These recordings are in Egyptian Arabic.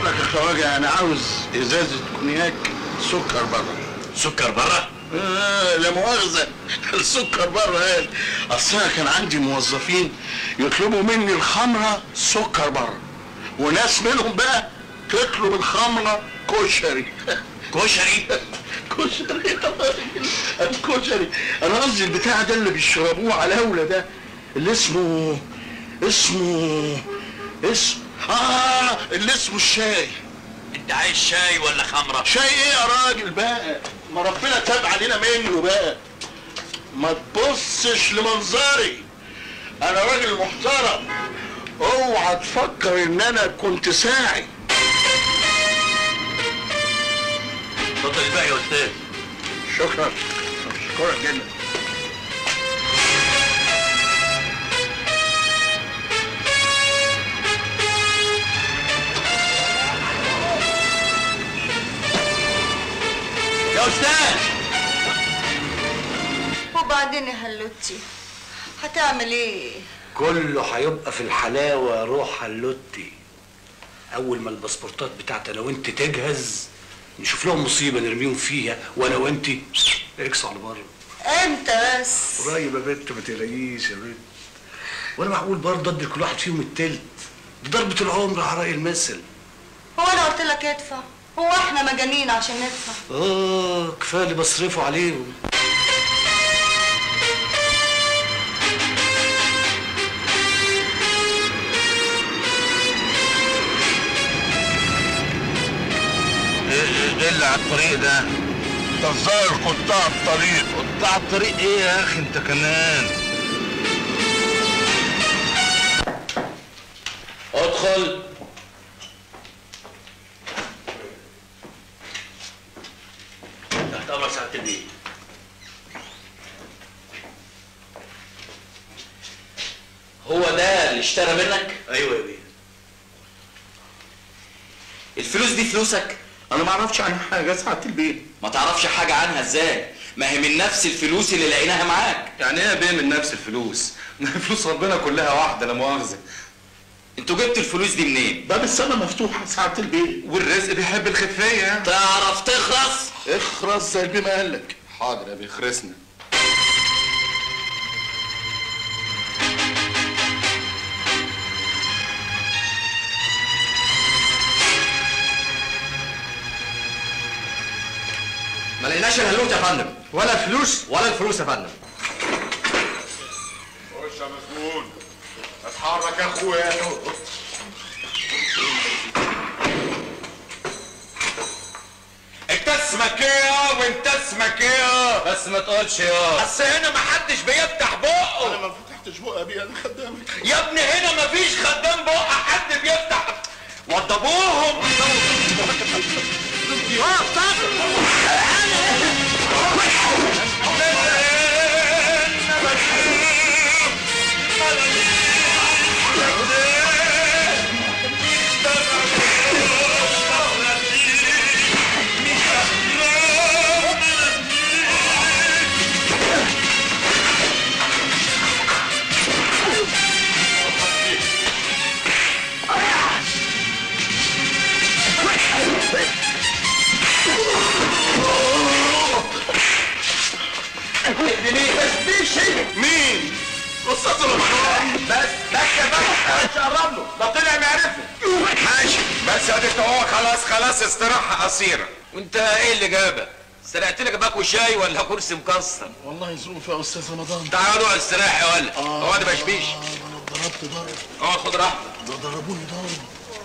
فضلك يا خواجه انا عاوز ازازه كونياك سكر بره سكر بره آه لا مؤاخذة السكر بره قال أصل أنا كان عندي موظفين يطلبوا مني الخمرة سكر بره وناس منهم بقى تطلب الخمرة كشري كشري كشري يا راجل الكشري أنا قصدي البتاع ده اللي بيشربوه على الأولى ده اللي اسمه اسمه اسم آه اللي اسمه الشاي انت عايز شاي ولا خمره شاي ايه يا راجل بقى ما ربنا تاب علينا منه بقى ما تبصش لمنظري انا راجل محترم اوعى تفكر ان انا كنت ساعي اتفضل الباقي يا استاذ شكرا شكرا جدا يا استاذ وبعدين يا هلوتي هتعمل ايه كله هيبقى في الحلاوه يا روح هلوتي اول ما الباسبورتات بتاعتي انا وانت تجهز نشوف لهم مصيبه نرميهم فيها وانا وانت اكس على بره امتى بس قريب يا بنت ما تقلقيش يا بنت وانا معقول برضه ادي لكل واحد فيهم التلت دي ضربه العمر على راي المثل هو انا قلت لك ادفع هو احنا مجانين عشان ندفع اه كفايه اللي بصرفه عليهم ايه اللي على الطريق ده ده الظاهر قطاع الطريق قطاع الطريق ايه يا اخي انت كمان ادخل تحت امر سعاده البيه هو ده اللي اشترى منك ايوه يا بيه الفلوس دي فلوسك انا ما اعرفش عن حاجه ساعه البيت ما تعرفش حاجة عنها ازاي ما هي من نفس الفلوس اللي لقيناها معاك يعني ايه يا بيه من نفس الفلوس؟ فلوس ربنا كلها واحده لا مؤاخذه انتوا جبتوا الفلوس دي منين باب السما مفتوحه ساعه البيت والرزق بيحب الخفيه يعني تعرف تخرس اخرس زي البيه ما قال لك حاضر يا بيه خرسنا ما لقيناش الهلوت يا فندم ولا فلوس ولا الفلوس يا فندم خش يا مسجون اتحرك يا اخويا انت اسمك ايه وانت اسمك ايه بس ما تقولش يا بس هنا محدش بيفتح بقه انا ما فتحتش بقى يا بيه انا خدامك يا ابني هنا مفيش خدام بقى حد بيفتح وضبوهم مين استاذ رمضان بس بس يا باشا مش قرب له ده طلع معرفه ماشي بس اديك هو خلاص خلاص استراحه قصيره وانت ايه اللي جابك سرقت لك باكو شاي ولا كرسي مكسر والله ظروف يا استاذ رمضان تعالوا اقعد استريح يا ولد اقعد يا بشبيش انا ضربت ضرب اقعد خد راحتك ده ضربوني ضرب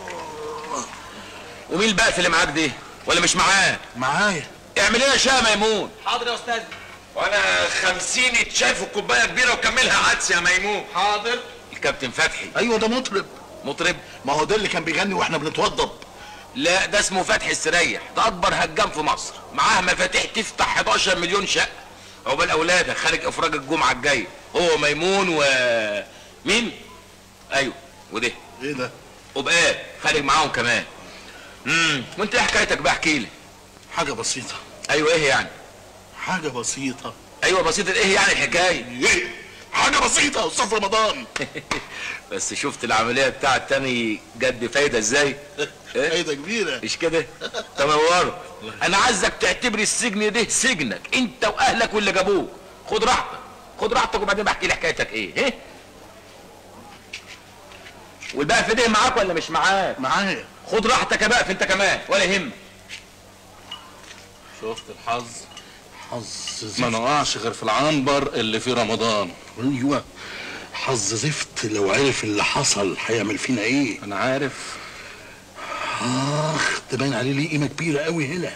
ومين البقف اللي معاك دي ولا مش معاه معايا اعمل ايه يا شاه ميمون حاضر يا استاذ وانا خمسين اتشاف كوبايه كبيره وكملها عدس يا ميمون حاضر الكابتن فتحي ايوه ده مطرب مطرب ما هو ده اللي كان بيغني واحنا بنتوضب لا ده اسمه فتحي السريح ده اكبر هجام في مصر معاه مفاتيح تفتح 11 مليون شقه عقبال اولادك خارج افراج الجمعه الجايه هو ميمون و مين ايوه وده ايه ده وبقى خارج معاهم كمان امم وانت ايه حكايتك بقى احكي لي حاجه بسيطه ايوه ايه يعني حاجه بسيطه ايوه بسيطه ايه يعني الحكايه ايه حاجه بسيطه يا استاذ رمضان بس شفت العمليه بتاعت تاني جد فايده ازاي إيه؟ فايده كبيره مش كده تنوروا انا عايزك تعتبر السجن ده سجنك انت واهلك واللي جابوك خد راحتك خد راحتك وبعدين بحكي لي حكايتك ايه ايه والبقى في ده معاك ولا مش معاك معايا خد راحتك يا بقى انت كمان ولا يهمك شفت الحظ حظ ما نقعش غير في العنبر اللي في رمضان ايوه حظ زفت لو عرف اللي حصل هيعمل فينا ايه انا عارف اخ ده باين عليه ليه قيمه كبيره قوي هنا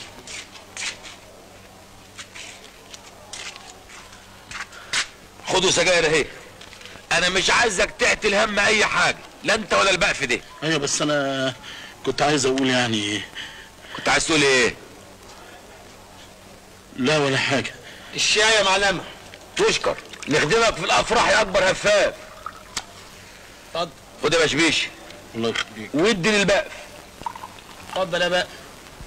خدوا سجاير اهي انا مش عايزك تعتل هم اي حاجه لا انت ولا البقف ده ايوه بس انا كنت عايز اقول يعني كنت عايز تقول ايه لا ولا حاجه الشاي يا معلمه تشكر نخدمك في الافراح يا اكبر هفاف اتفضل خد يا بشبيش الله يخليك وادي للبقف اتفضل يا بقى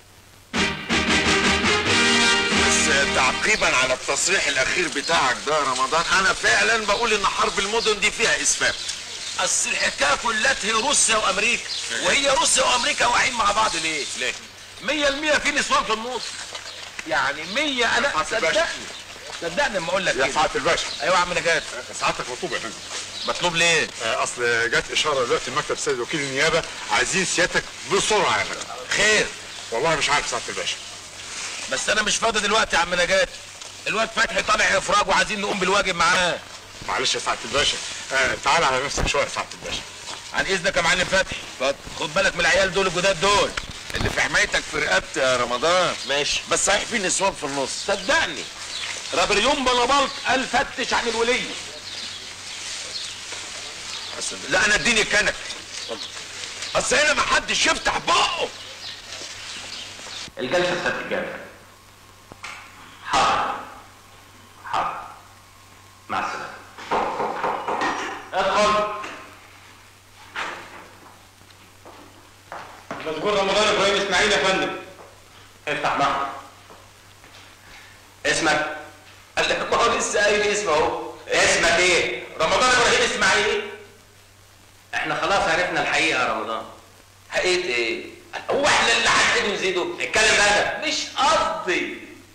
بس تعقيبا على التصريح الاخير بتاعك ده يا رمضان انا فعلا بقول ان حرب المدن دي فيها اسفاف اصل الحكايه كلها هي روسيا وامريكا وهي روسيا وامريكا واقعين مع بعض ليه؟ ليه؟ مية المية في نسوان في النص يعني مية انا حسب صدقني باشا. صدقني لما اقول لك يا كده سعاده الباشا ايوه يا عم نجاة سعادتك مطلوب يا فندم مطلوب ليه؟ آه، اصل جت اشاره دلوقتي من مكتب سيد وكيل النيابه عايزين سيادتك بسرعه يا فندم خير والله مش عارف سعاده الباشا بس انا مش فاضي دلوقتي يا عم نجاة الواد فتحي طالع افراج وعايزين نقوم بالواجب معاه معلش يا سعاده الباشا آه تعال على نفسك شويه يا سعاده الباشا عن اذنك يا معلم فتحي اتفضل خد بالك من العيال دول الجداد دول اللي في حمايتك في رقبتي يا رمضان ماشي بس صحيح في نسوان في النص صدقني رابريون بلبلط قال فتش عن الوليه لا انا اديني الكنك اصل هنا ما حدش يفتح بقه الجلسة ستتجدد حاضر حاضر مع السلامة ادخل مذكور رمضان ابراهيم اسماعيل يا فندم افتح معه اسمك قال لك ما هو لسه قايل اسمه اهو اسمك ايه رمضان ابراهيم اسماعيل احنا خلاص عرفنا الحقيقة يا رمضان حقيقة ايه؟ هو احنا اللي هنعيد ونزيده؟ اتكلم بقى مش قصدي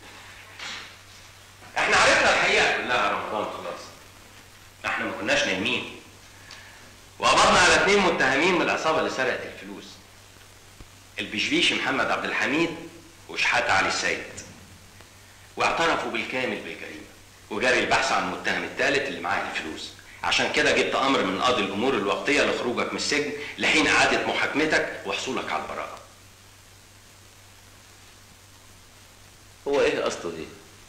احنا عرفنا الحقيقة كلها يا رمضان خلاص احنا ما كناش نايمين وقبضنا على اثنين متهمين من العصابة اللي سرقت الفلوس البشبيش محمد عبد الحميد وشحاتة علي السيد واعترفوا بالكامل بالجريمة وجاري البحث عن المتهم الثالث اللي معاه الفلوس عشان كده جبت امر من قاضي الامور الوقتيه لخروجك من السجن لحين اعاده محاكمتك وحصولك على البراءه هو ايه قصده ايه؟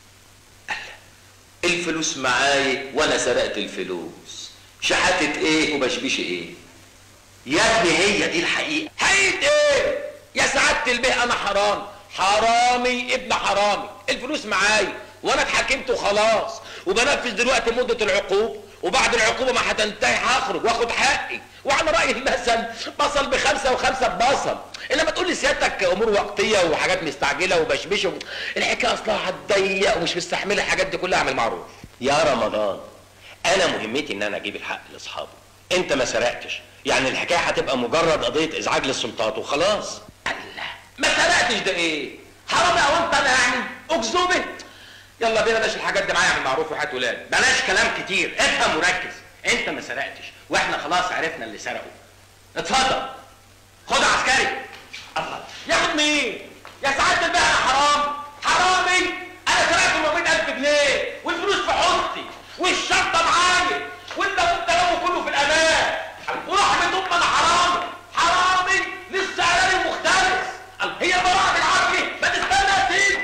الفلوس معايا وانا سرقت الفلوس شحاتة ايه وبشبيش ايه؟ يا ابني هي دي الحقيقه حقيقة ايه؟ يا سعادة البيه انا حرامي حرامي ابن حرامي الفلوس معايا وانا اتحاكمت وخلاص وبنفذ دلوقتي مدة العقوبة وبعد العقوبة ما هتنتهي هخرج واخد حقي وعلى رأي المثل بصل بخمسة وخمسة ببصل انما تقول لي سيادتك امور وقتية وحاجات مستعجلة وبشبش الحكاية اصلها هتضيق ومش مستحملة الحاجات دي كلها اعمل معروف يا رمضان انا مهمتي ان انا اجيب الحق لاصحابه انت ما سرقتش يعني الحكايه هتبقى مجرد قضيه ازعاج للسلطات وخلاص الله ما سرقتش ده ايه؟ حرامي او انت انا يعني اكذوبه يلا بينا بلاش الحاجات دي معايا اعمل معروف وحياة ولاد بلاش كلام كتير افهم وركز انت ما سرقتش واحنا خلاص عرفنا اللي سرقه اتفضل خد عسكري الله ياخد مين؟ يا سعادة البيه انا حرام حرامي انا سرقت 400000 جنيه والفلوس في حوضتي والشنطة معايا وانت كنت لو كله في الامان ورحمة ام انا حرامي حرامي لسه اعلاني مختلف هي براءة العقل ما تستنى يا سيدي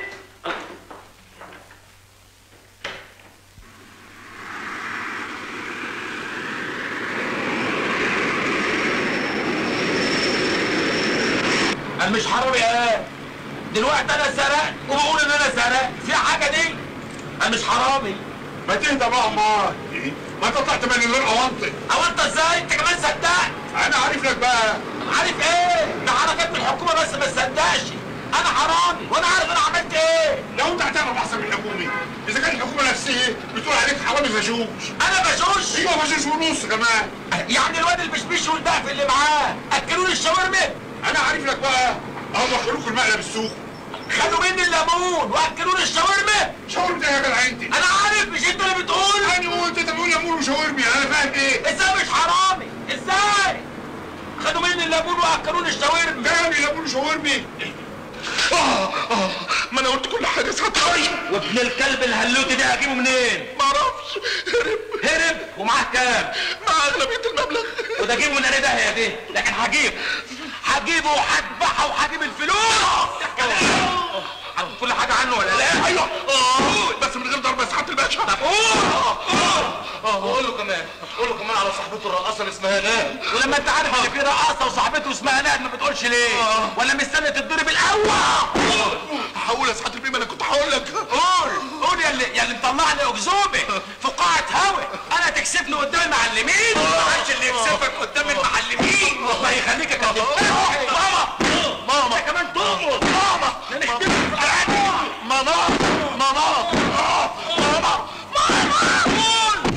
انا مش حرامي ايه دلوقتي انا سرقت وبقول ان انا سرقت في حاجه دي انا مش حرامي ما تهدى بقى امال ما انت طلعت من غير اوانطه او انت ازاي انت كمان صدقت انا عارف لك بقى عارف ايه ده حركات من الحكومه بس ما تصدقش انا حرامي وانا عارف انا عملت ايه لو انت هتعرف احسن من الحكومه اذا كانت الحكومه نفسها بتقول عليك حرامي فشوش انا بشوش ايوه فشوش ونص كمان يعني الواد البشبيش والبقف اللي معاه اكلوا لي الشاورما انا عارف لك بقى هم خلوك المقلب السوق خدوا مني الليمون واكلوا لي الشاورما شاورما ده يا جدع انت انا عارف مش انت اللي بتقول انا قلت انت بتقول ليمون وشاورمي انا فاهم ايه ازاي مش حرامي ازاي خدوا مني الليمون واكلوا لي الشاورما جايب لي ليمون وشاورمي اه اه ما انا قلت كل حاجه ساعتها وابن الكلب الهلوتي ده هجيبه منين ما اعرفش هرب هرب ومعاه كام مع اغلبيه المبلغ وده جيبه من ده يا دي لكن هجيبه هجيبه وهذبحه وهجيب الفلوس عارف كل حاجه عنه ولا لا ايوه اه بس من غير ضرب يا سعاده الباشا طب قول قول له كمان قول له كمان على صاحبته الرقاصه اللي اسمها ناد ولما انت عارف ان في رقاصه وصاحبته اسمها ناد ما بتقولش ليه ولا مستني تتضرب الاول هقول يا سعاده البيه ما انا كنت هقول لك قول قول يا اللي يا اللي مطلعني اكذوبه في قاعه هوا انا تكسبني قدام المعلمين ما اللي يكسبك قدام المعلمين الله يخليك يا كابتن ماما ماما انت كمان ترقص ماما ده انا كتبت في القعده ماما ماما ماما ماما قول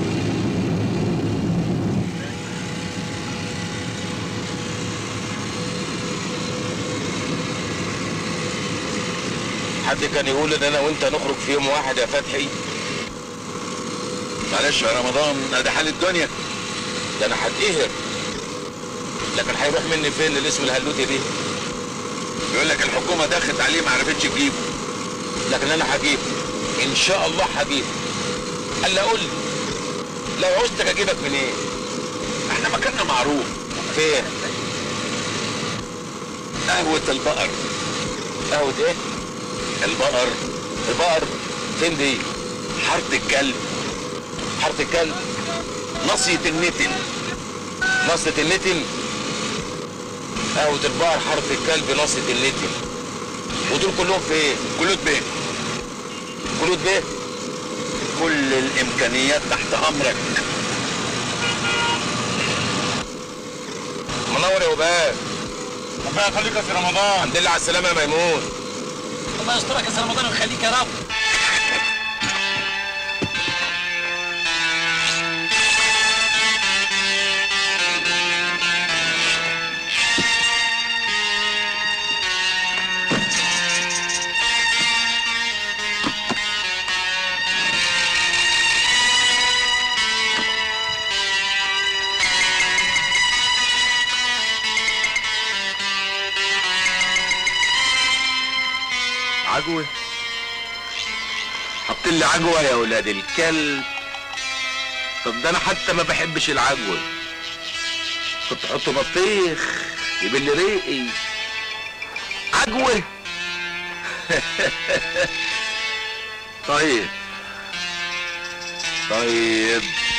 حد كان يقول ان انا وانت نخرج في يوم واحد يا فتحي معلش يا رمضان ده حال الدنيا ده انا هتقهر لكن هيروح مني فين للاسم الهلوتي دي يقول لك الحكومه دخلت عليه ما عرفتش تجيبه لكن انا هجيبه ان شاء الله هجيبه قال قول لي لو عوزتك اجيبك منين احنا مكاننا معروف فين قهوه البقر قهوة ايه البقر البقر فين دي حاره الكلب حارة الكلب نصيه النتن نصة النتن قهوة البقر حارة الكلب نصة النتن ودول كلهم فين كلود بيه كلود بيه كل الامكانيات تحت امرك منور يا وباب ربنا يخليك يا سي رمضان الحمد لله على السلامة يا ميمون الله يسترك يا سي رمضان ويخليك يا رب عجوه حط لي عجوه يا ولاد الكلب طب ده انا حتى ما بحبش العجوة كنت احط بطيخ يبل ريقي عجوة طيب طيب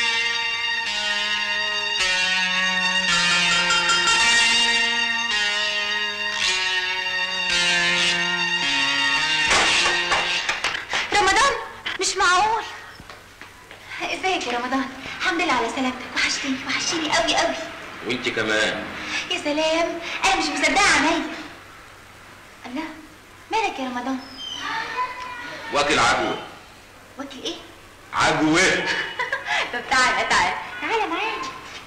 رمضان مش معقول ازيك يا رمضان الحمد لله على سلامتك وحشتني وحشتني قوي قوي وانت كمان يا سلام انا مش مصدقه عينيا الله مالك يا رمضان واكل عجوة واكل ايه عجوة طب تعالى تعالى تعالى معايا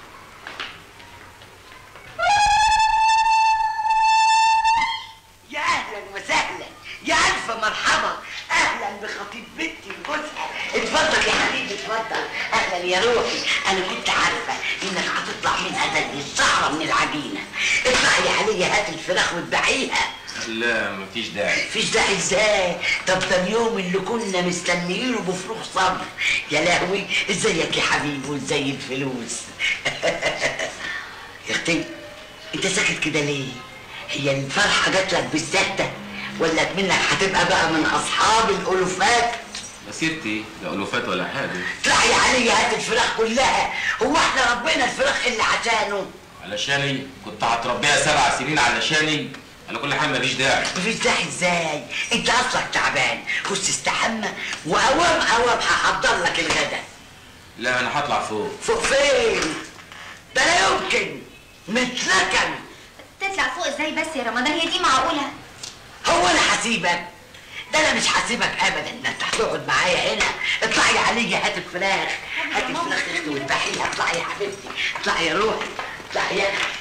يا اهلا وسهلا يا الف مرحبا اهلا بخطيب بنتي وجوزها اتفضل يا حبيبي اتفضل اهلا يا روحي انا كنت عارفه انك هتطلع منها زي الشعره من العجينه اطلعي يا علي هات الفراخ واتبعيها لا مفيش داعي فيش داعي ازاي طب ده اليوم اللي كنا مستنيينه بفروغ صبر يا لهوي ازيك يا حبيبي وازاي الفلوس يا اختي انت ساكت كده ليه هي الفرحه جات لك بالسهته ولا منك هتبقى بقى من اصحاب الالوفات يا ستي لا ألوفات ولا حاجة اطلعي علي هات الفراخ كلها هو احنا ربنا الفراخ اللي عشانه علشاني كنت هتربيها سبع سنين علشاني على كل حال مفيش داعي مفيش داعي ازاي انت اصلك تعبان خش استحمى واوام اوام هحضر لك الغدا لا انا هطلع فوق فوق فين ده لا يمكن متلكن تطلع فوق ازاي بس يا رمضان هي دي معقوله هو انا هسيبك ده انا مش هسيبك ابدا ده انت هتقعد معايا هنا اطلعي عليا هات الفراخ هاتي الفراخ يا اختي واذبحي لي اطلعي يا حبيبتي اطلعي يا روحي اطلعي يا اختي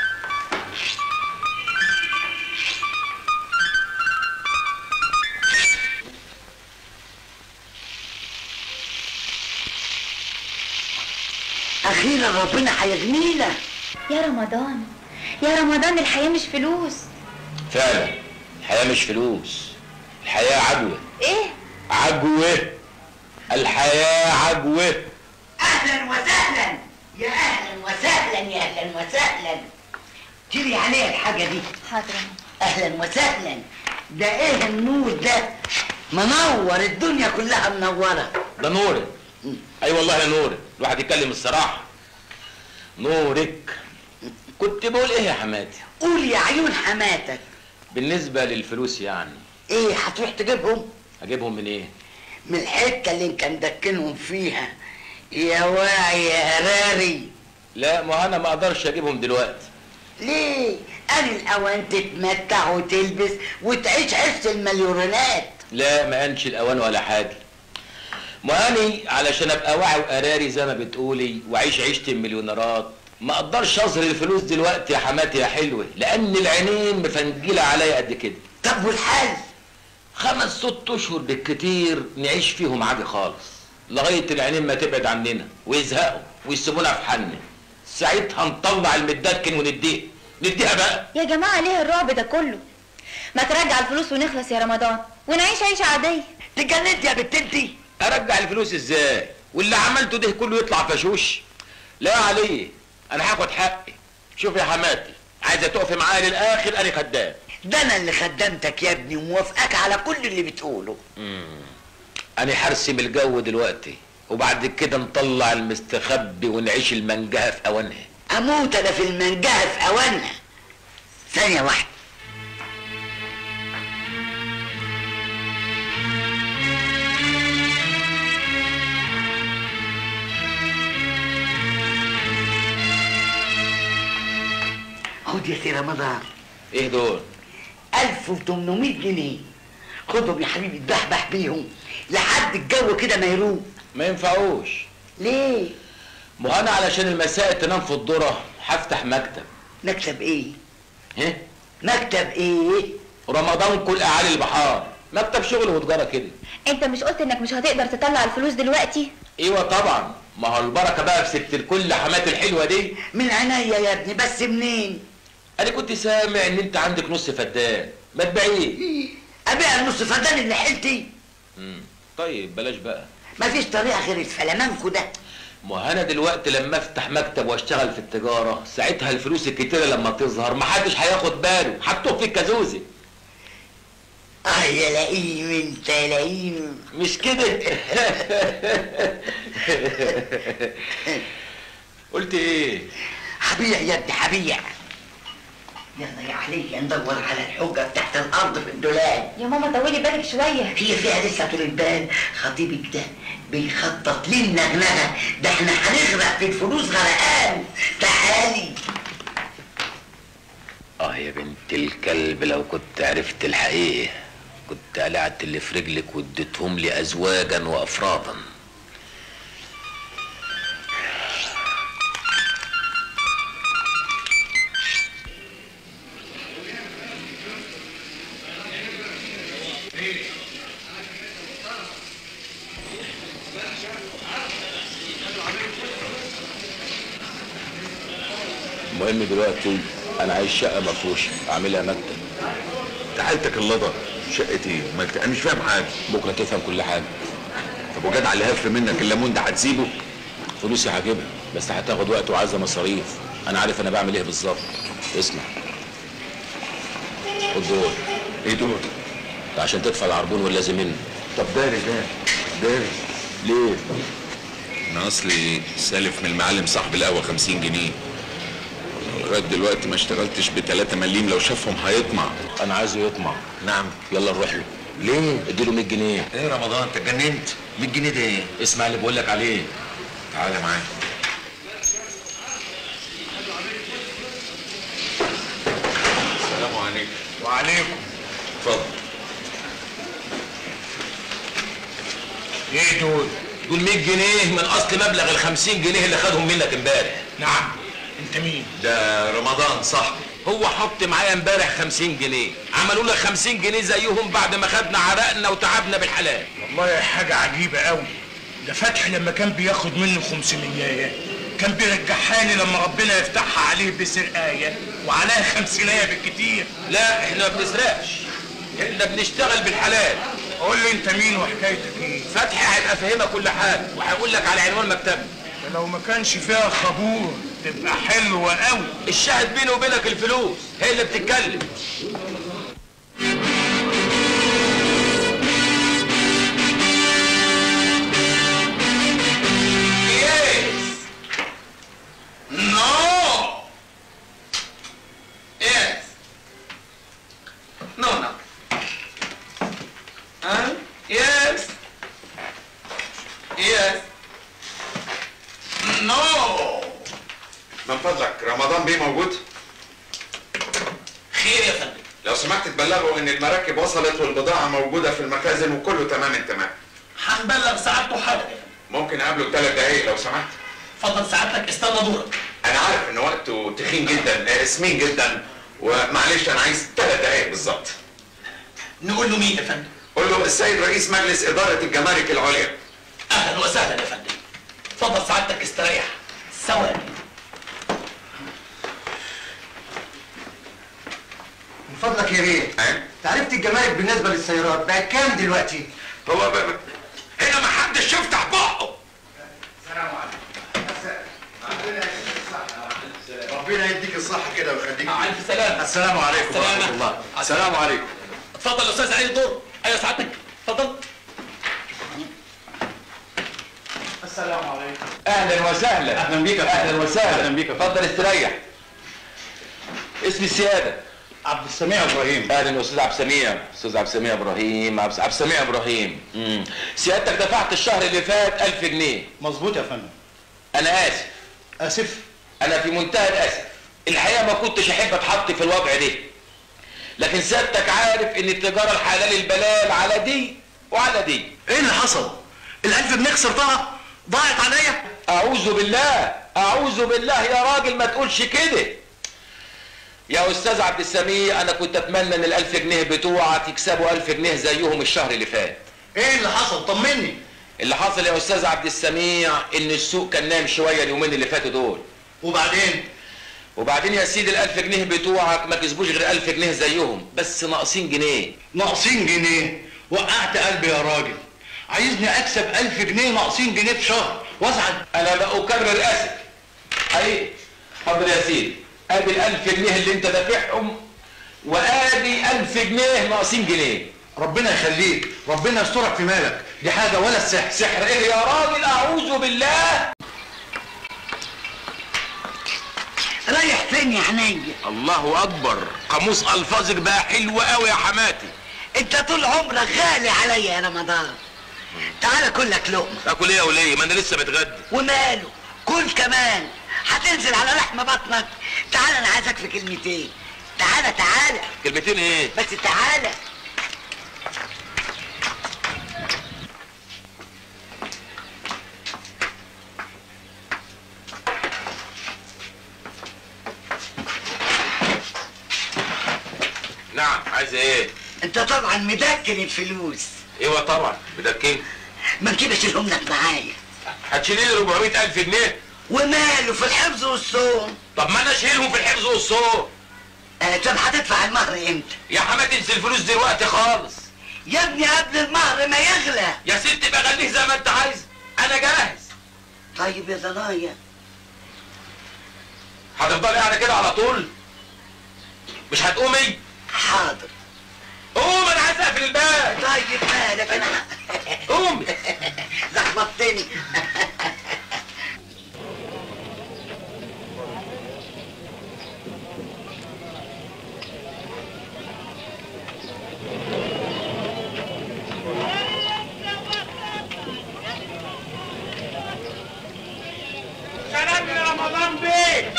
اخيرا ربنا هيغنينا يا رمضان يا رمضان الحياة مش فلوس فعلا الحياة مش فلوس الحياة عجوة ايه عجوة الحياة عجوة اهلا وسهلا يا اهلا وسهلا يا اهلا وسهلا تيري عليها الحاجه دي حاضر اهلا وسهلا ده ايه النور ده منور الدنيا كلها منوره ده نورك اي والله يا نورك الواحد يتكلم الصراحة نورك كنت بقول ايه يا حماتي قول يا عيون حماتك بالنسبة للفلوس يعني ايه هتروح تجيبهم اجيبهم من ايه من الحته اللي انت مدكنهم فيها يا واعي يا هراري لا ما انا ما اقدرش اجيبهم دلوقتي ليه انا الاوان تتمتع وتلبس وتعيش عيشه المليونات لا ما انش الاوان ولا حاجة ما اني علشان ابقى واعي وقراري زي ما بتقولي واعيش عيشة المليونيرات ما اقدرش اظهر الفلوس دلوقتي يا حماتي يا حلوة لان العينين مفنجلة عليا قد كده طب والحل خمس ست اشهر بالكتير نعيش فيهم عادي خالص لغايه العينين ما تبعد عننا ويزهقوا ويسيبونا في حالنا ساعتها نطلع المدكن ونديه نديها بقى يا جماعة ليه الرعب ده كله ما ترجع الفلوس ونخلص يا رمضان ونعيش عيشة عادية تجننت يا بنت انتي ارجع الفلوس ازاي واللي عملته ده كله يطلع فشوش لا عليه انا هاخد حقي شوف يا حماتي عايزه تقفي معايا للاخر انا خدام ده انا اللي خدمتك يا ابني وموافقك على كل اللي بتقوله انا هرسم الجو دلوقتي وبعد كده نطلع المستخبي ونعيش المنجهه في اوانها اموت انا في المنجهه في اوانها ثانيه واحده خد يا سي رمضان ايه دول 1800 جنيه خدهم يا حبيبي اتبحبح بيهم لحد الجو كده ما يروق ما ينفعوش ليه ما هو انا علشان المساء تنام في الذره هفتح مكتب مكتب ايه ها مكتب ايه رمضان كل اعالي البحار مكتب شغل وتجاره كده انت مش قلت انك مش هتقدر تطلع الفلوس دلوقتي ايوه طبعا ما هو البركه بقى في ست الكل حمات الحلوه دي من عينيا يا ابني بس منين انا كنت سامع ان انت عندك نص فدان ما تبيعيه ابيع النص فدان اللي حيلتي مم. طيب بلاش بقى مفيش طريقه غير الفلامانكو ده ما هو انا دلوقتي لما افتح مكتب واشتغل في التجاره ساعتها الفلوس الكتيره لما تظهر محدش هياخد باله حطوه في الكازوزه اه يا لئيم انت يا لئيم مش كده قلت ايه هبيع يا ابني هبيع يلا يا علي ندور على الحجه تحت الارض في الدولاب يا ماما طولي بالك شوية هي فيها لسه طول البال خطيبك ده بيخطط لنا نغنغه ده احنا هنغرق في الفلوس غرقان تعالي اه يا بنت الكلب لو كنت عرفت الحقيقه كنت قلعت اللي في رجلك واديتهم لي ازواجا وافرادا المهم دلوقتي انا عايز شقه مفروشه اعملها مكتب تعالتك اللضا شقة ايه؟ ما انت- انا مش فاهم حاجة بكره تفهم كل حاجه طب وجدع اللي هف منك الليمون ده هتسيبه؟ فلوسي هجيبها بس هتاخد وقت وعايزه مصاريف انا عارف انا بعمل ايه بالظبط اسمع خد دول ايه دول؟ ده عشان تدفع العربون واللازم منه طب داري ده داري ليه انا اصلي سالف من المعلم صاحب القهوة 50 جنيه لغاية دلوقتي ما اشتغلتش ب 3 مليم لو شافهم هيطمع انا عايزه يطمع نعم يلا نروح له ليه؟ اديله 100 جنيه ايه رمضان انت اتجننت 100 جنيه ده ايه؟ اسمع اللي بقول لك عليه تعالى معايا السلام عليكم وعليكم اتفضل ايه دول دول 100 جنيه من اصل مبلغ ال 50 جنيه اللي خدهم منك امبارح نعم انت مين ده رمضان صاحبي هو حط معايا امبارح 50 جنيه عملوا لك 50 جنيه زيهم بعد ما خدنا عرقنا وتعبنا بالحلال والله حاجة عجيبة قوي ده فتحي لما كان بياخد منه 500 كان بيرجعها لي لما ربنا يفتحها عليه بسرقاية وعليها خمسينية بالكتير لا احنا ما بنسرقش احنا بنشتغل بالحلال قول لي انت مين وحكايتك ايه فتحي هيبقى فاهمك كل حاجه وهيقول لك على عنوان مكتبنا ده لو ما كانش فيها خبور تبقى حلوة قوي الشاهد بيني وبينك الفلوس هي اللي بتتكلم Yes. No. Yes. No, no. Huh? Yes. Yes. No. من فضلك رمضان بيه موجود؟ خير يا فندم لو سمحت تبلغوا ان المراكب وصلت والبضاعة موجودة في المخازن وكله تمام التمام هنبلغ سعادته حالا يا فندم ممكن اقابله ثلاث دقايق لو سمحت اتفضل سعادتك استنى دورك انا عارف ان وقته تخين جدا آه، سمين جدا ومعلش انا عايز ثلاث دقايق بالظبط نقول له مين يا فندم قول له السيد رئيس مجلس ادارة الجمارك العليا اهلا وسهلا يا فندم اتفضل سعادتك استريح ثواني من فضلك يا بيه تعرفت الجمارك بالنسبه للسيارات بقت كام دلوقتي؟ هو ب- هنا ما حدش يفتح بقه ربنا يديك الصحة كده ويخليك الف سلامه السلام عليكم ورحمة سلامة. الله السلام عليكم اتفضل يا استاذ علي الدور ايوه سعادتك اتفضل السلام عليكم اهلا وسهلا اهلا بيك يا اهلا فندم. وسهلا اهلا بيك يا فندم. اتفضل استريح اسمي السياده عبد السميع ابراهيم اهلا يا استاذ عبد السميع استاذ عبد السميع ابراهيم عبد عبد السميع ابراهيم مم. سيادتك دفعت الشهر اللي فات 1000 جنيه مظبوط يا فندم انا اسف اسف انا في منتهى الاسف الحقيقه ما كنتش احب اتحط في الوضع ده لكن سيادتك عارف ان التجاره الحلال البلال على دي وعلى دي ايه اللي حصل؟ الألف جنيه خسرتها؟ ضاعت عليا؟ اعوذ بالله اعوذ بالله يا راجل ما تقولش كده يا استاذ عبد السميع انا كنت اتمنى ان الالف جنيه بتوعك يكسبوا الف جنيه زيهم الشهر اللي فات ايه اللي حصل؟ طمني اللي حصل يا استاذ عبد السميع ان السوق كان نايم شويه اليومين اللي فاتوا دول وبعدين؟ وبعدين يا سيدي الالف جنيه بتوعك ما كسبوش غير الف جنيه زيهم بس ناقصين جنيه ناقصين جنيه وقعت قلبي يا راجل عايزني اكسب ألف جنيه ناقصين جنيه في شهر وازعل انا بأكرر اسف حقيقي حاضر يا سيدي ادي الالف جنيه اللي انت دافعهم وادي الف جنيه ناقصين جنيه ربنا يخليك ربنا يسترك في مالك دي حاجة ولا السحر سحر ايه يا راجل اعوذ بالله رايح فين يا عينيا الله اكبر قاموس الفاظك بقى حلو قوي يا حماتي انت طول عمرك غالي عليا يا رمضان تعالى كلك لقمه اكل ايه يا وليه ما انا لسه متغدى وماله كل كمان هتنزل على لحم بطنك تعالى انا عايزك في كلمتين تعالى تعالى كلمتين ايه بس تعالى نعم عايز ايه انت طبعا مدكن الفلوس ايوه طبعا بدكين ما نجيب اشيلهم لك معايا هتشيلي لي 400 الف جنيه وماله في الحفظ والصوم طب ما انا اشيلهم في الحفظ والصوم آه طب هتدفع المهر امتى يا حماتي انسي الفلوس دلوقتي خالص يا ابني قبل المهر ما يغلى يا ست بقى خليه زي ما انت عايز انا جاهز طيب يا ضنايا هتفضلي قاعده كده على طول مش هتقومي حاضر قوم انا عايز اقفل الباب طيب مالك انا قومي زخبطتني سلام يا رمضان بيه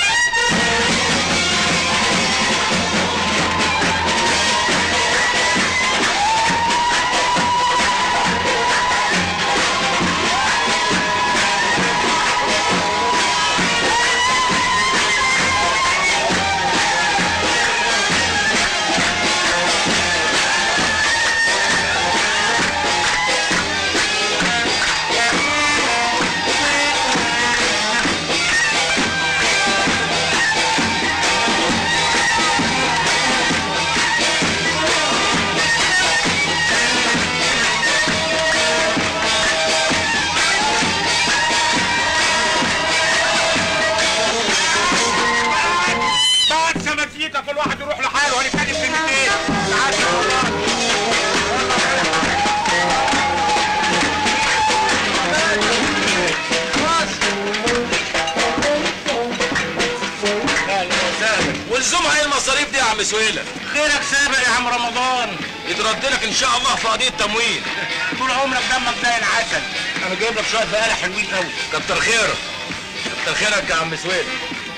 عم سويلة خيرك سابق يا عم رمضان يترد لك ان شاء الله في قضيه تموين طول عمرك دمك زي العسل انا جايب لك شويه بقاله حلوين قوي كتر خيرك كتر خيرك يا عم سويلة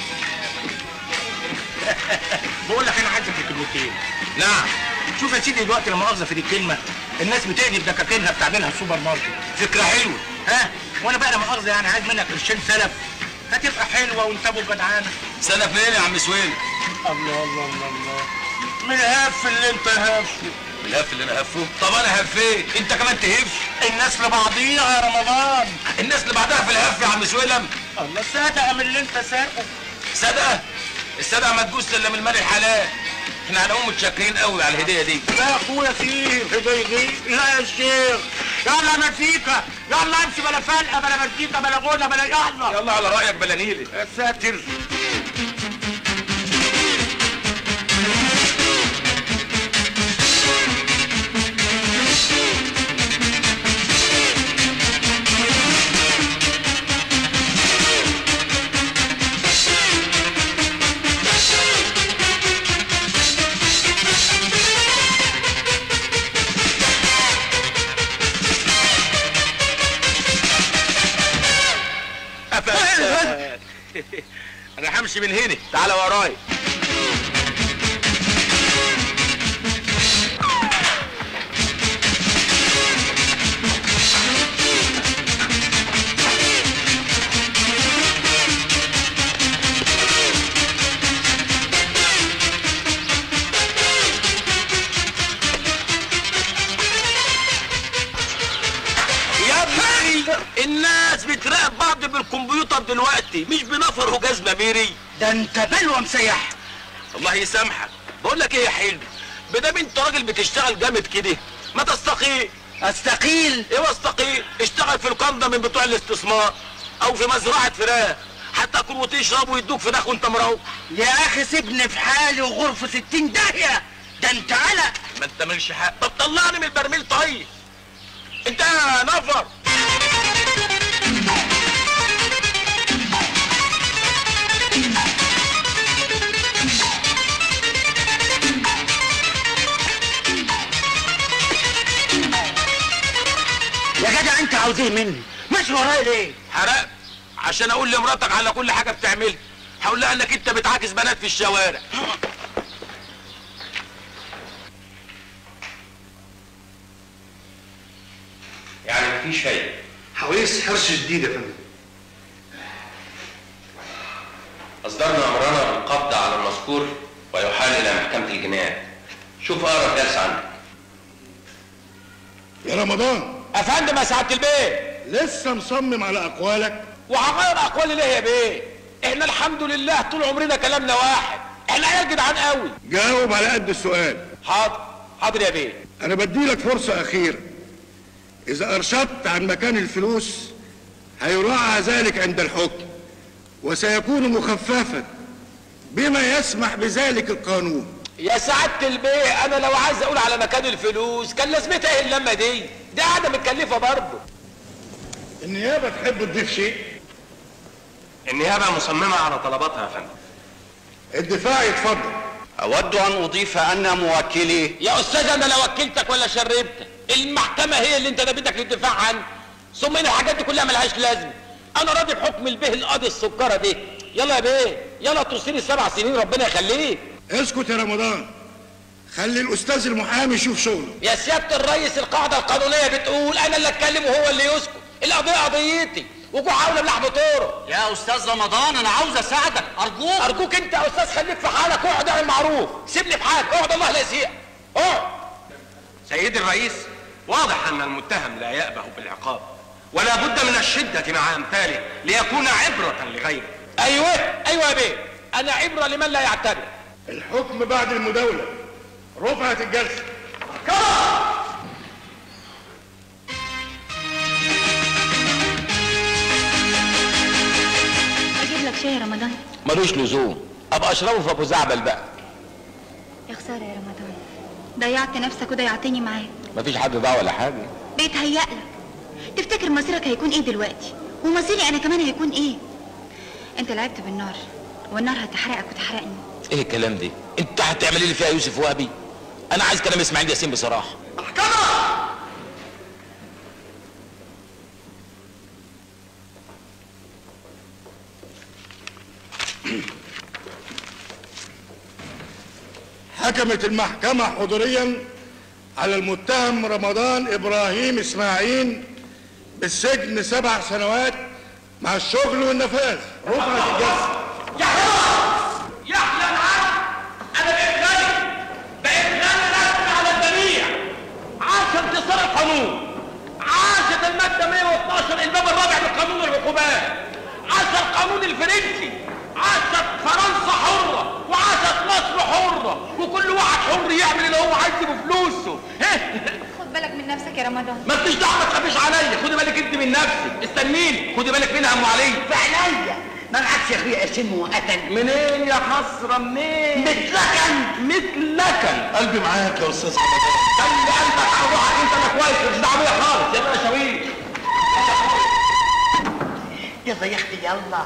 بقول لك انا عايزك في كلمتين نعم شوف يا سيدي دلوقتي لا مؤاخذه في دي الكلمه الناس بتقلب دكاكينها بتعملها السوبر ماركت فكره حلوه ها وانا بقى لا مؤاخذه يعني عايز منك قرشين سلف هتبقى حلوه وانت ابو جدعانه سلف منين يا عم سويلة الله الله الله الله من الهف اللي انت هفه الهف اللي انا هفه طب انا هفيت انت كمان تهف الناس لبعضيها يا رمضان الناس اللي بعدها في الهف يا عم سويلم الله صدقه من اللي انت ساقه صدقه الصدقه ما تجوز الا من المال الحلال احنا هنقوم متشكرين قوي على الهديه دي لا يا اخويا فيه هديه لا يا شيخ يلا مزيكا يلا امشي بلا فلقه بلا مزيكا بلا غنى بلا يلا يلا على رايك بلا نيلي يا ساتر انا همشي من هنا تعالى ورايا يا ابني الناس بتراقب بعض بالكمبيوتر دلوقتي مش بنفر وجزمه ميري ده انت بلوه مسيح الله يسامحك بقول لك ايه يا حلو بدام انت راجل بتشتغل جامد كده ما تستقيل استقيل ايه استقيل اشتغل في القنده من بتوع الاستثمار او في مزرعه فراخ هتاكل وتشرب ويدوك فراخ وانت مروح يا اخي سيبني في حالي وغرفه ستين داهيه ده انت قلق ما انت مالش حق طب طلعني من البرميل طيب انت يا نفر يا جدع انت عاوز ايه مني ماشي ورايا ليه حرقت عشان اقول لمراتك على كل حاجه بتعملها هقول لها انك انت بتعاكس بنات في الشوارع يعني مفيش فايده حويس حرص جديد يا فندم اصدرنا امرنا بالقبض على المذكور ويحال الى محكمه الجنايات شوف اقرب جلسه عندك يا رمضان افندم يا سعاده البيه لسه مصمم على اقوالك وهغير اقوالي ليه يا بيه احنا الحمد لله طول عمرنا كلامنا واحد احنا عيال جدعان قوي جاوب على قد السؤال حاضر حاضر يا بيه انا بديلك فرصة اخيرة اذا ارشدت عن مكان الفلوس هيراعى ذلك عند الحكم وسيكون مخففا بما يسمح بذلك القانون يا سعاده البيه انا لو عايز اقول على مكان الفلوس كان لازمتها ايه اللمه دي دي قاعده متكلفه برضه النيابة تحب تضيف شيء النيابه مصممه على طلباتها يا فندم الدفاع يتفضل اود ان اضيف ان موكلي يا استاذ انا لا وكلتك ولا شربتك المحكمه هي اللي انت نبيتك للدفاع عنه ثم ان الحاجات دي كلها ملهاش لازمه انا راضي بحكم البيه القاضي السكره دي يلا يا بيه يلا توصيني السبع سنين ربنا يخليك اسكت يا رمضان خلي الاستاذ المحامي يشوف شغله يا سياده الرئيس القاعده القانونيه بتقول انا اللي اتكلم وهو اللي يسكت القضيه قضيتي وجوع عاوله بلحم طوره يا استاذ رمضان انا عاوز اساعدك ارجوك ارجوك انت يا استاذ خليك في حالك اقعد اعمل معروف سيبني في حالي اقعد الله لا يسيئك اقعد سيدي الرئيس واضح ان المتهم لا يأبه بالعقاب ولا بد من الشدة مع امثاله ليكون عبرة لغيره ايوه ايوه يا بيه انا عبره لمن لا يعتبر الحكم بعد المداولة رفعت الجلسة اجيب لك شاي يا رمضان ملوش لزوم ابقى اشربه في ابو زعبل بقى يا خساره يا رمضان ضيعت نفسك وضيعتني معاك مفيش حد ضاع ولا حاجه بيتهيأ لك تفتكر مصيرك هيكون ايه دلوقتي ومصيري انا كمان هيكون ايه انت لعبت بالنار والنار هتحرقك وتحرقني ايه الكلام ده انت هتعمل لي فيها يوسف وهبي انا عايز كلام اسماعيل ياسين بصراحه حكمت المحكمة حضوريا على المتهم رمضان إبراهيم إسماعيل بالسجن سبع سنوات مع الشغل والنفاذ رفعت الجزء يحيى العبد انا بقيت غني بقيت غني رسمي على الجميع عاش انتصار القانون عاشت الماده 112 الباب الرابع لقانون العقوبات عاش القانون الفرنسي عاشت فرنسا حره وعاشت مصر حره وكل واحد حر يعمل اللي هو عايزه بفلوسه خد بالك من نفسك يا رمضان ما انتش دعوه ما تخافيش عليا خدي بالك انت من نفسك استنيني خدي بالك منها ام علي فعليا ما معكش يا اخويا قرشين مؤقتا منين يا حسره منين متلكن متلكن قلبي معاك يا أستاذ رمضان خلي قلبك على روحك انت انا كويس مش دعوه بيا خالص يلا يا شويش يلا يا اختي يلا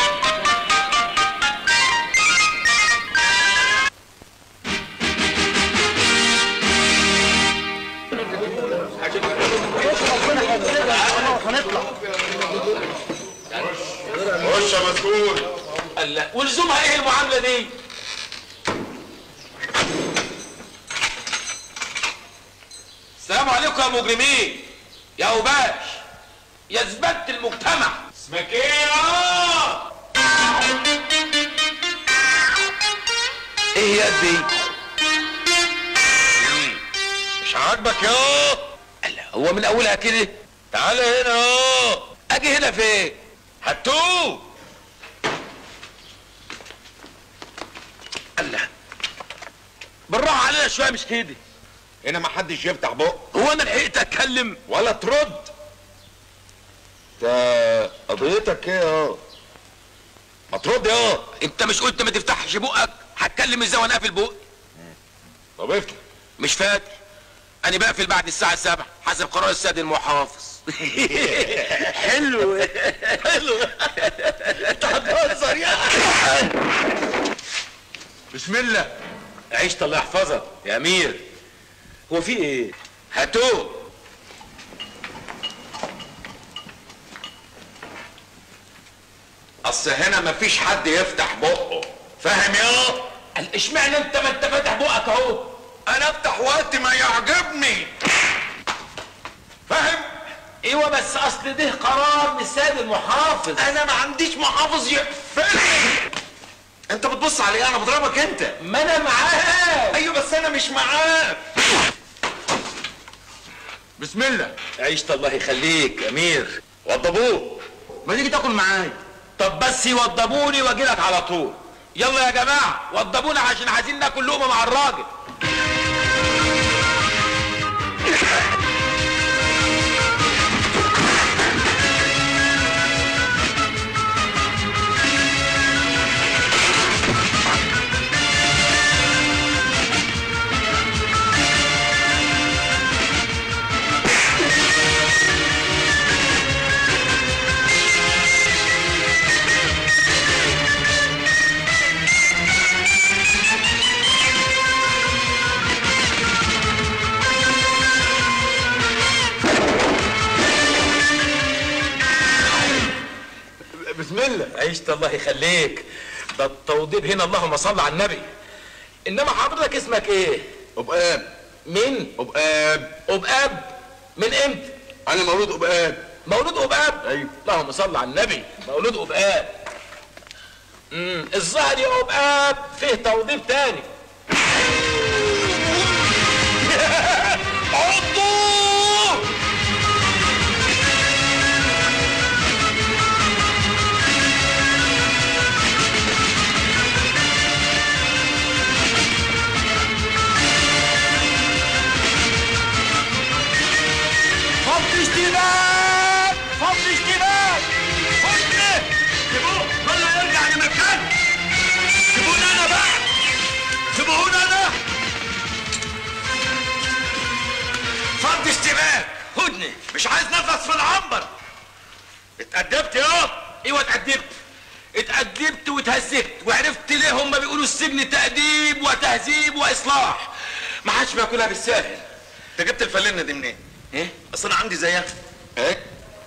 خش يا مسؤول الله ولزومها ايه المعامله دي السلام عليكم يا مجرمين يا اوباش يا زبالة المجتمع اسمك ايه يا ايه يا دي مش عاجبك يا الله هو من اولها كده تعالى هنا يا اجي هنا فين هتوه الله بالراحه علينا شويه مش كده هنا ما حدش يفتح بقه هو انا لحقت اتكلم ولا ترد انت قضيتك ايه يا ما ترد يا انت مش قلت ما تفتحش بقك هتكلم ازاي وانا قافل بقي طب افتح مش فاكر انا بقفل بعد الساعه 7 حسب قرار السيد المحافظ حلو حلو انت هتهزر يا بسم الله عيشت الله يحفظك يا امير هو في ايه هاتوه اصل هنا ما فيش حد يفتح بقه فاهم يا قال اشمعنى انت ما انت فاتح بقك اهو انا افتح وقت ما يعجبني فاهم ايوه بس اصل ده قرار من السيد المحافظ انا ما عنديش محافظ يقفلني انت بتبص علي انا بضربك انت ما انا معاك ايوه بس انا مش معاك بسم الله عيشت الله يخليك امير وضبوه ما تيجي تاكل معايا طب بس يوضبوني واجي لك على طول يلا يا جماعه وضبونا عشان عايزين ناكل لقمه مع الراجل بسم الله عيشت الله يخليك ده التوضيب هنا اللهم صل على النبي انما حضرتك اسمك ايه ابقاب مين ابقاب ابقاب من امتى انا مولود ابقاب مولود ابقاب ايوه اللهم صل على النبي مولود ابقاب امم الظاهر يا ابقاب فيه توضيب تاني عضو فض اشتباك فض اشتباك فض سيبوه كله يرجع لمكانه سيبوني انا بقى سيبوني انا فض اشتباك هدني مش عايز نفس في العنبر اتأدبت يا ايوه اتأدبت اتأدبت واتهذبت وعرفت ليه هم بيقولوا السجن تأديب وتهذيب وإصلاح ما حدش بياكلها بالساهل انت جبت الفلنه دي منين؟ ايه؟ اصل انا عندي زيها ايه؟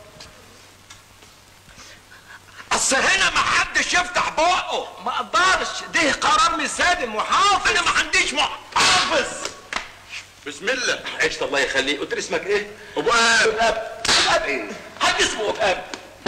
اصل هنا ما حدش يفتح بقه ما اقدرش ده قرار من سيد المحافظ انا ما عنديش محافظ بسم الله عشت الله يخليك قلت لي اسمك ايه؟ ابو اب اب اب ايه؟ حد اسمه ابو اب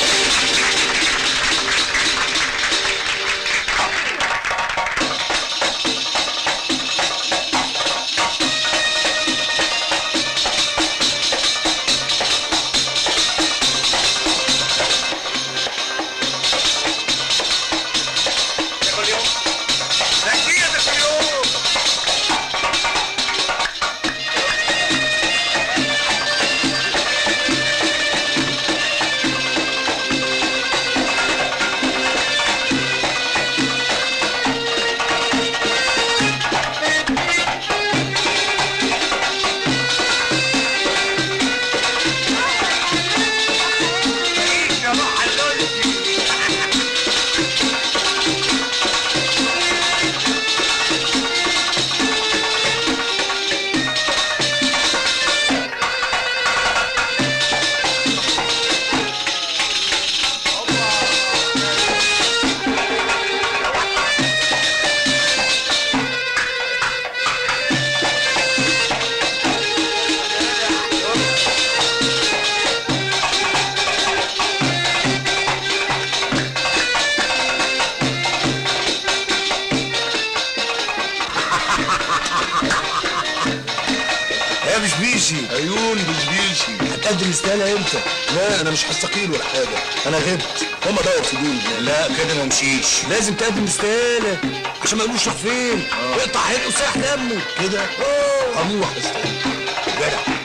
يا مش بيشي عيون مش بيشي هتقدم استقالة امتى؟ لا انا مش هستقيل ولا حاجة انا غبت هما دور في دول لا كده ما امشيش لازم تقدم استقالة عشان ما يقولوش راح فين اقطع حلقه وساح دمه كده اه هروح استقالة جدع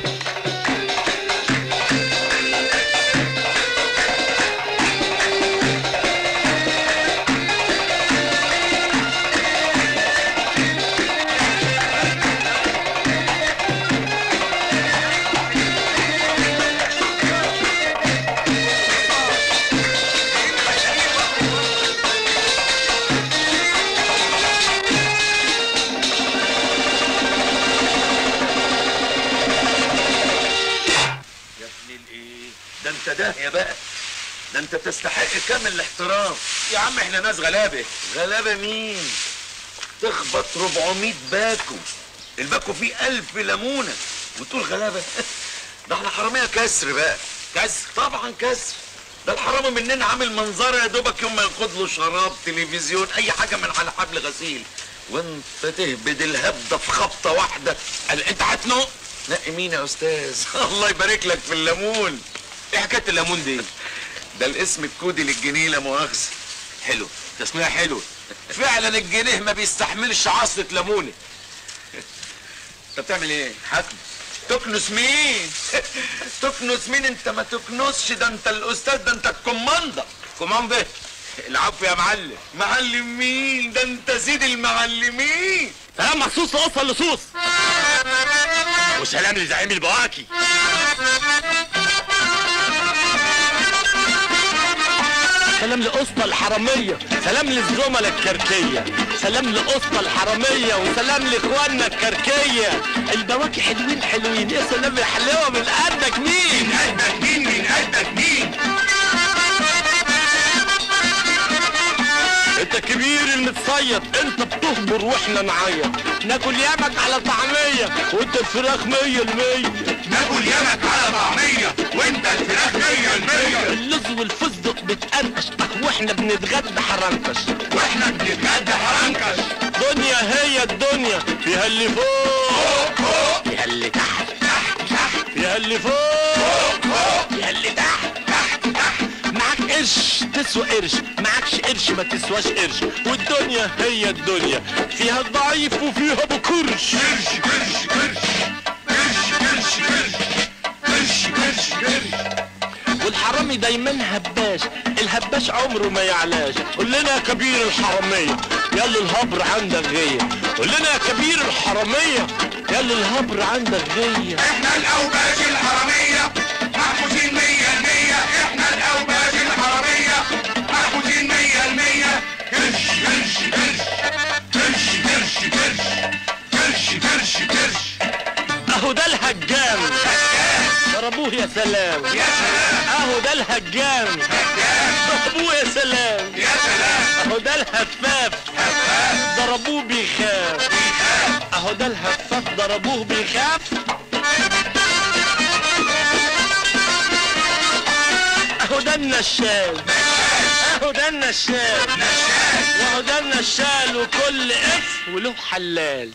يا ابن الايه ده انت داهيه بقى ده انت تستحق كامل الاحترام يا عم احنا ناس غلابه غلابه مين تخبط 400 باكو الباكو فيه ألف ليمونه وتقول غلابه ده احنا حراميه كسر بقى كسر طبعا كسر ده الحرامي مننا عامل منظره يا دوبك يوم ما ياخد له شراب تلفزيون اي حاجه من على حبل غسيل وانت تهبد الهبده في خبطه واحده قال انت هتنق نقي مين يا استاذ الله يبارك لك في الليمون ايه حكايه الليمون دي ده الاسم الكودي للجنيه لا مؤاخذه حلو تسمية حلو فعلا الجنيه ما بيستحملش عصرة ليمونة انت بتعمل ايه؟ حكم تكنس مين؟ تكنس مين انت ما تكنسش ده انت الاستاذ ده انت الكوماندا كوماندا العفو يا معلم معلم مين؟ ده انت سيد المعلمين سلام مخصوص لقصة اللصوص وسلام لزعيم البواكي سلام لقسطى الحرامية سلام للزملاء الكركية سلام لقسطى الحرامية وسلام لاخواننا الكركية البواكي حلوين حلوين يا سلام يا حلاوة من قدك مين من قدك مين من قدك مين انت كبير المتصيد انت بتهبر واحنا نعيط ناكل يمك على طعمية وانت الفراخ مية المية ناكل يمك على طعمية وانت الفراخ مية المية اللوز والفستق بتقرقش واحنا بنتغدى حرنكش واحنا بنتغدى حرنكش دنيا هي الدنيا فيها اللي فوق فوق فيها اللي تحت تحت تحت فيها اللي فوق فوق فيها اللي تحت تحت تحت معاك قرش تسوى قرش معكش قرش ما تسواش قرش والدنيا هي الدنيا فيها الضعيف وفيها بكرش قرش قرش قرش قرش قرش قرش قرش قرش قرش والحرامي دايما هباش الهباش عمره ما يعلاش قول لنا يا كبير الحرامية يلا الهبر عندك غية قول لنا يا كبير الحرامية يلا الهبر عندك غية احنا الاوباش الحراميه محبوسين مية المية احنا الاوباش الحراميه محبوسين مية المية سلام يا سلام اهو ده الهجام ضربوه يا سلام يا سلام اهو ده الهفاف ضربوه بيخاف اهو ده الهفاف ضربوه بيخاف اهو ده النشال اهو ده النشال واهو ده النشال وكل اف وله حلال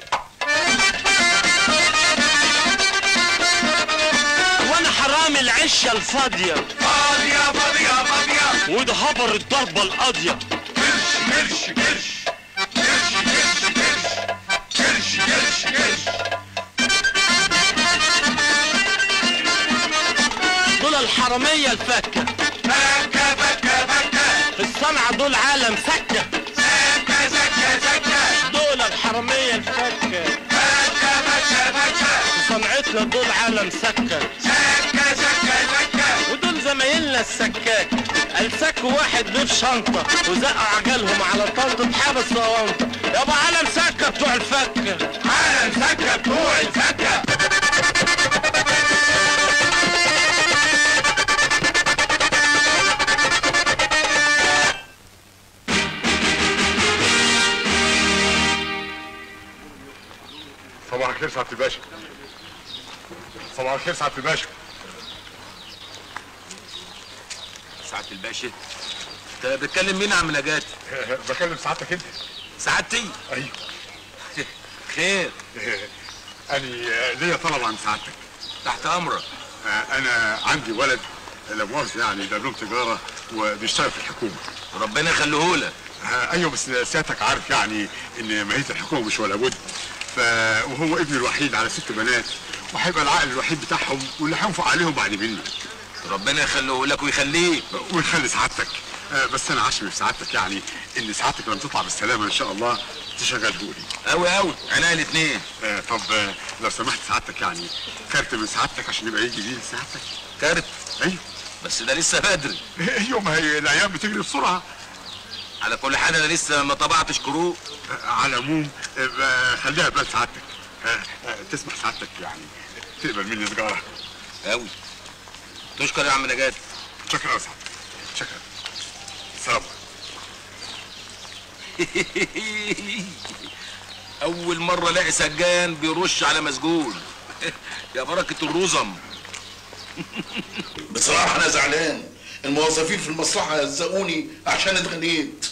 وانا حرامي العشه الفاضيه فاضيه فاضيه فاضيه وده هبر الضربه القاضيه كرش كرش كرش كرش كرش كرش كرش كرش دول الحراميه الفكه فكة فكة فكة في الصنعه دول عالم سكه سكة سكة سكة دول الحراميه الفكه فكة فكة فكة في صنعتنا دول عالم سكه سكة سكة سكة ودول زمايلنا السكاك السكوا واحد ضيف شنطة وزقوا عجلهم على طنطة حبس صوانطة يابا عالم سكة بتوع الفكة عالم سكة بتوع الفكة صباح الخير سعاده الباشا صباح الخير سعاده الباشا سعاده الباشا انت بتكلم مين يا عم نجاتي بكلم سعادتك انت سعادتي ايوه خير اني ليا طلب عن سعادتك تحت امرك انا عندي ولد لا مؤاخذه يعني دبلوم تجاره وبيشتغل في الحكومه ربنا يخليهولك ايوه بس سيادتك عارف يعني ان ماهيه الحكومه مش ولا بد ف وهو ابني الوحيد على ست بنات وهيبقى العائل الوحيد بتاعهم واللي هينفق عليهم بعد مني ربنا يخليهولك ويخليه ويخلي سعادتك آه، بس انا عشمي في سعادتك يعني ان سعادتك لما تطلع بالسلامه ان شاء الله تشغله لي قوي قوي عينيا الاثنين آه طب آه، لو سمحت سعادتك يعني كارت من سعادتك عشان يبقى يجي بيه لسعادتك كارت ايوه بس ده لسه بدري ايوه ما هي الايام بتجري بسرعه على كل حال انا لسه ما طبعتش كروت آه، على العموم آه، خليها بال سعادتك آه، آه، تسمح سعادتك يعني تقبل مني سجاره قوي تشكر يا عم نجاتي شكرا يا سعادتك شكرا سلام اول مره الاقي سجان بيرش على مسجون يا بركه الرزم بصراحة أنا زعلان الموظفين في المصلحة هزقوني عشان اتغنيت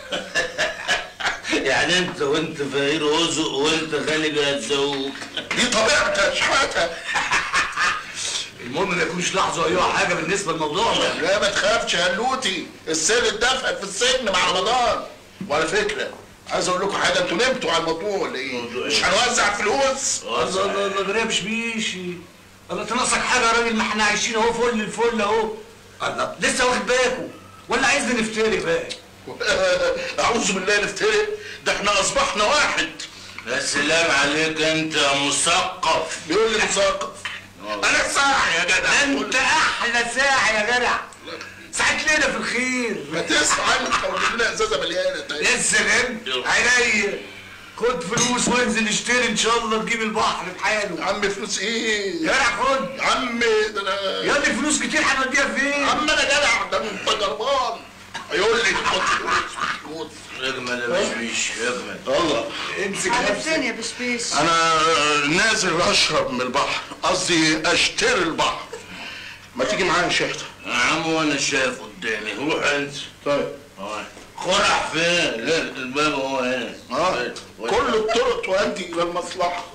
يعني انت وانت فقير رزق وانت غني بيهزقوك دي طبيعتي يا شحاتة المهم ما يكونش لاحظوا اي حاجه بالنسبه للموضوع ده لا ما تخافش يا هلوتي السر اتدفن في السجن مع رمضان وعلى فكرة عايز اقول لكم حاجة انتوا نمتوا على الموضوع ولا ايه؟ مش هنوزع فلوس الله الله الله غريب شبيشي الله تناقصك حاجه يا راجل ما احنا عايشين اهو فل الفل اهو الله لسه واخد بالكم ولا عايزنا نفتري بقى اعوذ بالله نفترق ده احنا اصبحنا واحد يا سلام عليك انت يا مثقف بيقول لي مثقف انا صاح يا جدع انت احلى ساعه يا جدع ساعة ليلة في الخير ما تسمع انت وتجيب لنا ازازه مليانه طيب يا سلام عينيا خد فلوس وانزل اشتري ان شاء الله تجيب البحر بحاله يا عم فلوس ايه؟ يا جدع خد يا عم ده انا يا ابني فلوس كتير هنوديها فين؟ يا عم انا جدع ده انت جربان هيقول لي خد فلوس خد اجمل يا بشبيش اجمل الله امسك على فين يا بشبيش انا نازل اشرب من البحر قصدي اشتري البحر ما تيجي معايا يا شيخ يا عم وانا شايف قدامي روح انت طيب خرع فين؟ لا الباب هو هنا اه كل الطرق تؤدي الى المصلحه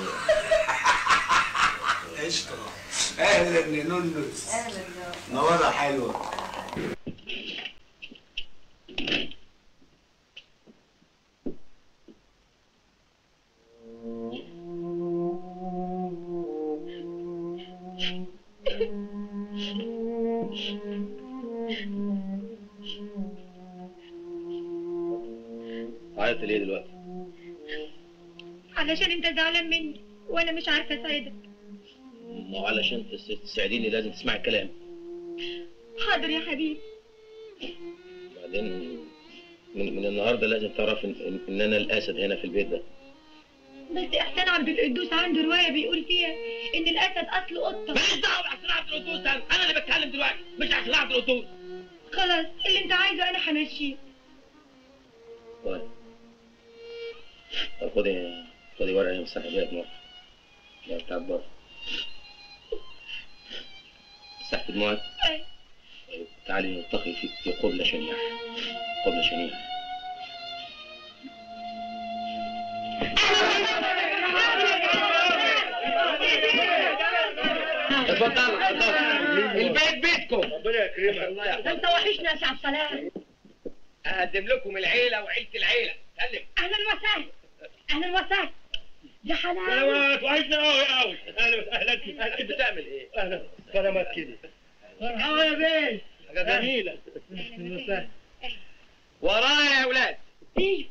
قشطة اهلا يا نونس اهلا نورة حلوة عيطت ليه دلوقتي؟ علشان انت زعلان مني وانا مش عارفه اساعدك ما هو علشان تس- تساعديني لازم تسمعي الكلام حاضر يا حبيبي بعدين من, من النهارده لازم تعرف ان, إن, ان انا الاسد هنا في البيت ده بس احسان عبد القدوس عنده روايه بيقول فيها ان الاسد اصله قطه ماليش دعوه باحسان عبد القدوس انا انا اللي بتكلم دلوقتي مش احسان عبد القدوس خلاص اللي انت عايزه انا همشيه طيب طب خدي خدي ورقه امسحي بيها دموعك يا بتاع بره مسحت دموعك أيوة. طيب، تعالي نلتقي في في قبلة شنيعة قبلة شنيعة اتفضل اتفضل البيت بيتكم ربنا يكرمك الله ده انت وحشنا يا شعب سلام اقدم لكم العيله وعيله العيله سلم اهلا وسهلا اهلا وسهلا يا حلاوه سلامات وحشنا قوي قوي اهلا وسهلا اهلا بتعمل ايه؟ اهلا سلامات كده اه يا بيه حاجه جميله اهلا وسهلا ورايا يا اولاد ايه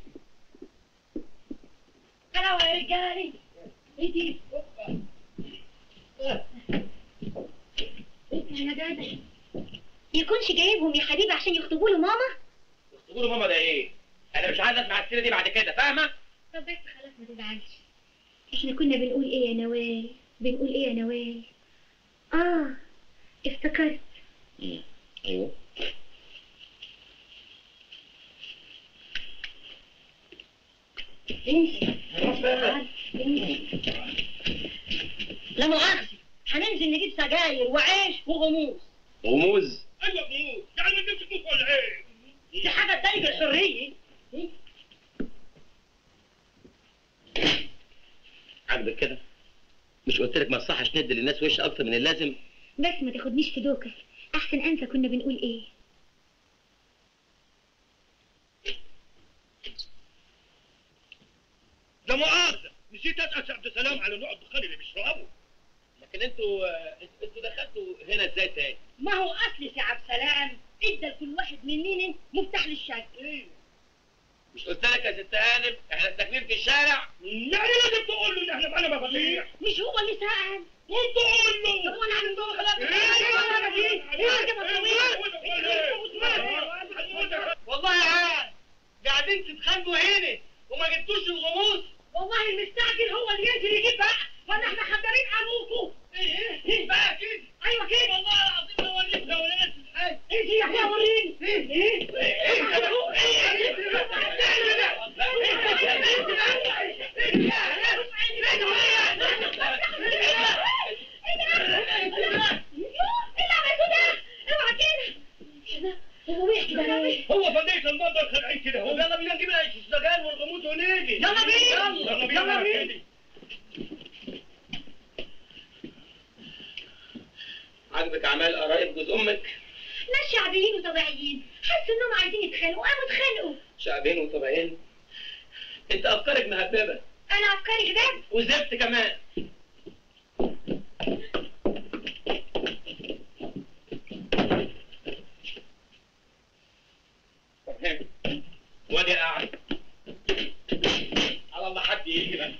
حلاوه يا رجالي ايه دي يا جدع يكونش جايبهم يا حبيبي عشان يخطبوا له ماما تقولوا ماما ده ايه؟ انا مش عايز اسمع السيره دي بعد كده فاهمه؟ طب بس خلاص ما تزعلش احنا كنا بنقول ايه يا نوال بنقول ايه يا نوال اه افتكرت ايوه لا مؤاخذة هننزل نجيب سجاير وعيش وغموس غموز ايوه غموس يعني ما تجيبش فلوس ولا ايه؟ دي حاجة تضايق الحرية عاجبك كده؟ مش قلت لك ما تصحش ندي للناس وش اكتر من اللازم؟ بس ما تاخدنيش في دوكة احسن انسى كنا بنقول ايه لا مؤاخذة نسيت اسال عبد السلام على نوع الدخان اللي بيشربه لكن انتوا انتوا دخلتوا هنا ازاي تاني؟ ما هو اصل سي عبد السلام ادى لكل واحد مننا مفتاح للشقة مش قلت لك يا ست هانم احنا ساكنين في الشارع؟ يعني لازم تقول له ان احنا معانا مفاتيح مش هو اللي سأل وانت قول له طب وانا عامل دور خلاص والله يا عيال قاعدين تتخانقوا هنا وما جبتوش الغموس والله المستعجل هو اللي ينزل يجيب بقى ولا احنا خبرين ابوكوا ايه بقى كده ايوه كده والله العظيم لو وريك لو لقيت الحاج ايه يا اخويا وريني ايه هو فديك المنظر خلعين كده هو يلا بينا نجيب السجاير والغموس ونيجي يلا بينا. يلا بينا يلا بينا. كده. عاجبك اعمال قرايب جوز امك ناس شعبيين وطبيعيين حسوا انهم عايزين يتخانقوا قاموا اتخانقوا شعبين وطبيعين انت افكارك مهببه انا افكاري جداد وزبت كمان وادي قاعد على الله حد يجي بقى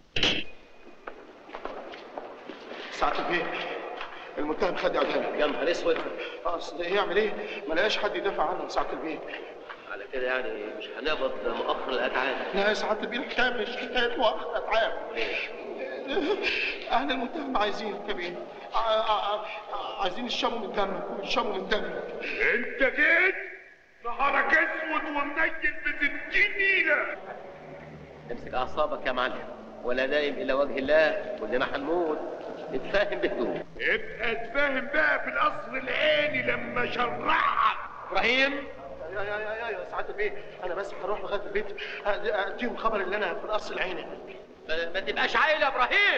ساعة البيت المتهم خد اعدام يا نهار اسود اصل يعمل ايه؟ ما لقاش حد يدافع عنه ساعة البيت على كده يعني مش هنقبض مؤخر الاتعاب لا يا ساعة البيت الحكاية مش حكاية وقت اتعاب اهل المتهم عايزين كبير ع- ع- ع- عايزين يشموا من دمك ويشموا من دمك انت جيت نهارك اسود ومنيل بستين نيله امسك اعصابك يا معلم ولا دايم الا وجه الله كلنا هنموت اتفاهم بهدوء ابقى اتفاهم بقى في القصر العيني لما شرعك ابراهيم يا يا يا يا يا ساعة البيت انا بس هروح لغاية البيت أ- اديهم خبر ان انا في القصر العيني ما ما تبقاش عايل يا ابراهيم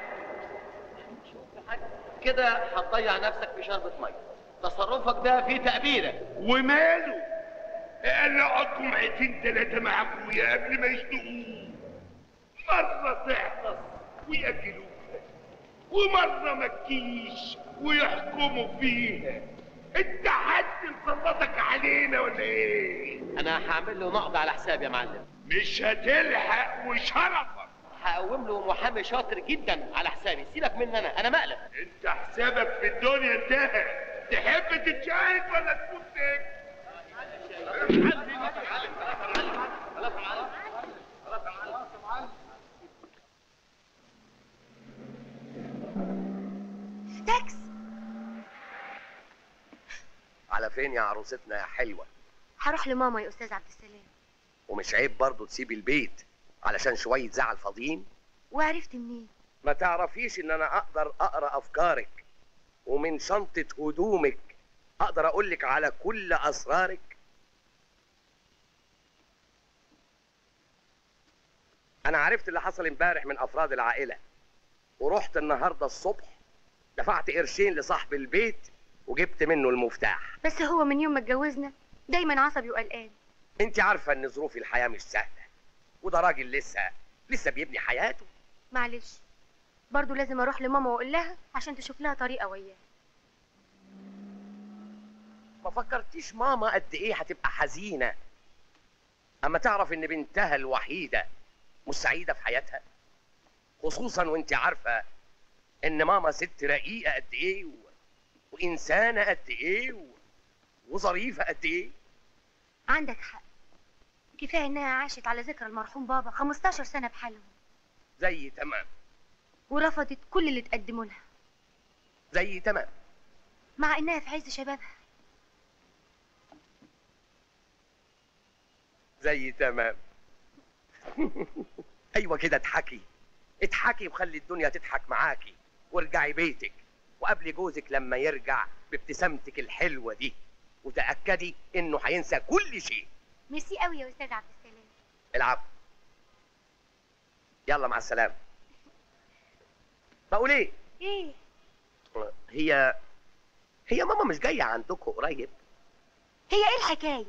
كده هتضيع نفسك في شربة ميه تصرفك ده فيه تأبيرة وماله قال اقعد جمعتين ثلاثة مع ابويا قبل ما يشتقوه مرة تحرص ويأكلوها ومرة ما تجيش ويحكموا فيها انت حد مسلطك علينا ولا ايه؟ انا هعمل له نقض على حسابي يا معلم مش هتلحق وشرفك هقوم له محامي شاطر جدا على حسابي سيبك مني انا انا مقلب انت حسابك في الدنيا انتهى تحب تتشاهد ولا تكون ساكت؟ فين يا عروستنا يا حلوه هروح لماما يا استاذ عبد السلام ومش عيب برضه تسيبي البيت علشان شويه زعل فاضيين وعرفت منين ما تعرفيش ان انا اقدر اقرا افكارك ومن شنطه هدومك اقدر اقولك على كل اسرارك انا عرفت اللي حصل امبارح من افراد العائله ورحت النهارده الصبح دفعت قرشين لصاحب البيت وجبت منه المفتاح بس هو من يوم ما اتجوزنا دايما عصبي وقلقان انت عارفه ان ظروف الحياه مش سهله وده راجل لسه لسه بيبني حياته معلش برضو لازم اروح لماما واقول لها عشان تشوف لها طريقه وياه ما فكرتيش ماما قد ايه هتبقى حزينه اما تعرف ان بنتها الوحيده مش سعيده في حياتها خصوصا وانت عارفه ان ماما ست رقيقه قد ايه و... وانسانه قد ايه و... وظريفه قد ايه عندك حق كفايه انها عاشت على ذكرى المرحوم بابا 15 سنه بحالهم زي تمام ورفضت كل اللي تقدمه لها زي تمام مع انها في عز شبابها زي تمام ايوه كده اضحكي اضحكي وخلي الدنيا تضحك معاكي وارجعي بيتك وقابلي جوزك لما يرجع بابتسامتك الحلوه دي وتاكدي انه هينسى كل شيء ميرسي قوي يا استاذ عبد السلام العب يلا مع السلامه بقول ايه ايه هي هي ماما مش جايه عندكم قريب هي ايه الحكايه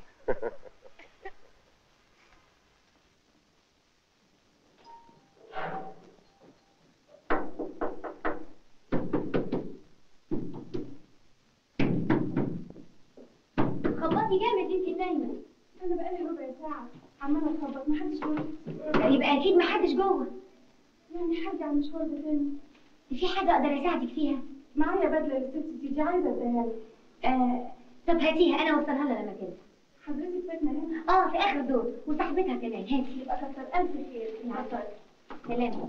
خبطي جامد انت نايمه انا بقالي ربع ساعه عماله اخبط محدش جوه يبقى اكيد محدش جوه يعني حاجه على المشوار ده تاني في حاجه اقدر اساعدك فيها معايا بدله للست دي عايزه اديها لك آه طب هاتيها انا اوصلها لها مكانها حضرتك ساكنه هنا اه في اخر دور وصاحبتها كمان هاتي يبقى كتر الف خير العفو سلام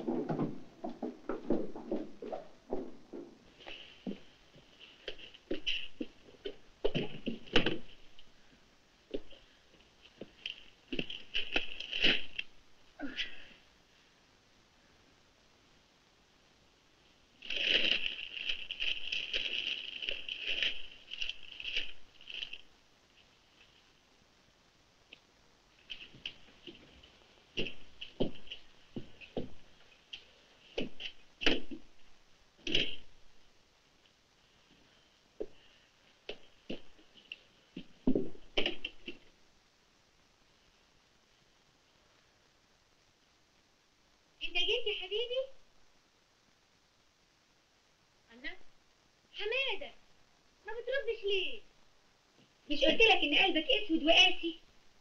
انت جيت يا حبيبي الله حماده ما بتردش ليه مش قلت لك ان قلبك اسود وقاسي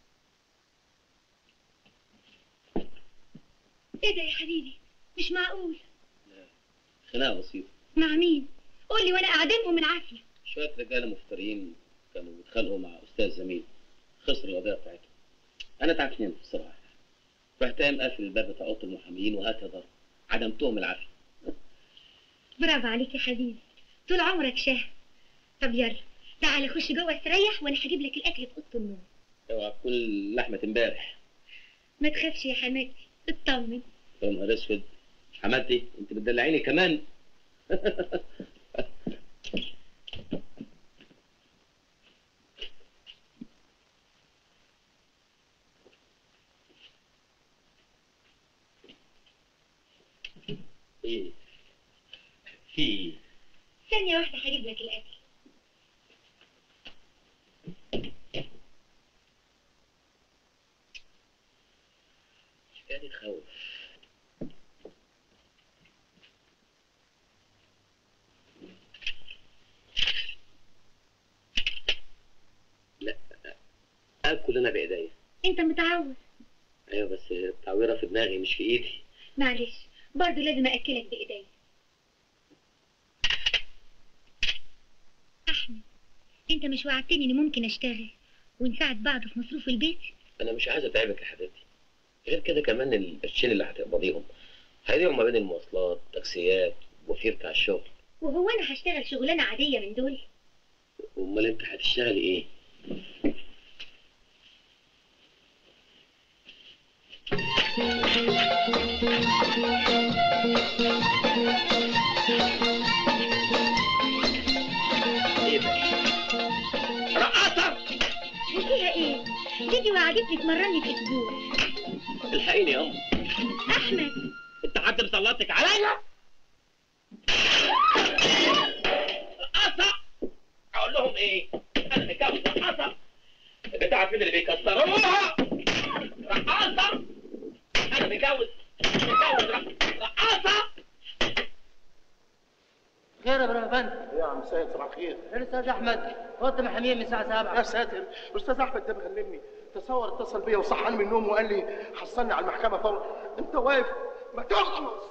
ايه ده يا حبيبي مش معقول خناقه بسيطه مع مين قول لي وانا اعدمهم من عافيه شويه رجاله مفترين كانوا بيتخانقوا مع استاذ زميل خسر القضيه بتاعتهم انا تعبت بصراحه رحت قايم قافل الباب بتاع اوضه المحامين وهات يا ضرب عدمتهم العافيه برافو عليك يا حبيبي طول عمرك شاه طب يلا تعالى خش جوه استريح وانا هجيب لك الاكل في اوضه النوم اوعى تكون لحمه امبارح ما تخافش يا حماتي اطمن يا نهار اسود حماتي انت بتدلعيني كمان ايه في ايه ثانيه واحده هجيب لك الاكل حكايه خوف لا اكل انا بايديا انت متعود ايوه بس التعويره في دماغي مش في ايدي معلش برضه لازم اكلك بايديا احمد انت مش وعدتني اني ممكن اشتغل ونساعد بعض في مصروف البيت انا مش عايز اتعبك يا حبيبتي غير كده كمان القرشين اللي هتقبضيهم هيضيعوا ما بين المواصلات تاكسيات وفير بتاع الشغل وهو انا هشتغل شغلانه عاديه من دول امال انت هتشتغلي ايه رقاصة فيها ايه؟ ديدي وعدتني تمرني في اسبوع الحقيني يا ام احمد انت حد مسلطك عليا رقاصة اقول لهم ايه انا متجوز رقاصة بتاعت مين اللي بيكسروها رقاصة انا متجوز متجوز رق- رقاصة خير يا برهبان يا عم سيد صباح الخير الاستاذ احمد وقت محاميه من الساعه 7 يا ساتر الاستاذ احمد ده مغلبني تصور اتصل بيا وصحاني من النوم وقال لي حصلني على المحكمه فورا انت واقف ما تخلص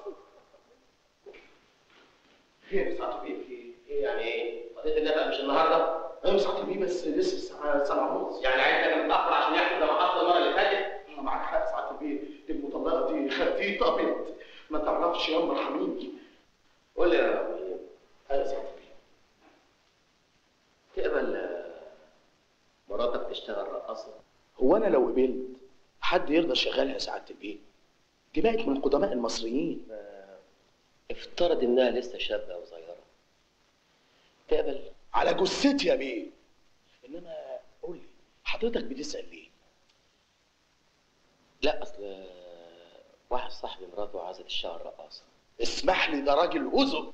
خير يا سعاده البيه في ايه يعني ايه قضيه النفق مش النهارده ايوه سعاده البيه بس لسه الساعه 7 ونص يعني عايز كان متاخر عشان يحصل زي ما حصل المره اللي فاتت معاك حق سعاده البيه المطلقه دي خفيفه ابيض ما تعرفش يا ام ارحميني قول لي يا رب ايوه سعاده البيه تقبل آه، مراتك تشتغل رقاصه هو انا لو قبلت حد يرضى يشغلها يا سعاده البيه دي بقت من قدماء المصريين افترض انها لسه شابه وصغيره تقبل على جثتي يا بيه انما قول لي حضرتك بتسال ليه لا اصل واحد صاحبي مراته عايزه تشتغل رقاصه اسمح لي ده راجل هزق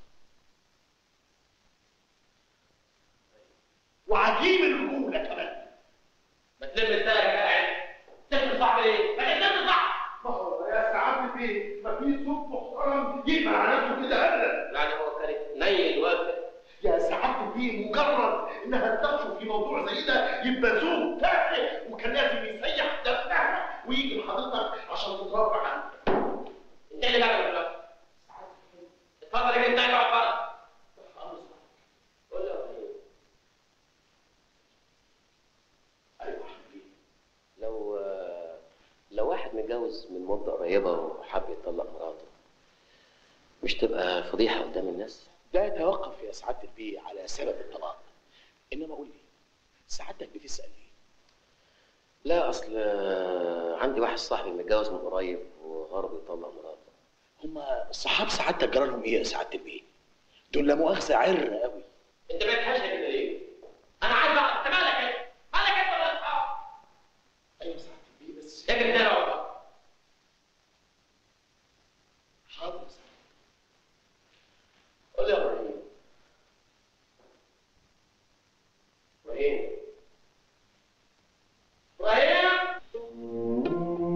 وعجيب الرجوله كمان ما تلم السنه يا جدع تفهم صاحبي ايه؟ ما تفهم صح ما هو يا سعاده البيه ما في زوج محترم يقبل على نفسه كده ابدا يعني هو كان نيل وافق يا سعاده البيه مجرد انها تدخل في موضوع زي ده يبقى زوج تافه وكان لازم يسيح دمها ويجي لحضرتك عشان تتربى عنه انت اللي بقى دلوقتي اتفضل يا جدع اقعد بره قول له يا إبراهيم. لو لو واحد متجوز من مدة قريبة وحب يطلق مراته مش تبقى فضيحة قدام الناس؟ ده يتوقف يا سعاده البيه على سبب الطلاق انما قول لي سعادتك بتسال ليه لا أصل عندي واحد صاحبي متجوز من قريب وغرب يطلق مراته هما صحاب سعادتك جرى لهم ايه يا سعاده البيه دول لا مؤاخذه عر قوي انت بقيت حاجه كده ليه؟ انا عايز اعرف انت مالك انت؟ مالك انت ولا اصحاب؟ ايوه سعاده البيه بس اجري تاني اقعد بره. حاضر يا سعاده قول لي يا إبراهيم إبراهيم ابراهيم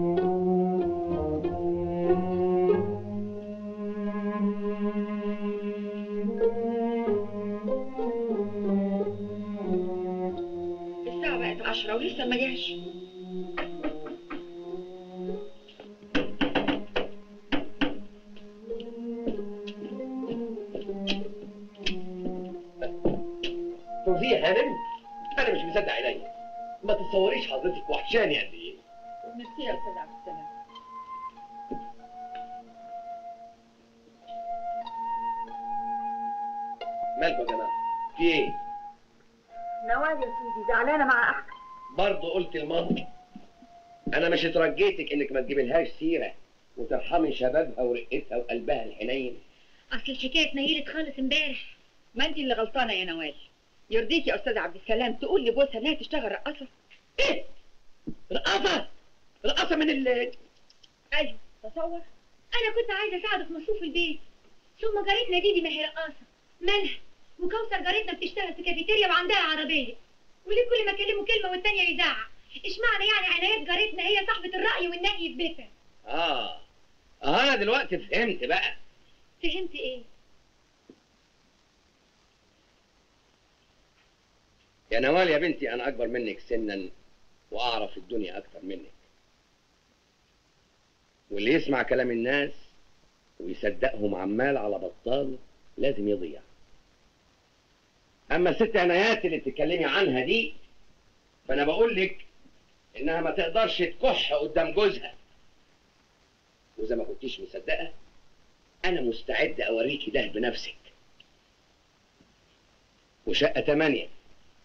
الساعة بقت عشرة ولسه ما جاش فوزية هانم انا مش مصدق عينيا ما تتصوريش حضرتك وحشاني قد ايه ميرسي يا أستاذ عبد السلام مالكم يا جماعه في ايه نوال يا سيدي زعلانة مع أحمد برضه قلت المنطق انا مش اترجيتك انك ما تجيبلهاش سيره وترحمي شبابها ورقتها وقلبها الحنين اصل الحكايه اتنيلت خالص امبارح ما انت اللي غلطانة يا نوال يرضيك يا أستاذ عبد السلام تقول لجوزها إنها تشتغل رقاصة ايه رقاصة رقاصة من ال ايوه تصور انا كنت عايزه اساعده في مصروف البيت ثم جارتنا دي ما هي رقاصه مالها وكوثر جارتنا بتشتغل في كافيتيريا وعندها عربيه وليه كل ما اكلمه كلمه والتانيه يزعق اشمعنى يعني عنايات جارتنا هي صاحبه الراي والنهي في بيتها اه اه انا دلوقتي فهمت بقى فهمت ايه يا نوال يا بنتي انا اكبر منك سنا واعرف الدنيا اكتر منك واللي يسمع كلام الناس ويصدقهم عمال على بطال لازم يضيع اما الست عنايات اللي بتتكلمي عنها دي فانا بقول لك انها ما تقدرش تكح قدام جوزها واذا ما كنتيش مصدقه انا مستعد اوريكي ده بنفسك وشقه تمانية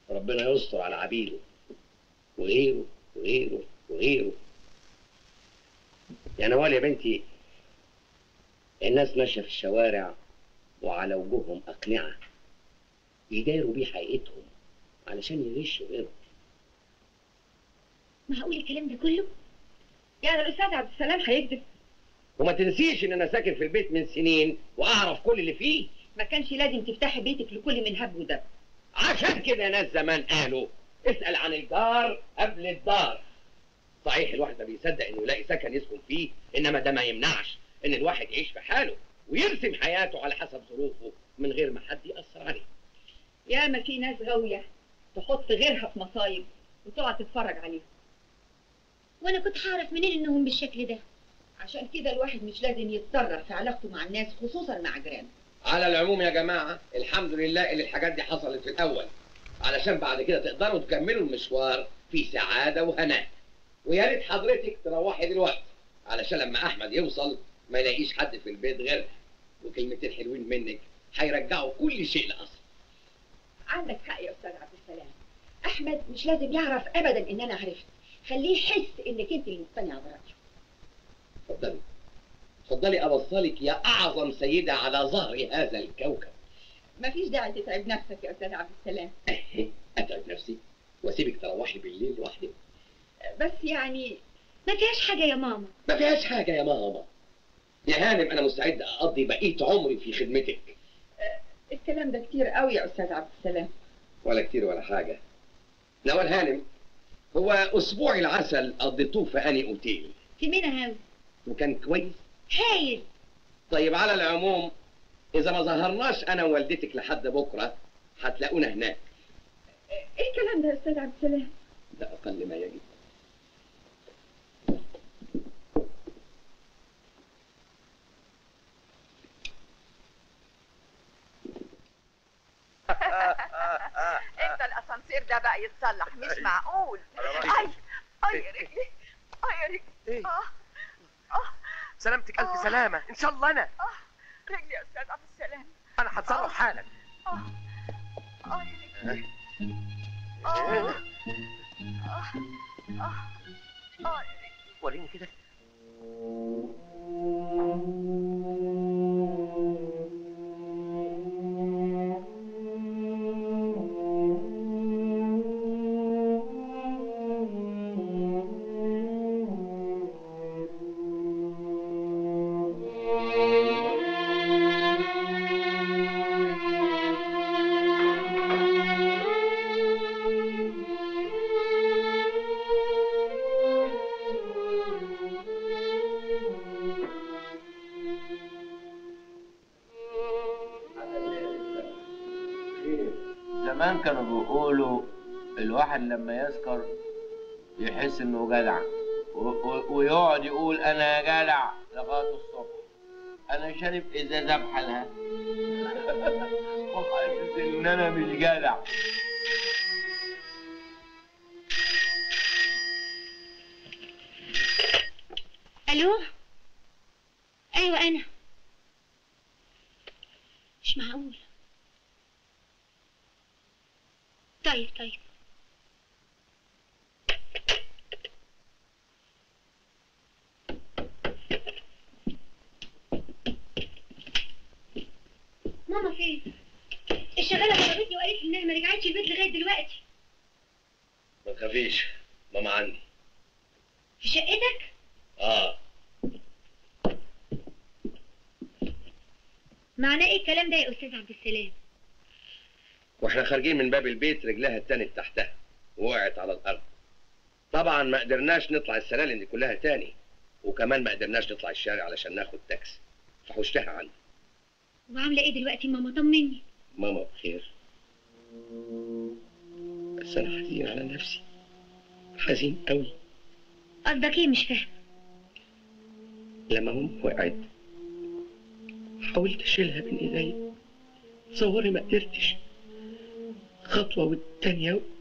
ربنا يستر على عبيده وغيره وغيره وغيره يا نوال يا بنتي الناس ماشيه في الشوارع وعلى وجوههم اقنعه يداروا بيه حقيقتهم علشان يغشوا غيرهم معقول الكلام ده كله؟ يعني الاستاذ عبد السلام هيكذب وما تنسيش ان انا ساكن في البيت من سنين واعرف كل اللي فيه ما كانش لازم تفتحي بيتك لكل من هب ودب عشان كده ناس زمان قالوا اسأل عن الجار قبل الدار صحيح الواحد ما بيصدق انه يلاقي سكن يسكن فيه انما ده ما يمنعش ان الواحد يعيش في حاله ويرسم حياته على حسب ظروفه من غير ما حد يأثر عليه يا ما في ناس غاوية تحط غيرها في مصايب وتقعد تتفرج عليها وانا كنت هعرف منين انهم بالشكل ده عشان كده الواحد مش لازم يتسرع في علاقته مع الناس خصوصا مع جيرانه على العموم يا جماعة الحمد لله ان الحاجات دي حصلت في الاول علشان بعد كده تقدروا تكملوا المشوار في سعادة وهناء ويا ريت حضرتك تروحي دلوقتي علشان لما احمد يوصل ما يلاقيش حد في البيت غيرها وكلمتين حلوين منك هيرجعوا كل شيء لاصله عندك حق يا استاذ عبد السلام احمد مش لازم يعرف ابدا ان انا عرفت خليه يحس انك انت اللي مقتنعه برايه اتفضلي اتفضلي اوصلك يا اعظم سيدة على ظهر هذا الكوكب مفيش داعي تتعب نفسك يا استاذ عبد السلام اتعب نفسي واسيبك تروحي بالليل لوحدك بس يعني ما فيهاش حاجه يا ماما ما فيهاش حاجة يا ماما يا هانم انا مستعد اقضي بقية عمري في خدمتك الكلام ده كتير قوي يا استاذ عبد السلام ولا كتير ولا حاجة نوال هانم هو اسبوع العسل قضيتوه في اني اوتيل في منى هاوي وكان كويس هايل طيب على العموم اذا ما ظهرناش انا ووالدتك لحد بكره هتلاقونا هناك ايه الكلام ده يا استاذ عبد السلام ده اقل ما يجب انت الاسانسير ده بقى يتصلح مش معقول اي اي يا رجلي اي يا رجلي ايه اه اه سلامتك الف سلامه ان شاء الله انا اه رجلي يا استاذ عبد السلام انا هتصرف حالا اه اه يا رجلي اه اه اه اه يا رجلي وريني كده زمان كانوا بيقولوا الواحد لما يسكر يحس انه جدع و- و- ويقعد يقول انا جدع لغايه الصبح انا شارب ازازه بحالها وحاسس ان انا مش جدع الو ايوه انا مش معقول طيب طيب ماما فين الشغاله ضربتني وقالت لي انها ما رجعتش البيت لغايه دلوقتي ما تخافيش ماما عندي في شقتك اه معناه ايه الكلام ده يا استاذ عبد السلام واحنا خارجين من باب البيت رجلها اتنت تحتها ووقعت على الارض طبعا ما قدرناش نطلع السلالم دي كلها تاني وكمان ما قدرناش نطلع الشارع علشان ناخد تاكسي فحوشتها عندي وعامله ايه دلوقتي ماما طمني ماما بخير بس انا حزين على نفسي حزين قوي قصدك ايه مش فاهم لما ماما وقعت حاولت اشيلها بين ايدي تصوري ما قدرتش خطوة والتانية و...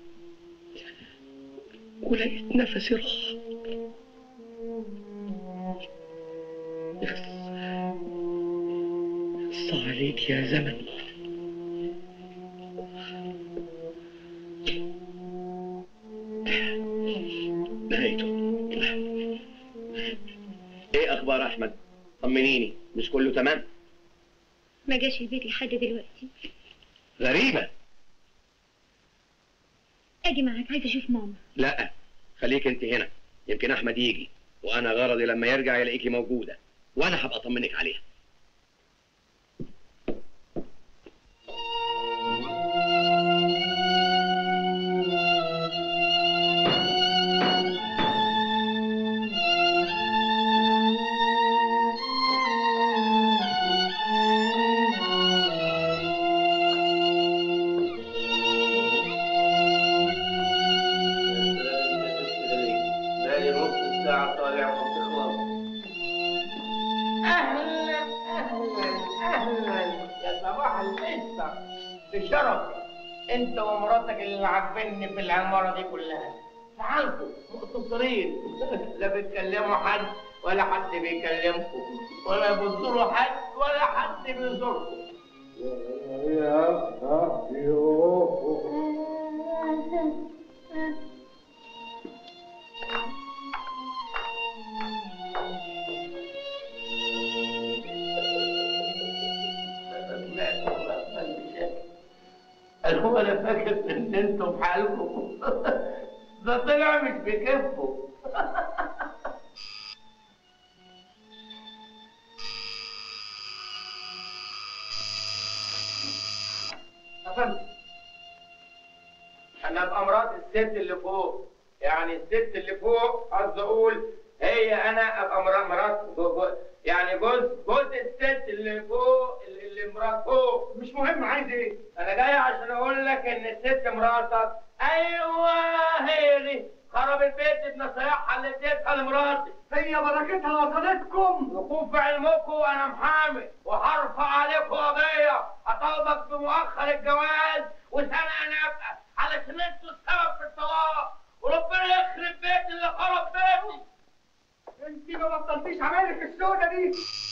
ولقيت نفسي راح يخص يخص عليك يا زمن نهايته ايه اخبار احمد طمنيني مش كله تمام ما جاش البيت لحد دلوقتي غريبه اجي معاك عايزه اشوف ماما لا خليك انت هنا يمكن احمد يجي وانا غرضي لما يرجع يلاقيكي موجوده وانا هبقى اطمنك عليها بالي نص ساعة طالع وبتخلص اهلا اهلا اهلا يا صباح القصه بشرف انت ومراتك اللي عاجبني في العماره دي كلها تعالوا مقتصرين لا بتكلموا حد ولا حد بيكلمكم ولا بتزوروا حد ولا حد بيزوركم هو انا فاكر ان انتوا في حالكم ده طلع مش بكفه أفهم انا ابقى مرات الست اللي فوق يعني الست اللي فوق قصدي اقول هي انا ابقى مرات مرات جو- جو- يعني جوز جوز الست اللي فوق اللي اللي مرات فوق مش مهم عايز ايه انا جاي عشان اقول لك ان الست مراتك ايوه هي دي خرب البيت بنصايحها اللي اديتها لمراتي هي بركتها وصلتكم وكون في علمكم انا محامي وهرفع عليكم قضيه هطالبك بمؤخر الجواز وسنه نفقه علشان انتوا السبب في الطلاق وربنا يخرب بيت اللي خرب بيتي انت ما بطلتيش عمالك السودة دي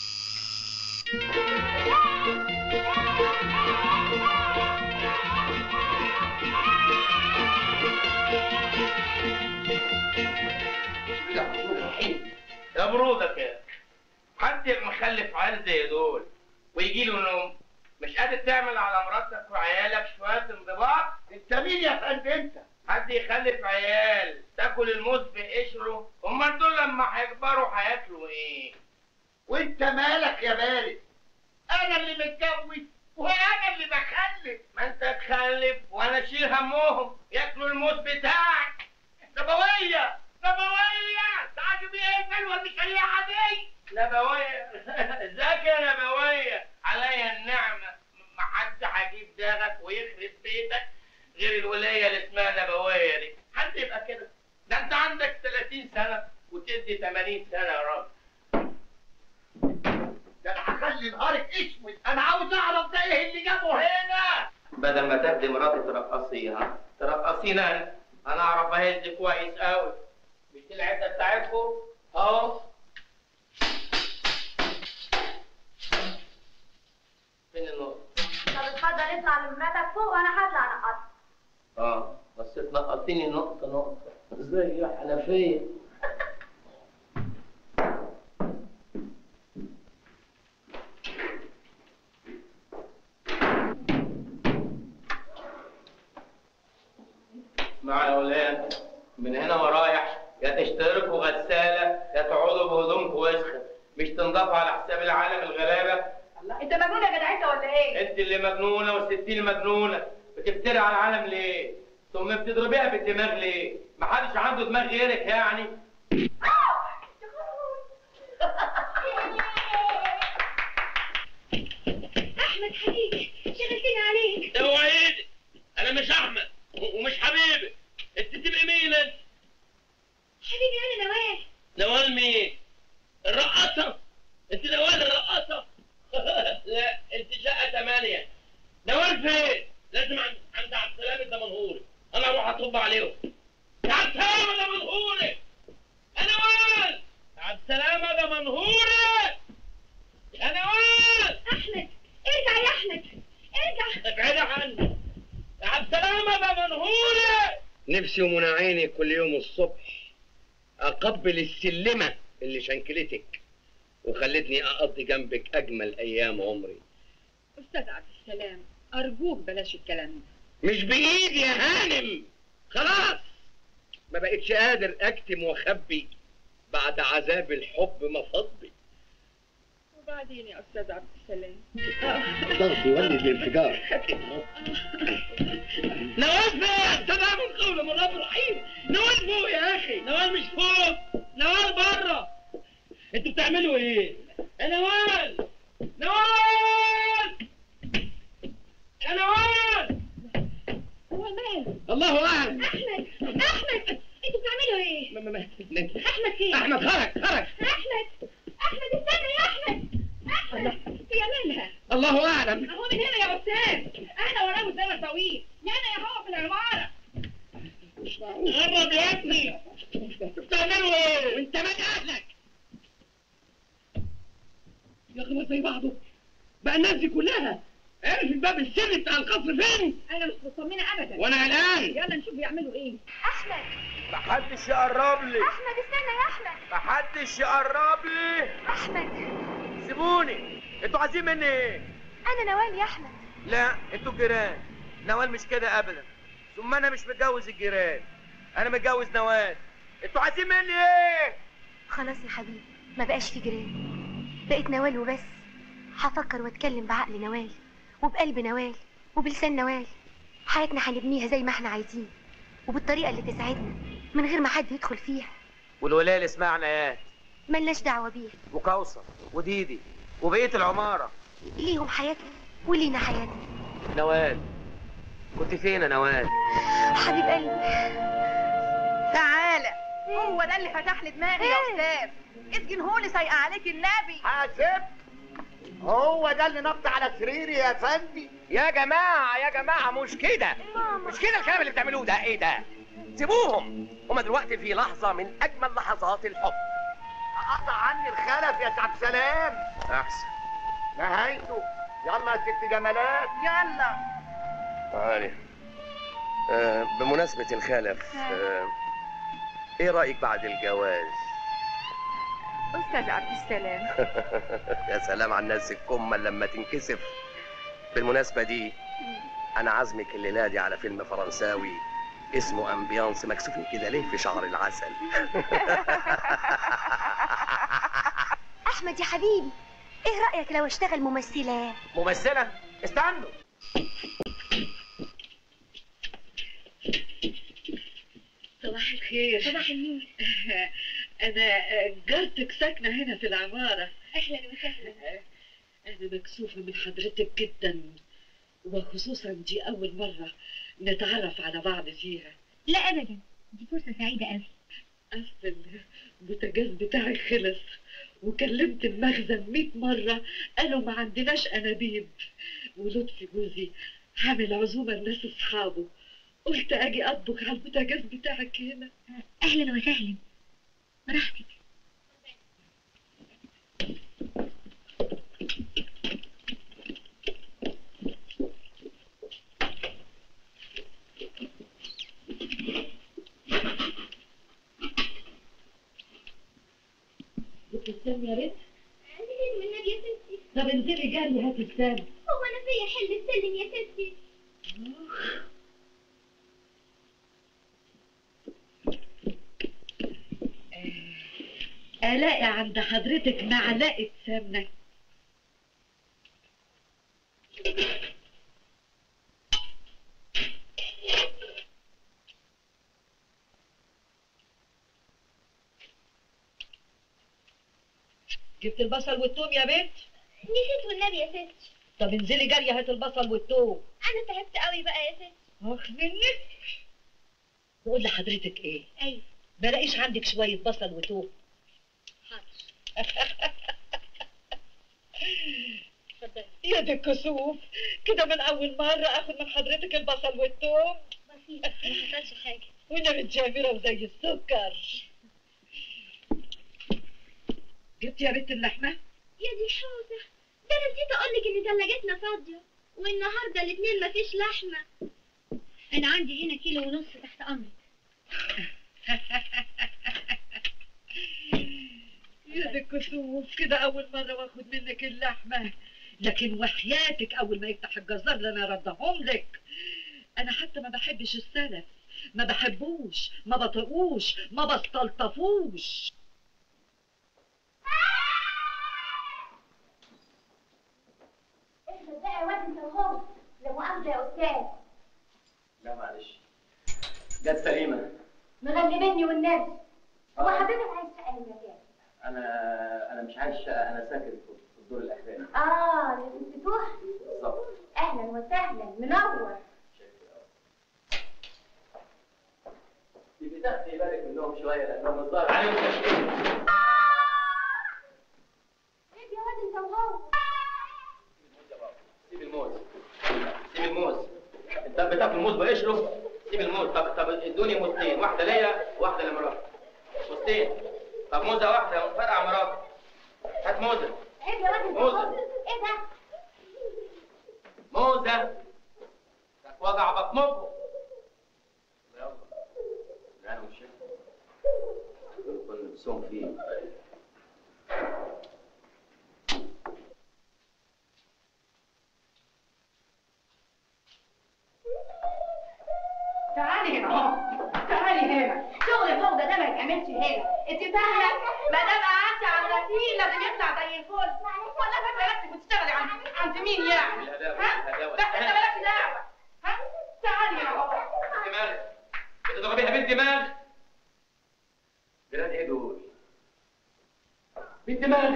يا برودك يا حد مخلف عيال زي دول ويجي له نوم مش قادر تعمل على مراتك وعيالك شويه انضباط انت مين يا فندم انت حد يخلف عيال تاكل الموز بقشره امال دول لما هيكبروا هياكلوا ايه وانت مالك يا بارد انا اللي متجوز وانا اللي بخلف ما انت تخلف وانا اشيل همهم ياكلوا الموز بتاعك نبويه نبويه تعالوا بيه ايه البلوه المشيعه دي نبويه ازيك يا نبويه عليا النعمه ما حد هيجيب داغك ويخرب بيتك غير الولايه اللي اسمها نبويه دي حد يبقى كده ده انت عندك 30 سنه وتدي 80 سنه يا راجل ده انا هخلي نهارك اسود انا عاوز اعرف ده ايه اللي جابه هنا بدل ما تاخدي مراتي ترقصيها ترقصينا انا انا اعرف اهز كويس قوي مش دي العده بتاعتكم اهو فين النقطه طب اتفضل اطلع لمراتك فوق وانا هطلع انقطك اه بس تنقصيني نقطه نقطه ازاي يا حنفيه مع يا ولاد من هنا ورايح يا تشتركوا غسالة يا تقعدوا بهدومكم وسخة مش تنضفوا على حساب العالم الغلابة الله انت مجنون يا جدع انت ولا ايه؟ انت اللي مجنونة والستين مجنونة بتفتري على العالم ليه؟ ثم بتضربيها بالدماغ ليه؟ محدش عنده دماغ غيرك يعني احمد حبيبي شغلتني عليك اوعى ايدك انا مش احمد و- ومش حبيبي انت تبقي مين انت؟ حبيبي انا نوال نوال مين؟ الرقاصة انت نوال الرقاصة لا انت شقة ثمانية نوال فين؟ لازم عند عند عبد السلام الدمنهوري انا اروح اطب عليهم يا عبد السلام الدمنهوري يا نوال يا عبد السلام الدمنهوري يا نوال احمد ارجع يا احمد ارجع ابعدي عني يا عبد السلام الدمنهوري نفسي ومنى عيني كل يوم الصبح اقبل السلمه اللي شنكلتك وخلتني اقضي جنبك اجمل ايام عمري استاذ عبد السلام ارجوك بلاش الكلام ده مش بايدي يا هانم خلاص ما بقتش قادر اكتم واخبي بعد عذاب الحب ما فضي وبعدين يا استاذ عبد السلام ضغط يولد الانفجار نوال فين؟ سلام قولا من رب رحيم نوال فوق يا اخي نوال مش فوق نوال بره انتوا بتعملوا ايه؟ يا نوال نوال يا نوال هو ماله الله اعلم احمد احمد انتوا بتعملوا ايه؟ احمد فين؟ احمد خرج خرج احمد احمد استنى يا احمد احمد هي مالها؟ الله اعلم اهو من هنا يا استاذ انا وراه زمن طويل يا انا يا هو في العماره قرب يا ابني بتعملوا ايه؟ وانت مال اهلك يا اخي ما زي بعضه بقى الناس دي كلها عرف الباب السري بتاع القصر فين؟ انا مش مطمنه ابدا وأنا قلقان. يلا نشوف بيعملوا ايه احمد محدش يقرب لي احمد استنى يا احمد محدش يقرب لي احمد سيبوني انتوا عايزين مني ايه انا نوال يا احمد لا انتوا جيران نوال مش كده ابدا ثم انا مش متجوز الجيران انا متجوز نوال انتوا عايزين مني ايه خلاص يا حبيبي ما بقاش في جيران بقيت نوال وبس هفكر واتكلم بعقل نوال وبقلب نوال وبلسان نوال حياتنا هنبنيها زي ما احنا عايزين وبالطريقه اللي تسعدنا من غير ما حد يدخل فيها والولايه اللي اسمها عنايات ملناش دعوه بيها وكوثر وديدي وبقيه العماره ليهم حياتهم ولينا حياتنا نوال كنت فين يا نوال حبيب قلبي تعالى هو ده اللي فتح لي دماغي يا استاذ اسجن هو اللي سايقه عليك النبي حاسب هو ده اللي نط على سريري يا فندي يا جماعة يا جماعة مش كده مش كده الكلام اللي بتعملوه ده ايه ده سيبوهم هما دلوقتي في لحظة من أجمل لحظات الحب قطع عني الخلف يا سعد سلام أحسن نهايته يلا يا ست جمالات يلا تعالي آه بمناسبة الخلف آه ايه رأيك بعد الجواز استاذ عبد السلام يا سلام على الناس الكمة لما تنكسف بالمناسبة دي أنا عازمك الليلة دي على فيلم فرنساوي اسمه أمبيانس مكسوفين كده ليه في شعر العسل احمد يا حبيبي ايه رايك لو اشتغل ممثله ممثلة استنوا صباح الخير صباح النور انا جارتك ساكنه هنا في العماره اهلا وسهلا انا مكسوفه من حضرتك جدا وخصوصا دي اول مره نتعرف على بعض فيها لا ابدا دي فرصه سعيده قوي اصل البوتاجاز بتاعي خلص وكلمت المخزن 100 مره قالوا ما عندناش انابيب ولطفي جوزي عامل عزومه لناس اصحابه قلت اجي اطبخ على البوتاجاز بتاعك هنا اهلا وسهلا براحتك جبت السام يا ريت نسيت من النبي يا ستي طب انزلي جري هاتي السام هو انا فيا حل السلم يا ستي الاقي عند حضرتك معلقه سمنه جبت البصل والثوم يا بنت نسيت والنبي يا ستي طب انزلي جري هات البصل والثوم انا تعبت قوي بقى يا ستي اخ منك بقول لحضرتك ايه ايوه بلاقيش عندك شويه بصل وثوم يا دي الكسوف كده من اول مره اخد من حضرتك البصل والثوم بسيط ما حصلش حاجه وانا متجامره وزي السكر جبت يا بنت اللحمه يا دي حوسه ده انا نسيت اقول لك ان ثلاجتنا فاضيه والنهارده الاثنين مفيش لحمه انا عندي هنا كيلو ونص تحت امرك الكسوف كده اول مره واخد منك اللحمه لكن وحياتك اول ما يفتح الجزار ده انا ردهم لك انا حتى ما بحبش السلف ما بحبوش ما بطيقوش ما بستلطفوش احمد بقى يا واد انت وهو لا مؤاخذه يا استاذ لا معلش جت سليمه مغلبني والنبي هو حضرتك عايز شقه المكان انا انا مش عايش شقه انا ساكن في في الدور الاخراني اه للفتوح بالظبط اهلا وسهلا منور تبقي تاخدي بالك منهم شويه لانهم الظاهر عليهم تشكيل ايه يا واد انت وهو سيب الموز سيب الموز انت بتاكل موز بقشره سيب الموز طب طب ادوني موزتين واحده ليا واحده لمراتي موزتين طب موزه واحده فرقع مراتي هات موزه ايه يا واد انت موزة. وهو ايه ده موزه وجع بطنكم يلا انا مش كل نفسهم فيه تعالي هنا اهو تعالي هنا شغل الفوضى ده ما يتعملش هنا انت فاهمه ما دام قعدتي على الغسيل لازم يطلع زي الفل ولا فاكره نفسك بتشتغلي عند عند مين يعني ها بس انت مالكش دعوه ها تعالي هنا اهو دماغ بتضربيها بالدماغ جيران ايه دول؟ بالدماغ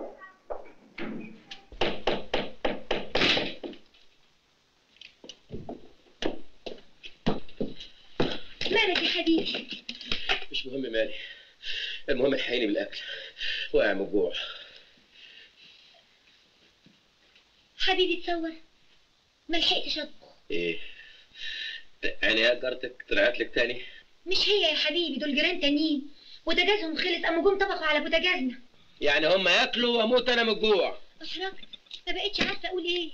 مالك يا حبيبي مش مهم مالي المهم الحقيني بالاكل واقع من الجوع حبيبي تصور ما لحقتش اطبخ ايه يعني جارتك طلعت لك تاني مش هي يا حبيبي دول جيران تانيين بوتاجازهم خلص قاموا جم طبخوا على بوتاجازنا يعني هم ياكلوا واموت انا من الجوع احرجت ما بقتش عارفه اقول ايه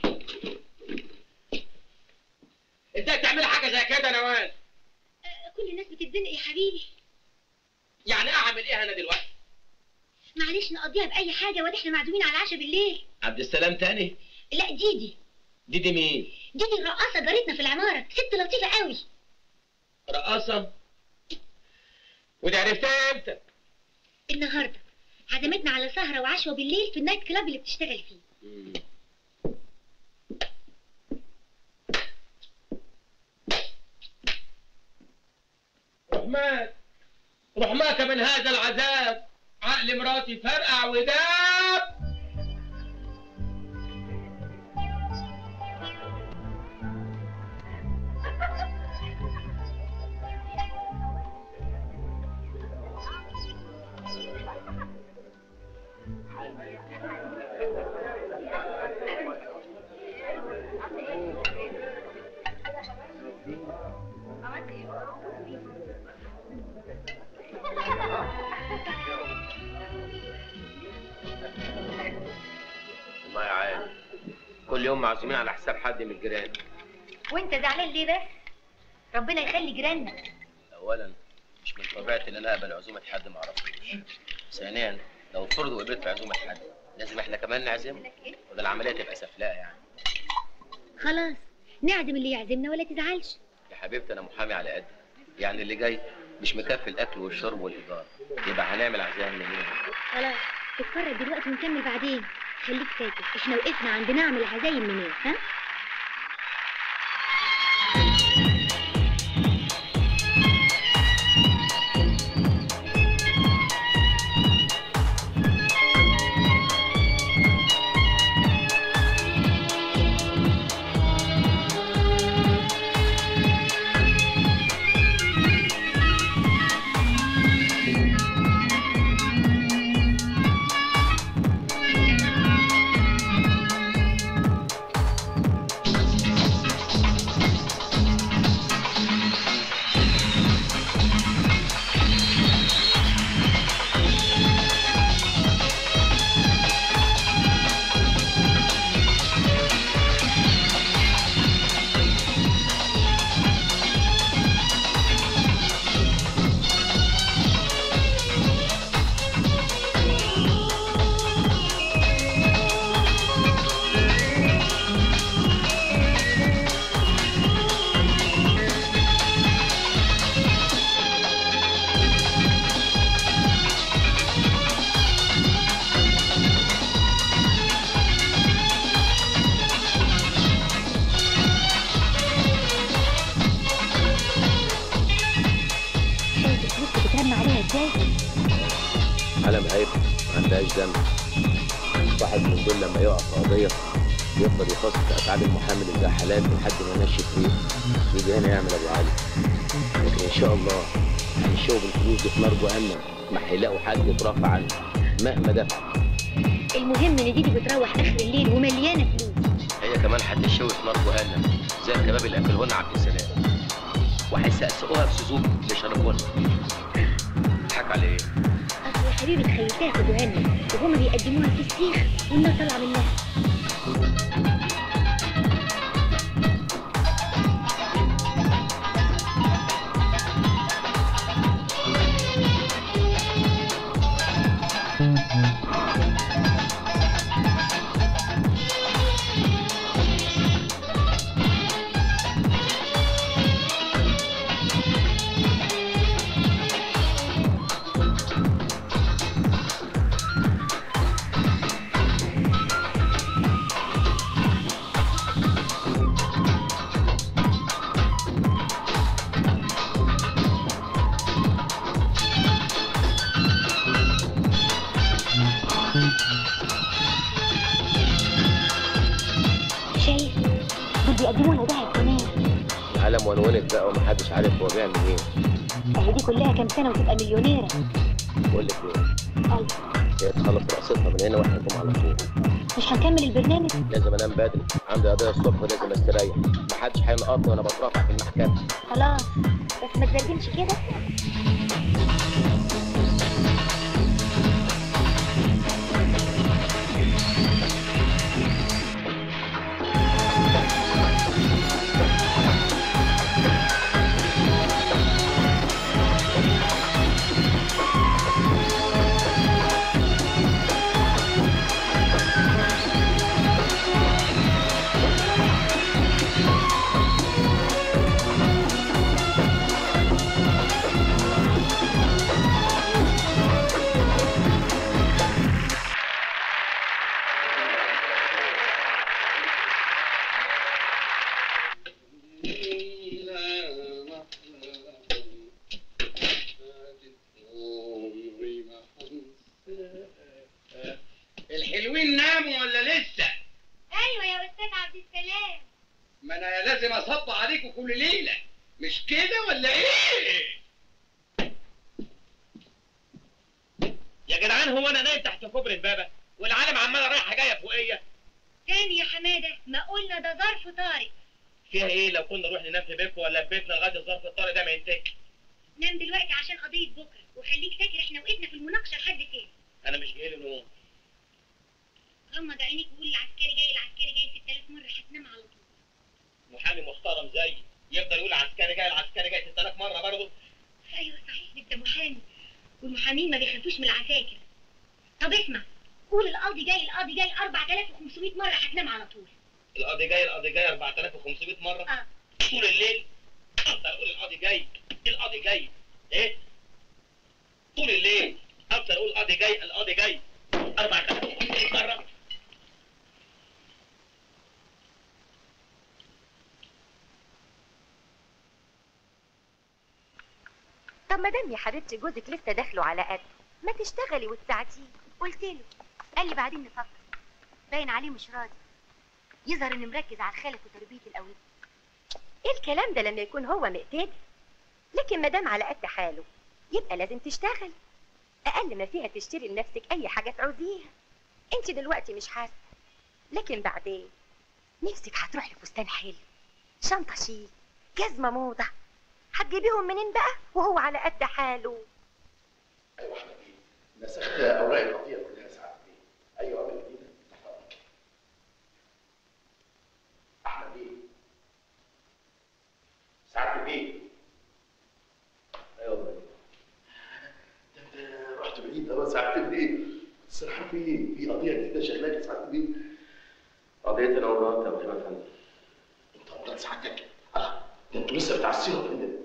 ازاي تعملي حاجه زي كده يا نوال كل الناس بتتزنق يا حبيبي يعني اعمل ايه انا دلوقتي معلش نقضيها باي حاجه وادي احنا معزومين على العشاء بالليل عبد السلام تاني لا ديدي دي دي مين ديدي الرقاصه جارتنا في العماره ست لطيفه قوي رقاصه ودي عرفتها امتى النهارده عزمتنا على سهره وعشوه بالليل في النايت كلاب اللي بتشتغل فيه رحمات رحماك من هذا العذاب عقل مراتي فرقع وداب والله يا عالم كل يوم معزومين على حساب حد من الجيران وانت زعلان ليه بس ربنا يخلي جيراننا اولا مش من طبيعتي ان انا اقبل عزومه حد ما اعرفوش ثانيا لو فرضوا قبلت في عزومه حد لازم احنا كمان نعزم ولا العمليه تبقى سفلاء يعني خلاص نعزم اللي يعزمنا ولا تزعلش يا حبيبتي انا محامي على قد يعني اللي جاي مش مكفي الاكل والشرب والايجار يبقى هنعمل عزايم منين خلاص اتفرج دلوقتي ونكمل بعدين خليك فاكر احنا وقفنا عند نعمل عزايم منين ها علم هيبة ما عندهاش دم واحد من دول لما يقع في قضية يفضل يخصص أفعال المحامي اللي زي حالات لحد ما ينشف فيه يجي هنا يعمل أبو علي لكن إن شاء الله هيشوفوا بالفلوس دي في نار جهنم ما هيلاقوا حد يترافع عنه مهما دفع المهم ان ديدي بتروح اخر الليل ومليانه فلوس هي كمان هتشوي في نار جهنم زي الكباب اللي اكلهن عبد السلام وهيسقسقوها بسوزوكي اللي شربونا اضحك على ايه؟ اصل يا حبيبي تخيلتها في جهنم وهما بيقدموها في السيخ والنار طالعه منها شايف دول بيقدموا لنا دهب كمان العالم ونونت بقى ومحدش عارف هو بيعمل ايه اهي دي كلها كام سنه وتبقى مليونيره بقول لك ايه ايوه هي تخلص رقصتها من هنا واحنا نقوم على طول مش هنكمل البرنامج لازم انام بدري عندي قضيه الصبح ولازم استريح محدش هينقطني وانا بترافع في المحكمه خلاص بس ما تزرجنش كده الحلوين ناموا ولا لسه؟ ايوه يا استاذ عبد السلام ما انا لازم اصب عليكم كل ليله مش كده ولا ايه؟ يا جدعان هو انا نايم تحت كوبري امبابه والعالم عماله رايحه جايه فوقيه تاني يا حماده ما قلنا ده ظرف طارئ فيها ايه لو كنا نروح ننام في بيتكم ولا في بيتنا لغايه الظرف الطارئ ده ما ينتهي نام دلوقتي عشان قضيه بكره وخليك فاكر احنا وقفنا في المناقشه لحد فين انا مش جاي لي نوم غمض عينيك وقول العسكري جاي العسكري جاي 6000 مره هتنام على طول محامي محترم زيي يفضل يقول عسكري جاي العسكري جاي 6000 مره برضه ايوه صحيح انت محامي والمحامين ما بيخافوش من العساكر طب اسمع قول القاضي جاي القاضي جاي 4500 مره هتنام على طول القاضي جاي القاضي جاي 4500 مره اه طول الليل افضل اقول القاضي جاي القاضي جاي ايه طول الليل افضل اقول القاضي جاي القاضي جاي 4500 مره طب ما دام يا حبيبتي جوزك لسه داخله على قد ما تشتغلي وتساعديه قلت له قال لي بعدين نفكر باين عليه مش راضي يظهر انه مركز على الخلف وتربيه الاولاد ايه الكلام ده لما يكون هو مقتدر لكن ما دام على قد حاله يبقى لازم تشتغل اقل ما فيها تشتري لنفسك اي حاجه تعوزيها انت دلوقتي مش حاسه لكن بعدين نفسك هتروح لفستان حلو شنطه شيك جزمه موضه هتجيبيهم منين بقى وهو على قد حاله ايوه احمد بيه نسخت اوراق القضيه كلها ساعات بيه اي اوراق جديده تحت امرك احمد بيه ساعات بيه ايوه ده انت رحت بعيد اهو ساعات بيه الصراحه في في قضيه جديده شغلاك ساعات بيه قضية الأوراق يا يا فندم انت مرات سعادتك اه ده انتوا لسه بتعسروا يا فندم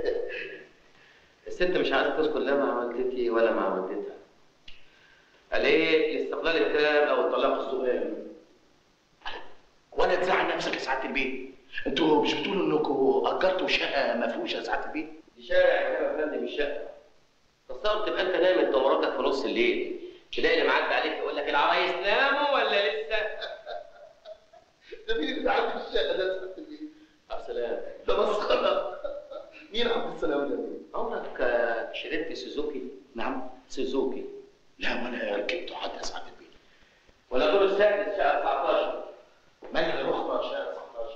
الست مش عايزة تذكر لا مع والدتي ولا مع والدتها قال ايه الاستقلال التام او الطلاق الصغير وانا تزعل نفسك يا سعاده البيت انتوا مش بتقولوا انكم اجرتوا شقه مفروشه يا سعاده البيت دي شارع يا فندم مش شقة تصور تبقى انت نايم انت ومراتك في نص الليل تلاقي اللي معدي عليك يقول لك العرايس ناموا ولا لسه؟ ده مين اللي عندي في الشقه ده سعاده البيه؟ عبد السلام ده مسخره مين عبد السلام ده؟ عمرك آه، شربت سوزوكي؟ نعم سوزوكي لا وانا ركبته حتى يا سعاده البيه ولا دور السادس شقه 19 مالها رخبه شقه 19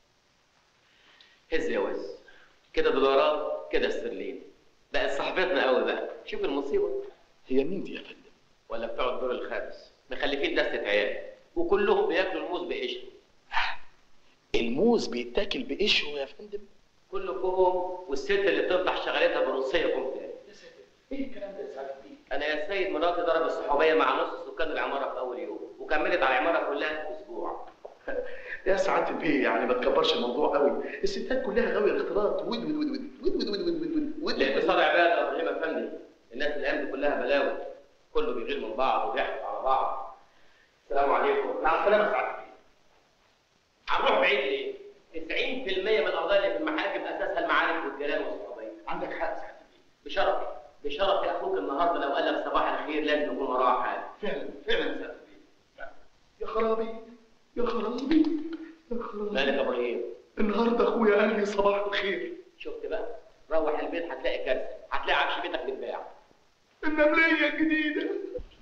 هز يا وز كده دولارات كده استرلين بقت صاحبتنا قوي بقى شوف المصيبه هي مين دي يا فندم؟ ولا بتوع الدور الخامس مخلفين دستة عيال وكلهم بياكلوا الموز بقشر الموز بيتاكل بقشره يا فندم؟ كلكم والست اللي بتفضح شغلتها بروسيه كومتان ايه الكلام ده يا سعاده البيه؟ انا يا سيد مراتي ضرب الصحوبيه مع نص سكان العماره في اول يوم وكملت على العماره كلها في اسبوع يا سعاده البيه يعني ما تكبرش الموضوع قوي الستات كلها غاويه الاختلاط ود ود ود ود ود ود ود ود ود ود الاقتصاد عباده يا ابراهيم افندي الناس الايام دي كلها بلاوي كله بيغير من بعض وبيحكي على بعض السلام عليكم مع السلامه يا سعاده البيه هنروح بعيد ليه؟ 90% من القضايا اللي في المحاكم اساسها المعارف والجيران والصحوبيه عندك حق سعاده البيه بشرفي بشرف اخوك النهارده لو قال لك صباح الخير لازم يكون وراه حاجه فعلا فعلا يا سعاده البيه يا خرابي يا خرابي يا خرابي مالك يا ابراهيم النهارده اخويا قال لي صباح الخير شفت بقى روح البيت هتلاقي كارثه هتلاقي عفش بيتك بيتباع النمليه الجديده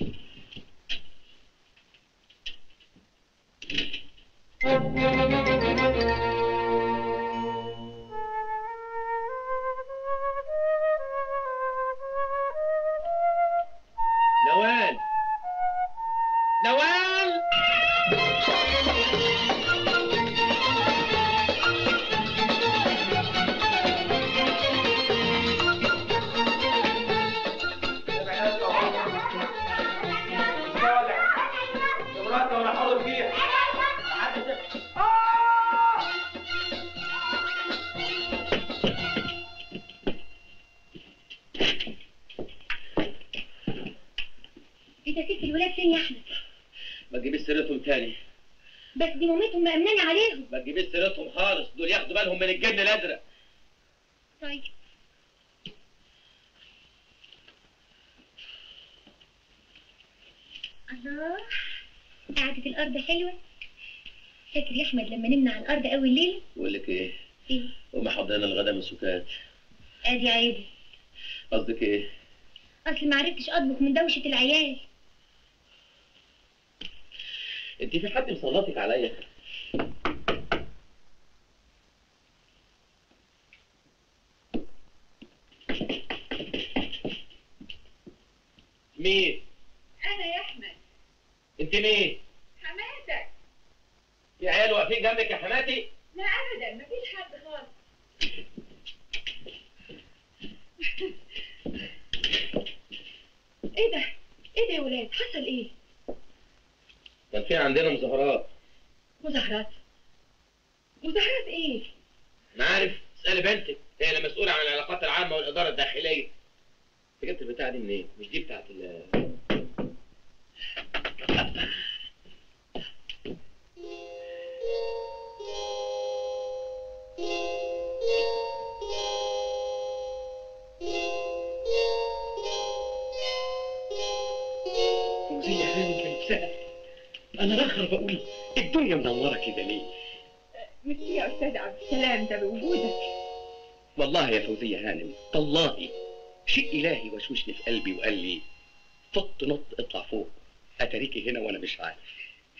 نوال نوال مراتي ولا حاضر فيها انت سبت الولاد فين يا احمد ما تجيبيش سيرتهم تاني بس دي مامتهم مأمناني عليهم ما تجيبيش سيرتهم خالص دول ياخدوا بالهم من الجن الازرق طيب الله قعدة الأرض حلوة فاكر يا أحمد لما نمنا على الأرض أول ليلة؟ بقول لك ايه إيه؟ وما حضرنا الغدا من سكات أدي عيبي قصدك ايه أصل ما عرفتش أطبخ من دوشة العيال انت في حد مسلطك عليا مين انا يا احمد انت مين حماتك في عيال واقفين جنبك يا حماتي لا ابدا مفيش حد خالص إيه ده؟ إيه ده يا ولاد؟ حصل إيه؟ كان في عندنا مظاهرات مظاهرات مظاهرات إيه؟ انا عارف اسالي بنتك هي اللي مسؤوله عن العلاقات العامه والاداره الداخليه انت جبت البتاعه دي منين مش دي بتاعت ال فوزية هاني كانت سهل انا راخر بقول الدنيا منوره كده ليه ميرسي يا استاذ عبد السلام ده بوجودك والله يا فوزية هانم والله شيء إلهي وشوشني في قلبي وقال لي فط نط اطلع فوق أتاريكي هنا وأنا مش عارف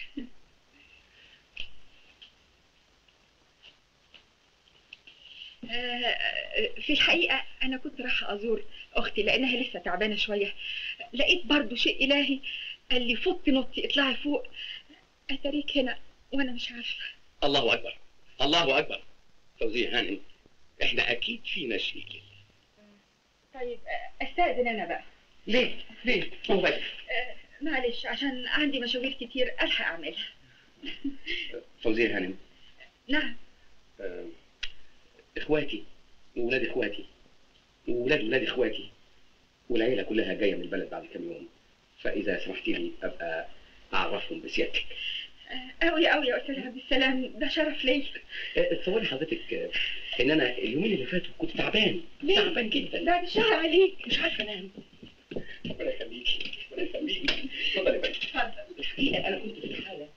آه، في الحقيقة أنا كنت رايحة أزور أختي لأنها لسه تعبانة شوية لقيت برضو شيء إلهي قال لي فطي نطي اطلعي فوق أتاريك هنا وأنا مش عارفة الله أكبر الله أكبر فوزية هانم إحنا أكيد فينا شيء كده طيب آه، أستأذن أنا بقى ليه؟ ليه؟ هو بس آه، معلش عشان عندي مشاوير كتير ألحق أعملها فوزية هانم نعم آه، إخواتي وولاد إخواتي وولاد ولاد إخواتي والعيلة كلها جاية من البلد بعد كام يوم فإذا سمحتي لي أبقى أعرفهم بسيادتك قوي قوي يا استاذ عبد السلام ده شرف ليا آه، تصوري حضرتك آه، ان انا اليومين اللي فاتوا كنت تعبان ليه؟ تعبان جدا بعد الشهر عليك مش عارفه انام ربنا يخليكي ربنا يخليكي اتفضل يا فندم الحقيقه انا كنت في حاله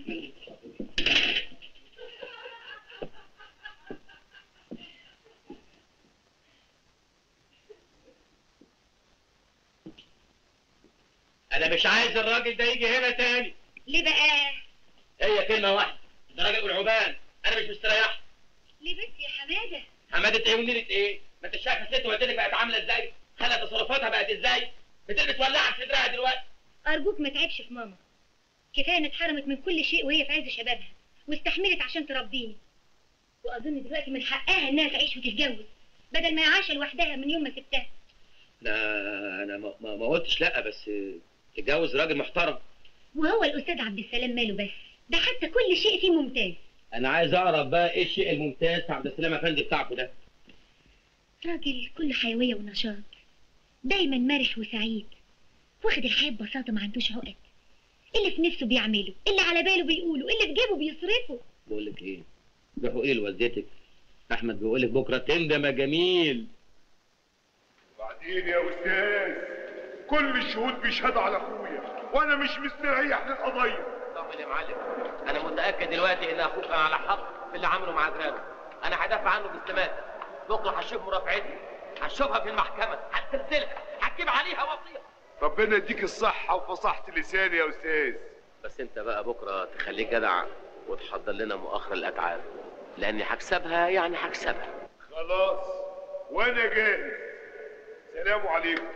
انا مش عايز الراجل ده يجي هنا تاني ليه بقى؟ هي كلمه واحده ده راجل والعبان انا مش مستريح ليه بس يا حماده؟ حماده ايه ونيره ايه ما انت شايف الست والدتك بقت عامله ازاي خلى تصرفاتها بقت ازاي بتلبس ولاعه في صدرها دلوقتي ارجوك ما تعبش في ماما كفايه ان اتحرمت من كل شيء وهي في عز شبابها واستحملت عشان تربيني واظن دلوقتي من حقها انها تعيش وتتجوز بدل ما هي عايشه لوحدها من يوم ما سبتها لا انا ما, ما ما قلتش لا بس تتجوز راجل محترم وهو الاستاذ عبد السلام ماله بس ده حتى كل شيء فيه ممتاز انا عايز اعرف بقى ايه الشيء الممتاز في عبد السلام افندي بتاعكم ده راجل كل حيويه ونشاط دايما مرح وسعيد واخد الحياه ببساطه ما عندوش عقد اللي في نفسه بيعمله اللي على باله بيقوله اللي في جيبه بيصرفه بقول لك ايه روحوا ايه لوالدتك احمد بيقول لك بكره تندم يا جميل بعدين يا استاذ كل الشهود بيشهدوا على اخويا وانا مش مستريح للقضيه طمن يا معلم انا متاكد دلوقتي ان اخوك كان على حق في اللي عمله مع جيرانه انا هدافع عنه باستماتة بكره هشوف مرافعتي هشوفها في المحكمه هتسلسلها هتجيب عليها وصيه ربنا يديك الصحه وفصاحه اللسان يا استاذ بس انت بقى بكره تخليك جدع وتحضر لنا مؤخر الاتعاب لاني هكسبها يعني هكسبها خلاص وانا جاهز سلام عليكم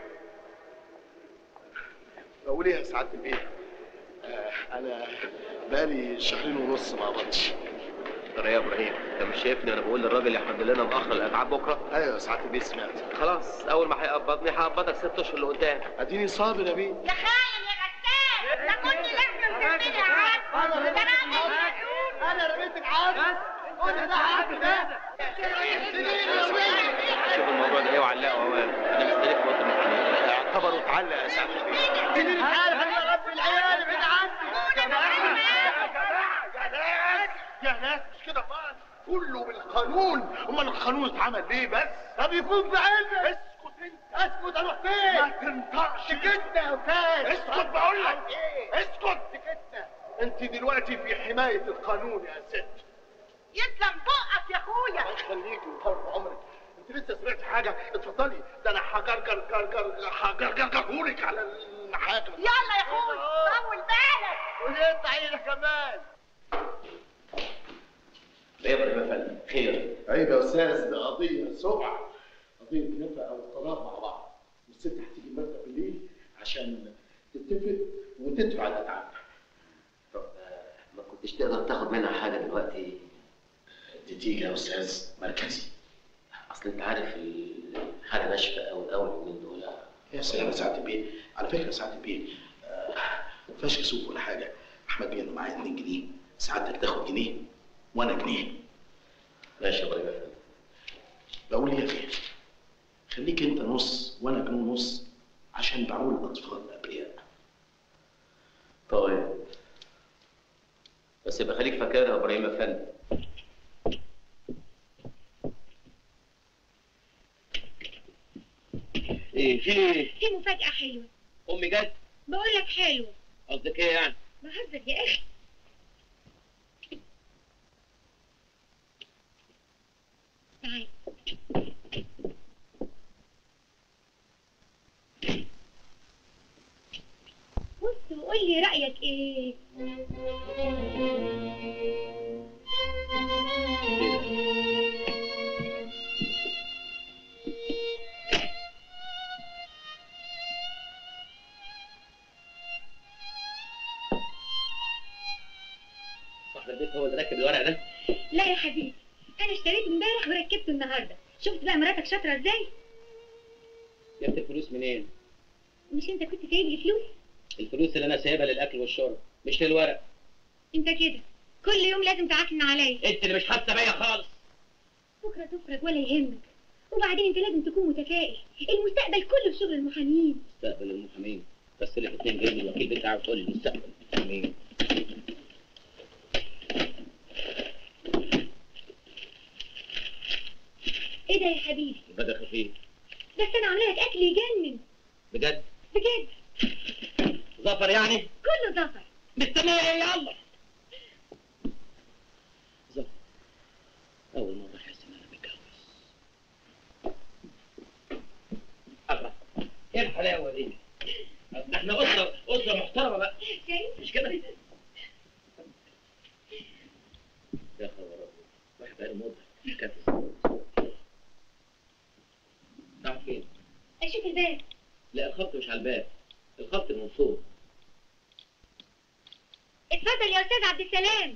بقول ايه يا سعاده البيت آه انا بقالي شهرين ونص ما قبضتش ترى يا ابراهيم انت مش شايفني وانا بقول للراجل يحضر لنا مؤخر الاتعاب بكره ايوه يا سعاده البيت سمعت خلاص اول ما هيقبضني هقبضك ست اشهر لقدام اديني صابر يا بيه يا خاين يا غسان ده كنت لازم ترميني عاد انا رميتك عاد قول ده عاد ده شوف الموضوع ده ايه وعلقه اوام انا مستنيك في اوضه المحامي اعتبره اتعلق يا سعاده البيت مين عارف انا رب العيال ابعد عني يا ناس مش كده خالص كله بالقانون امال القانون اتعمل ليه بس طب يكون بعلمك اسكت انت اسكت اروح فين ما تنطقش سكتنا يا استاذ اسكت بقول لك اسكت سكتنا انت دلوقتي في حمايه القانون يا ست يسلم بقك يا اخويا الله يخليكي ويطول عمرك انت لسه سمعت حاجه اتفضلي ده انا هجرجر جرجر هجرجرهولك على المحاكم يلا يا اخويا طول بالك ونقطع عينك كمان ايه يا ابراهيم يا فندم خير عيب يا استاذ ده قضيه سبعه قضيه نفقه او طلاق مع بعض والست هتيجي المكتب بالليل عشان تتفق وتدفع الاتعاب طب ما كنتش تقدر تاخد منها حاجه دلوقتي دي تيجي يا استاذ مركزي اصل انت عارف الحاله ناشفه قوي قوي اليومين دول يا سلام يا سعاده البيه على فكره يا سعاده البيه آه، ما فيهاش كسوف ولا حاجه احمد بيه انا معايا 2 جنيه سعادتك تاخد جنيه وانا جنيه ماشي يا ابراهيم يا فندم بقول ايه يا فيه خليك انت نص وانا جنيه ونص عشان بعول الاطفال الابرياء طيب بس يبقى خليك فاكرها يا ابراهيم يا فندم ايه في ايه في مفاجاه حلوه امي جت بقول لك حلوه قصدك ايه يعني بهزر يا اخي تعال بص وقول لي رايك ايه صاحب البيت هو اللي راكب الورق ده لا يا حبيبي انا اشتريته امبارح وركبته النهارده شفت بقى مراتك شاطره ازاي جبت الفلوس منين مش انت كنت سايب لي فلوس الفلوس اللي انا سايبها للاكل والشرب مش للورق انت كده كل يوم لازم تعكن عليا انت اللي مش حاسه بيا خالص بكره تفرج ولا يهمك وبعدين انت لازم تكون متفائل المستقبل كله في شغل المحامين مستقبل المحامين بس اللي في 2 جنيه الوكيل بتاعه تقول لي مستقبل المحامين ايه ده يا حبيبي غدا خفيف بس انا عامله لك اكل يجنن بجد بجد ظفر يعني كله ظفر مستنيه ايه يلا ظفر اول مره احس ان انا متجوز الله ايه الحلاوه دي ده احنا اسره اسره محترمه بقى مش كده يا خبر أبيض. واحد بقى مضحك مش كاتب تعرف فين؟ اشوف الباب لا الخط مش على الباب الخط من فوق اتفضل يا استاذ عبد السلام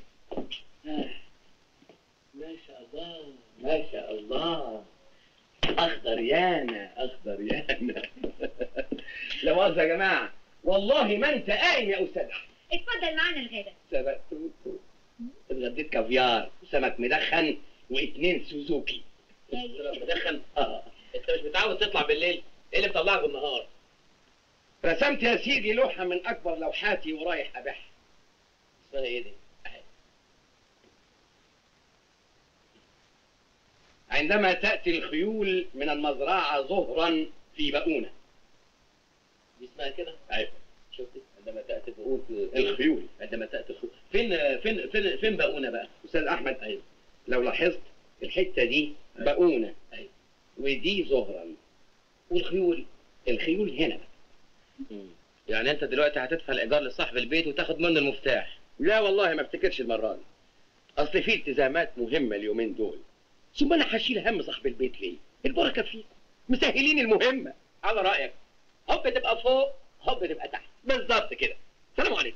ما شاء الله ما شاء الله اخضر يانا اخضر يانا لا مؤاخذة يا جماعه والله ما انت قايم يا استاذ احمد اتفضل معانا الغدا سبقت اتغديت كافيار وسمك مدخن واثنين سوزوكي سمك مدخن اه انت مش متعود تطلع بالليل ايه اللي مطلعك بالنهار رسمت يا سيدي لوحه من اكبر لوحاتي ورايح ابيعها اسمها ايه دي أهي. عندما تأتي الخيول من المزرعة ظهرا في بؤونة دي اسمها كده؟ أيوة شفتي عندما تأتي الخيول الخيول عندما تأتي الخيول فين فين فين فين بؤونة بقى؟ أستاذ أحمد أيوة لو لاحظت الحتة دي بؤونة أيوة ودي ظهرا والخيول الخيول هنا بقى يعني انت دلوقتي هتدفع الايجار لصاحب البيت وتاخد منه المفتاح لا والله ما افتكرش المره دي اصل في التزامات مهمه اليومين دول ثم انا هشيل هم صاحب البيت ليه البركه فيكم مسهلين المهمه على رايك هوب تبقى فوق هوب تبقى تحت بالظبط كده سلام عليكم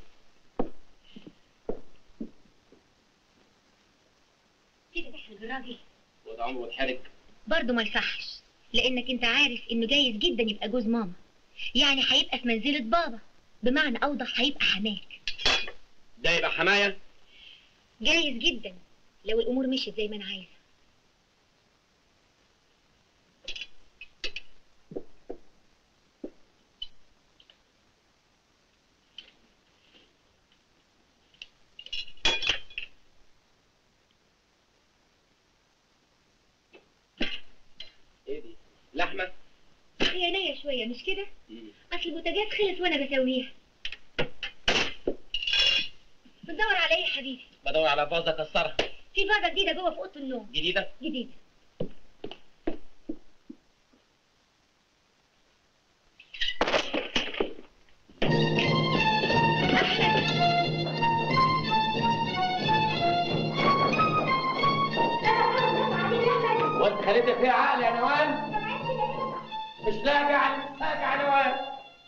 كده تحرج الراجل وده عمره اتحرج برضه ما يصحش لانك انت عارف انه جايز جدا يبقى جوز ماما يعني هيبقى في منزلة بابا بمعنى اوضح هيبقى حماك ده يبقى حمايه جايز جدا لو الامور مشيت زي ما انا عايزه ايه دي لحمه هي نية شوية مش كده؟ أصل البوتاجاز خلص وأنا بسويها بتدور على إيه يا حبيبي؟ بدور على فازه اكسرها في فازة جديدة جوه في أوضة النوم جديده جديدة وانت خليتك فيها عقل يا نوال مش لاقي على لاقي على نوال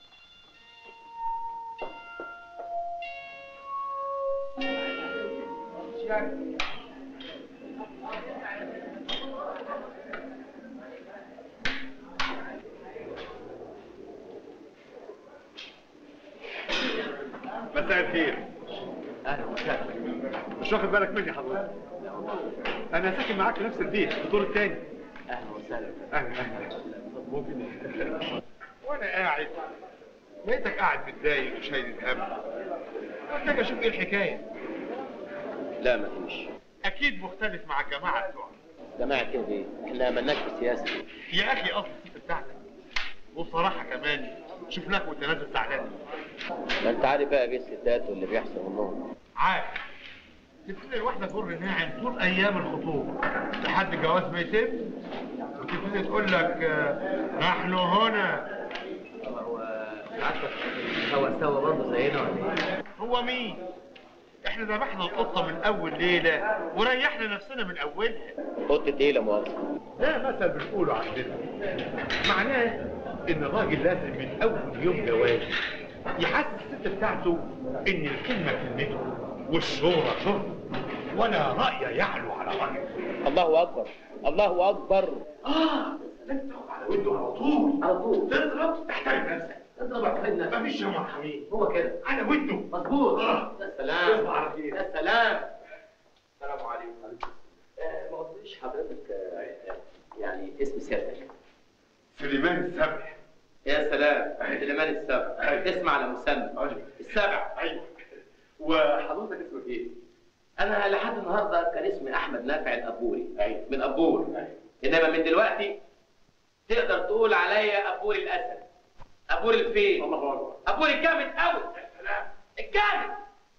مساء الخير اهلا وسهلا مش واخد بالك مني حضرتك انا ساكن معاك في نفس البيت في الدور الثاني اهلا وسهلا اهلا اهلا ممكن وانا قاعد لقيتك قاعد متضايق وشايل الهم قلت اجي اشوف ايه الحكايه لا ما فيش اكيد مختلف مع الجماعه بتوعك جماعه كده ايه احنا مالناش في السياسه يا اخي اصل الست بتاعتك وبصراحه كمان شفناك وانت نازل زعلان ما انت عارف بقى بيه الستات واللي بيحصل منهم عارف تبتدي الواحده تجر ناعم طول ايام الخطوبه لحد الجواز ما يتم وتبتدي تقول لك آه، نحن هنا هو عارفك هو سوا برضه زينا ولا ايه؟ هو مين؟ احنا ذبحنا القطه من اول ليله وريحنا نفسنا من اولها قطة ايه لا مؤاخذة؟ ده مثل بنقوله عندنا معناه ان الراجل لازم من اول يوم جواز يحسس الست بتاعته ان الكلمه كلمته والشورى شرطه ولا راي يعلو على رايه الله اكبر الله اكبر اه لازم تاخد على وده على طول على طول تضرب تحترم نفسك اضرب احترم نفسك مفيش يا مرحمين هو كده على وده مظبوط اه يا سلام تصبح على خير يا سلام السلام عليكم آه، ما قلتليش حضرتك آه، يعني اسم سيادتك سليمان السبع يا سلام سليمان السبع اسم على مسمى السبع ايوه وحضرتك اسمك ايه؟ انا لحد النهارده كان اسمي احمد نافع الابوري من ابور انما من دلوقتي تقدر تقول عليا ابور الاسد ابور الفيل الله اكبر ابور الجامد قوي يا سلام الجامد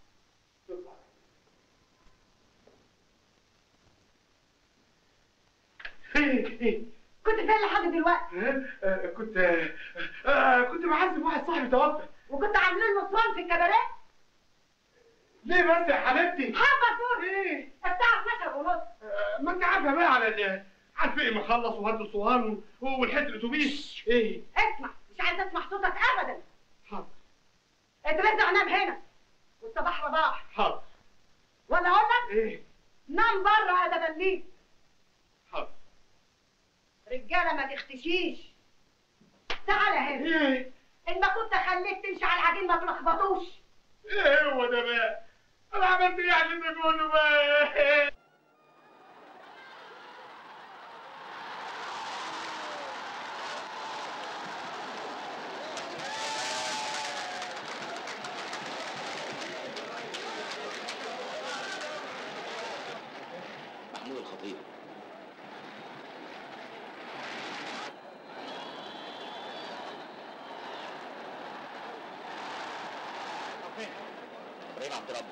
كنت فين لحد دلوقتي؟ كنت آه، كنت بعزم واحد صاحبي توفى وكنت عاملين نصران في الكباريه؟ ليه بس يا حبيبتي؟ حبة فول ايه؟ الساعة 12 ونص ما انت عارفه بقى على ال على الفقي مخلص وهد الصهان والحته الاتوبيس ايه؟ اسمع مش عايز اسمع صوتك ابدا حاضر اترزع نام هنا والصباح رباح حاضر ولا اقول لك؟ ايه؟ نام بره يا دبليك حاضر رجاله ما تختشيش تعالى هنا ايه؟ ان ما كنت خليك تمشي على العجين ما تلخبطوش ايه هو ده بقى؟ انا عملت ايه عشان ده كله بقى؟ محمود الخطيب ابراهيم عبد ربه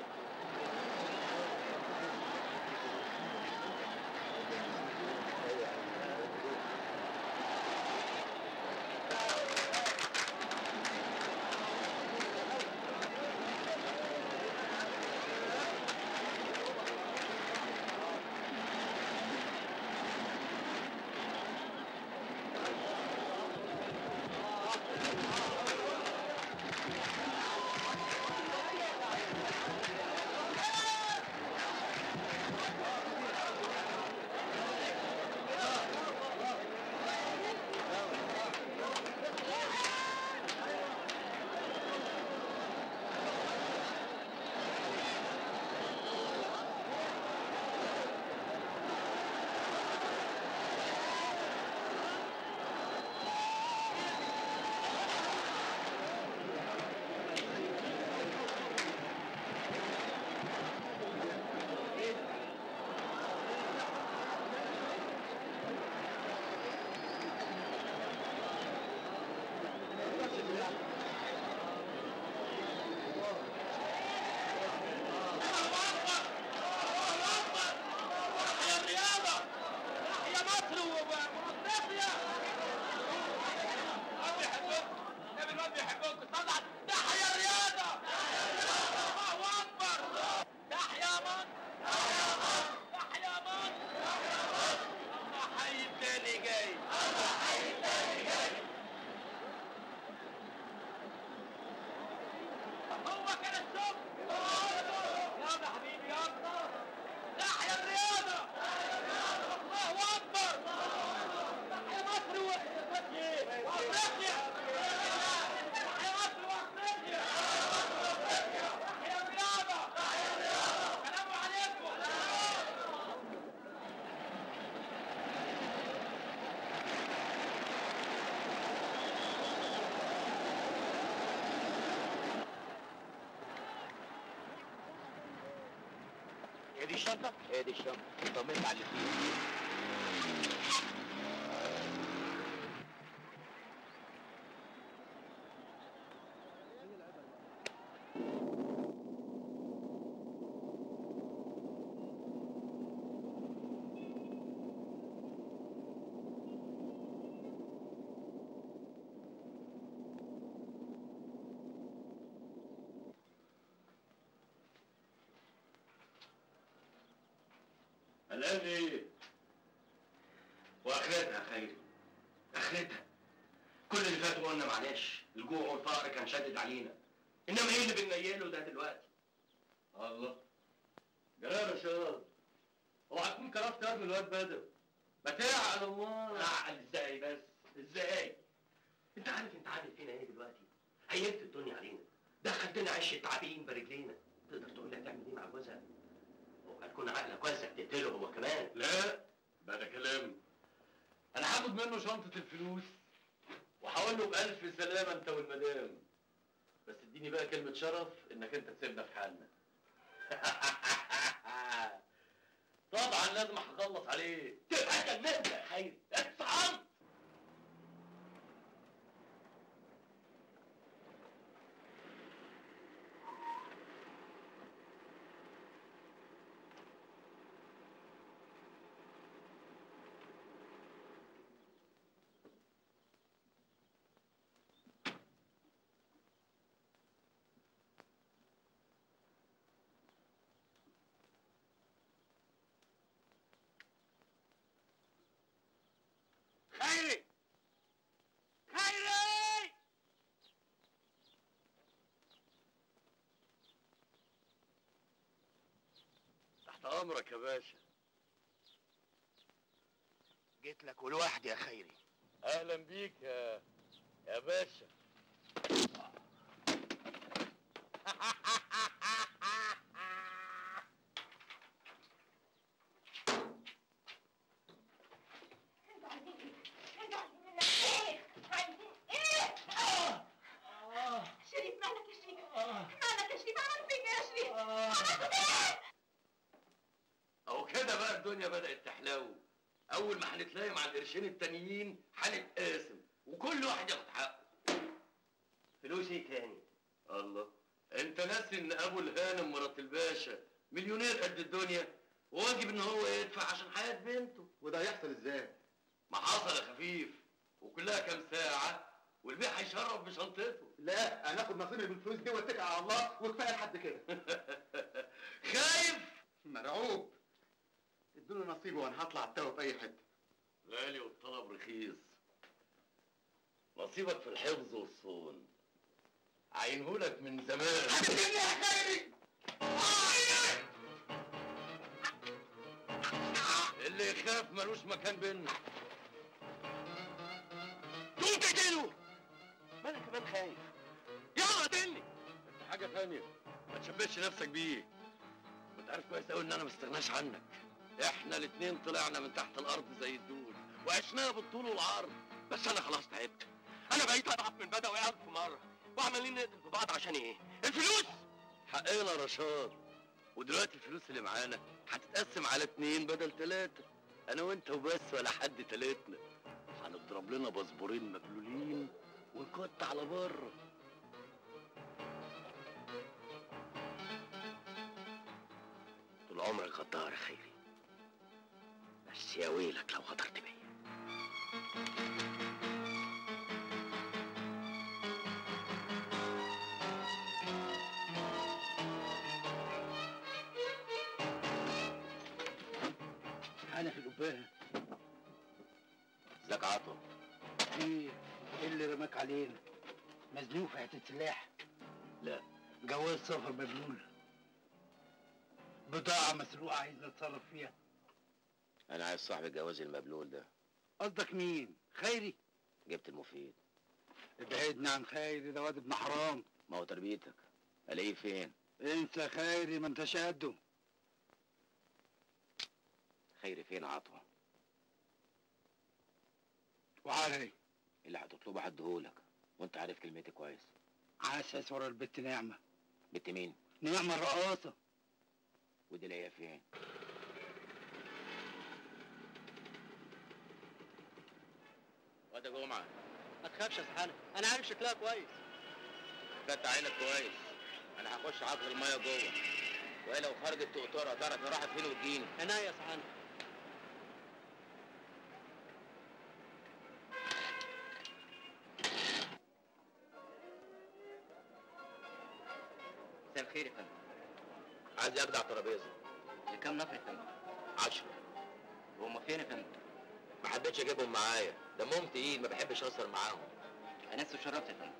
هي دي الشنطة؟ هي دي الشنطة طمنت على اللي فيها قلقان ايه؟ واخرتها يا خير اخرتها كل اللي فات قلنا معلش الجوع والفقر كان شدد علينا انما ايه اللي بننيله ده دلوقتي؟ الله جرار يا شباب اوعى تكون كرفت قلب الواد بدر ما تعقل الله اعقل ازاي بس ازاي؟ انت عارف انت عامل فينا ايه دلوقتي؟ عيبت الدنيا علينا دخلتنا عش التعابين برجلينا تقدر تقول لي هتعمل ايه مع جوزها؟ هتكون عقلك واسع تقتله هو كمان لا ده ده كلام انا هاخد منه شنطة الفلوس وهقول له بألف سلامة انت والمدام بس اديني بقى كلمة شرف انك انت تسيبنا في حالنا طبعا طبعا لازم هخلص عليه تبقى جننت يا خيري اتصعمت خيري خيري تحت امرك يا باشا جيت لك ولوحدي يا خيري اهلا بيك يا يا باشا شريف مالك يا شريف مالك يا شريف عملت فيك يا شريف عملت ايه اهو كده بقى الدنيا بدأت تحلو اول ما هنتلاقي مع القرشين التانيين هنتقاسم وكل واحد ياخد حقه فلوس ايه تاني الله انت ناسي ان ابو الهانم مرات الباشا مليونير قد الدنيا وواجب ان هو يدفع عشان حياة بنته وده هيحصل ازاي ما حصل يا خفيف وكلها كام ساعة والبيع هيشرب بشنطته لا انا اخد نصيبي بالفلوس دي واتكل على الله وكفايه لحد كده خايف مرعوب ادوني نصيبي وانا هطلع التوه في اي حته غالي والطلب رخيص نصيبك في الحفظ والصون عينهولك من زمان يا خيري اللي يخاف ملوش مكان بينا تقوم تقتله ما انا كمان خايف يلا قتلني انت حاجه تانية ما تشبهش نفسك بيه وانت عارف كويس قوي ان انا ما استغناش عنك احنا الاتنين طلعنا من تحت الارض زي الدود وعشناها بالطول والعرض بس انا خلاص تعبت انا بقيت اضعف من بدوي الف مره وعمالين نقتل في بعض عشان ايه الفلوس حقنا رشاد ودلوقتي الفلوس اللي معانا هتتقسم على اتنين بدل تلاتة انا وانت وبس ولا حد تلاتنا هنضرب لنا باسبورين مبلولين ونكت على بره طول عمرك غدار يا خيري بس يا ويلك لو غدرت بيا انا في القبايه ازيك يا عطوة ايه ايه اللي رماك علينا مزنوق في حته سلاح لا جواز سفر مبلول بضاعة مسروقة عايز نتصرف فيها انا عايز صاحب الجواز المبلول ده قصدك مين؟ خيري؟ جبت المفيد ابعدنا عن خيري ده واد ابن حرام ما هو تربيتك الاقيه فين انسى خيري ما انتش قده خيري فين يا عطوة وعلي اللي هتطلبه هديهولك وانت عارف كلمتي كويس عسس ورا البت نعمة بنت مين نعمة الرقاصة ودي لاقيها فين واد يا جمعة ما تخافش يا سحانة انا عارف شكلها كويس فتح عينك كويس انا هخش عقد الميه جوه وهي لو خرجت تقطرها تعرف هي راحت فين وتجيني عينيا يا سحانة مساء الخير يا فندم عايز اجدع ترابيزه لكام نفر يا فندم؟ عشرة وهم فين يا فندم؟ ما حبيتش اجيبهم معايا دمهم تقيل ما بحبش اهزر معاهم انا اسف شرفت يا فندم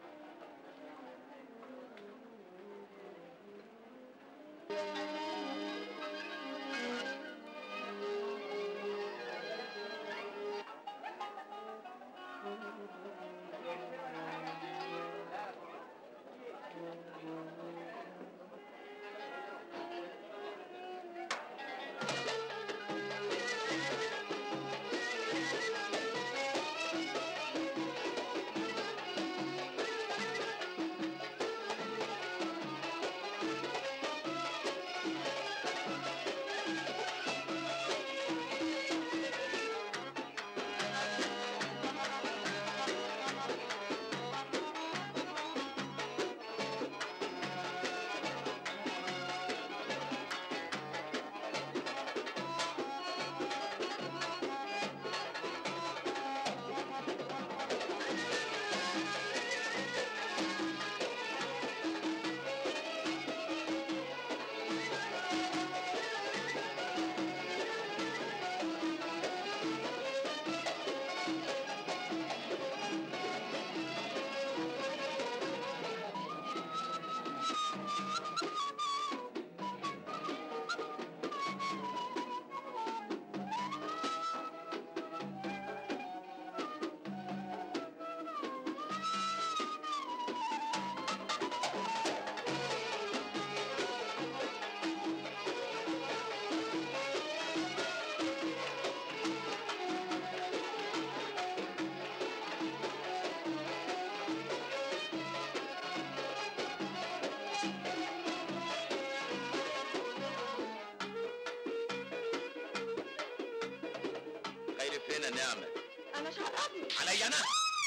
ولا نعمة انا شرفني عليا انا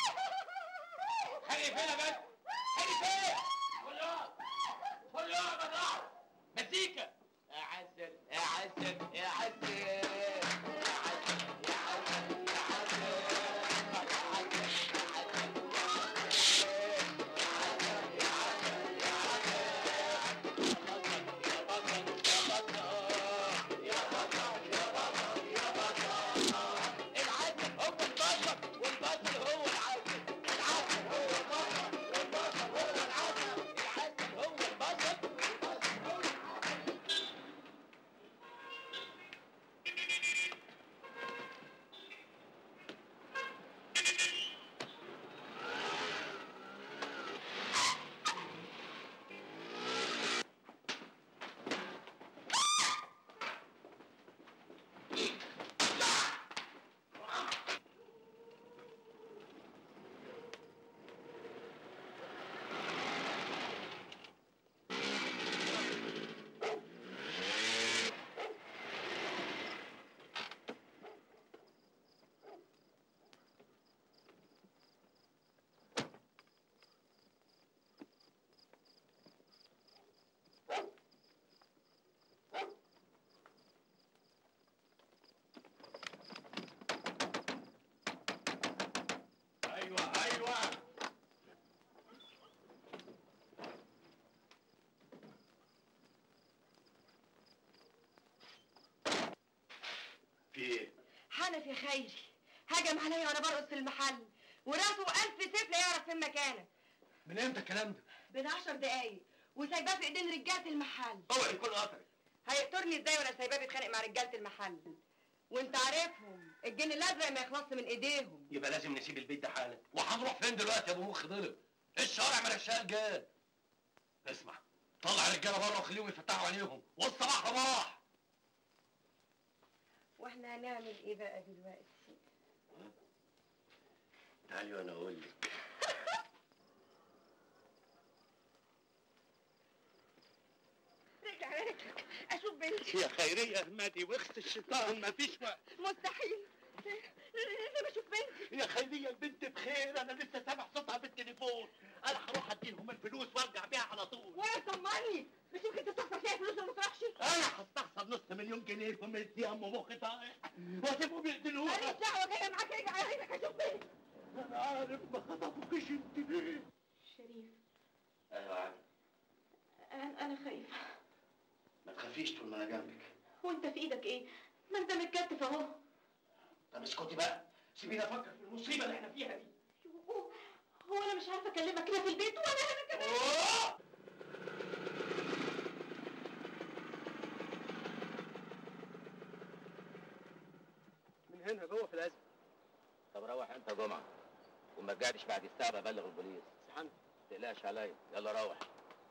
خلي فين يا بنت خلي فين كلها كلها بالراحه مزيكا يا عسل يا عسل يا عسل يا عسل يا عسل يا العسل هو البشر والبشر هو العسل العسل هو البشر والبشر هو العسل العسل هو البشر والبشر هو العسل ايوه ايوه في ايه؟ حنفي خيري هجم عليا وانا برقص في المحل وراسه ألف سيف لا يعرف فين مكانك من امتى الكلام ده؟ من عشر دقايق وسايباه في ايدين رجاله المحل اوعي يكون قطري هيقتلني ازاي وانا سايباه بيتخانق مع رجاله المحل وانت عارفهم الجن الازرق ما يخلصش من ايديهم يبقى لازم نسيب البيت ده حالا وهنروح فين دلوقتي يا ابو مخ ضرب الشارع من الشارع جاد اسمع طلع الرجاله بره وخليهم يفتحوا عينيهم والصباح رباح واحنا هنعمل ايه بقى دلوقتي تعالي وانا اقول لك رجع رجلك اشوف بنتي يا خيرية اهمدي واخت الشيطان مفيش وقت مستحيل لازم اشوف بنتي يا خيرية البنت بخير انا لسه سامع صوتها بالتليفون انا هروح اديلهم الفلوس وارجع بيها على طول ولا طمني مش يمكن تستخسر فيها فلوس وما تروحش انا هستخسر نص مليون جنيه في مدي ام مخي طايح واسيبهم يقتلوها ماليش دعوه جايه معاك رجع عايزك اشوف بنتي انا عارف ما خطفوكيش انت ليه شريف ايوه عادي انا انا خايفه ما تخافيش طول ما انا جنبك وانت في ايدك ايه ما انت متكتف اهو طب اسكتي بقى سيبيني افكر في المصيبه اللي احنا فيها دي هو انا مش عارفه اكلمك كده في البيت ولا انا كمان من هنا جوه في الازمه طب روح انت جمعه وما رجعتش بعد الساعه ببلغ البوليس سبحان ما تقلقش عليا يلا روح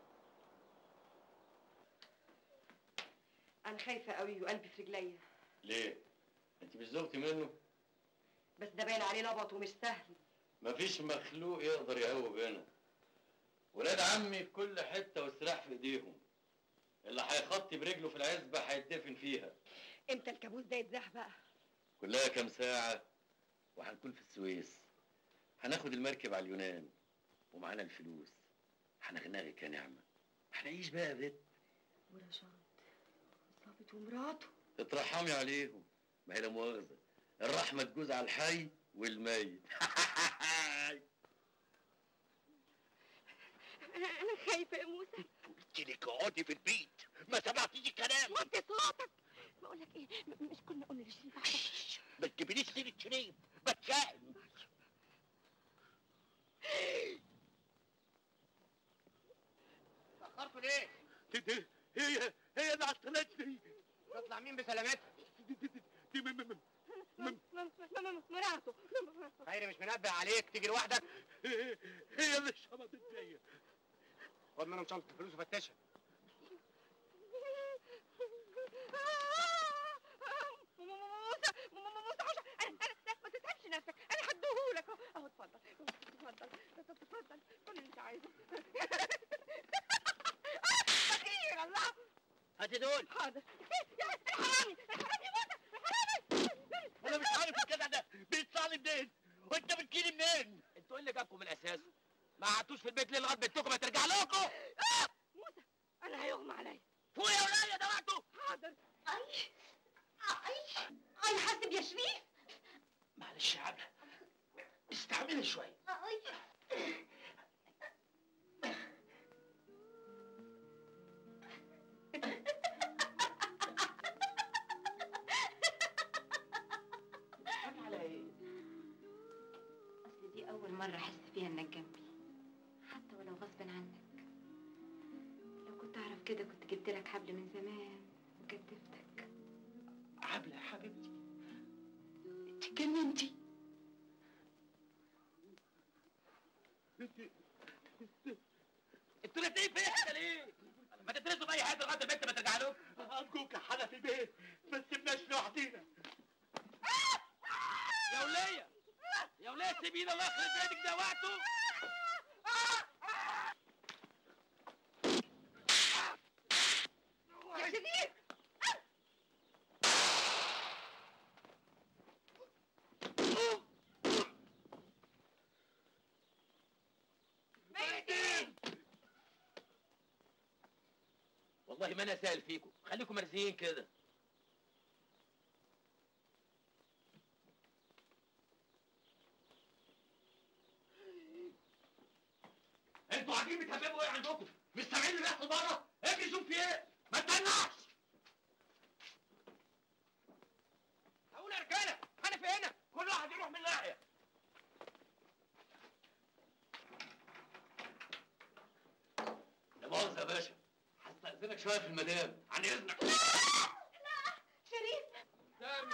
انا خايفه قوي وقلبي في رجليا ليه انت مش زوجتي منه بس ده باين عليه لبط ومش سهل مفيش مخلوق يقدر يقوب هنا ولاد عمي في كل حته والسلاح في ايديهم اللي هيخطي برجله في العزبه هيتدفن فيها امتى الكابوس ده يتزاح بقى كلها كام ساعه وهنكون في السويس هناخد المركب على اليونان ومعانا الفلوس هنغنغك يا نعمه هنعيش بقى يا بت ورشاد ظابط ومراته اترحمي عليهم ما هي لا مؤاخذه الرحمه تجوز على الحي والميت انا انا خايفه يا موسى قلت لك اقعدي في البيت ما سمعتيش كلام وطي صوتك بقول لك ايه م- مش كنا قلنا لشريف احسن ما تجيبليش سيره شريف بتشائم تأخرتوا ليه؟ هي هي اللي عطلتني تطلع مين بسلامتها؟ دي م- م- م- مراته خيري مش منبه عليك تيجي لوحدك هي اللي شمطت فيا خد منهم شنطة الفلوس وفتشها موسى موسى عشان انا انا ما تتعبش نفسك انا هديهولك اهو اهو اتفضل اتفضل اتفضل كل اللي انت عايزه خير الله هاتي دول حاضر يا الحرامي الحرامي يا موسى الحرامي انا مش عارف الجدع ده هتطلع لي منين وانت بتجيلي منين انتوا ايه اللي جابكم من اساسه ما قعدتوش في البيت ليه لغايه بنتكم ما ترجع لكم موسى انا هيغمى عليا فوق يا وليه ده وقته حاضر اي اي اي حاسب يا شريف معلش يا عبله استحملي شويه اي على ايه اصل دي اول مره احس فيها انك جنبي حتى ولو غصب عنك لو كنت اعرف كده كنت جبت لك حبل من زمان وكتفتك عبله يا حبيبتي انت اتجننتي انتوا ناسيين فيا كده ليه؟ ما تدرسوا في اي حته لغايه البنت ما ترجع لكم ارجوك يا حنفي بيه ما تسيبناش لوحدينا يا وليه يا وليه سيبينا الله يخرب بيتك ده وقته يا شريف والله ما انا سائل فيكم خليكم مرزيين كده انتوا قاعدين بتهببوا ايه عندكم؟ مش سامعين اللي بيحصل بره؟ اجري شوف في ايه؟ ما تتنعش هقول يا رجاله انا في هنا كل واحد يروح من ناحيه لا مؤاخذة يا باشا هستأذنك شوية في المدام عن إذنك شريف قدامي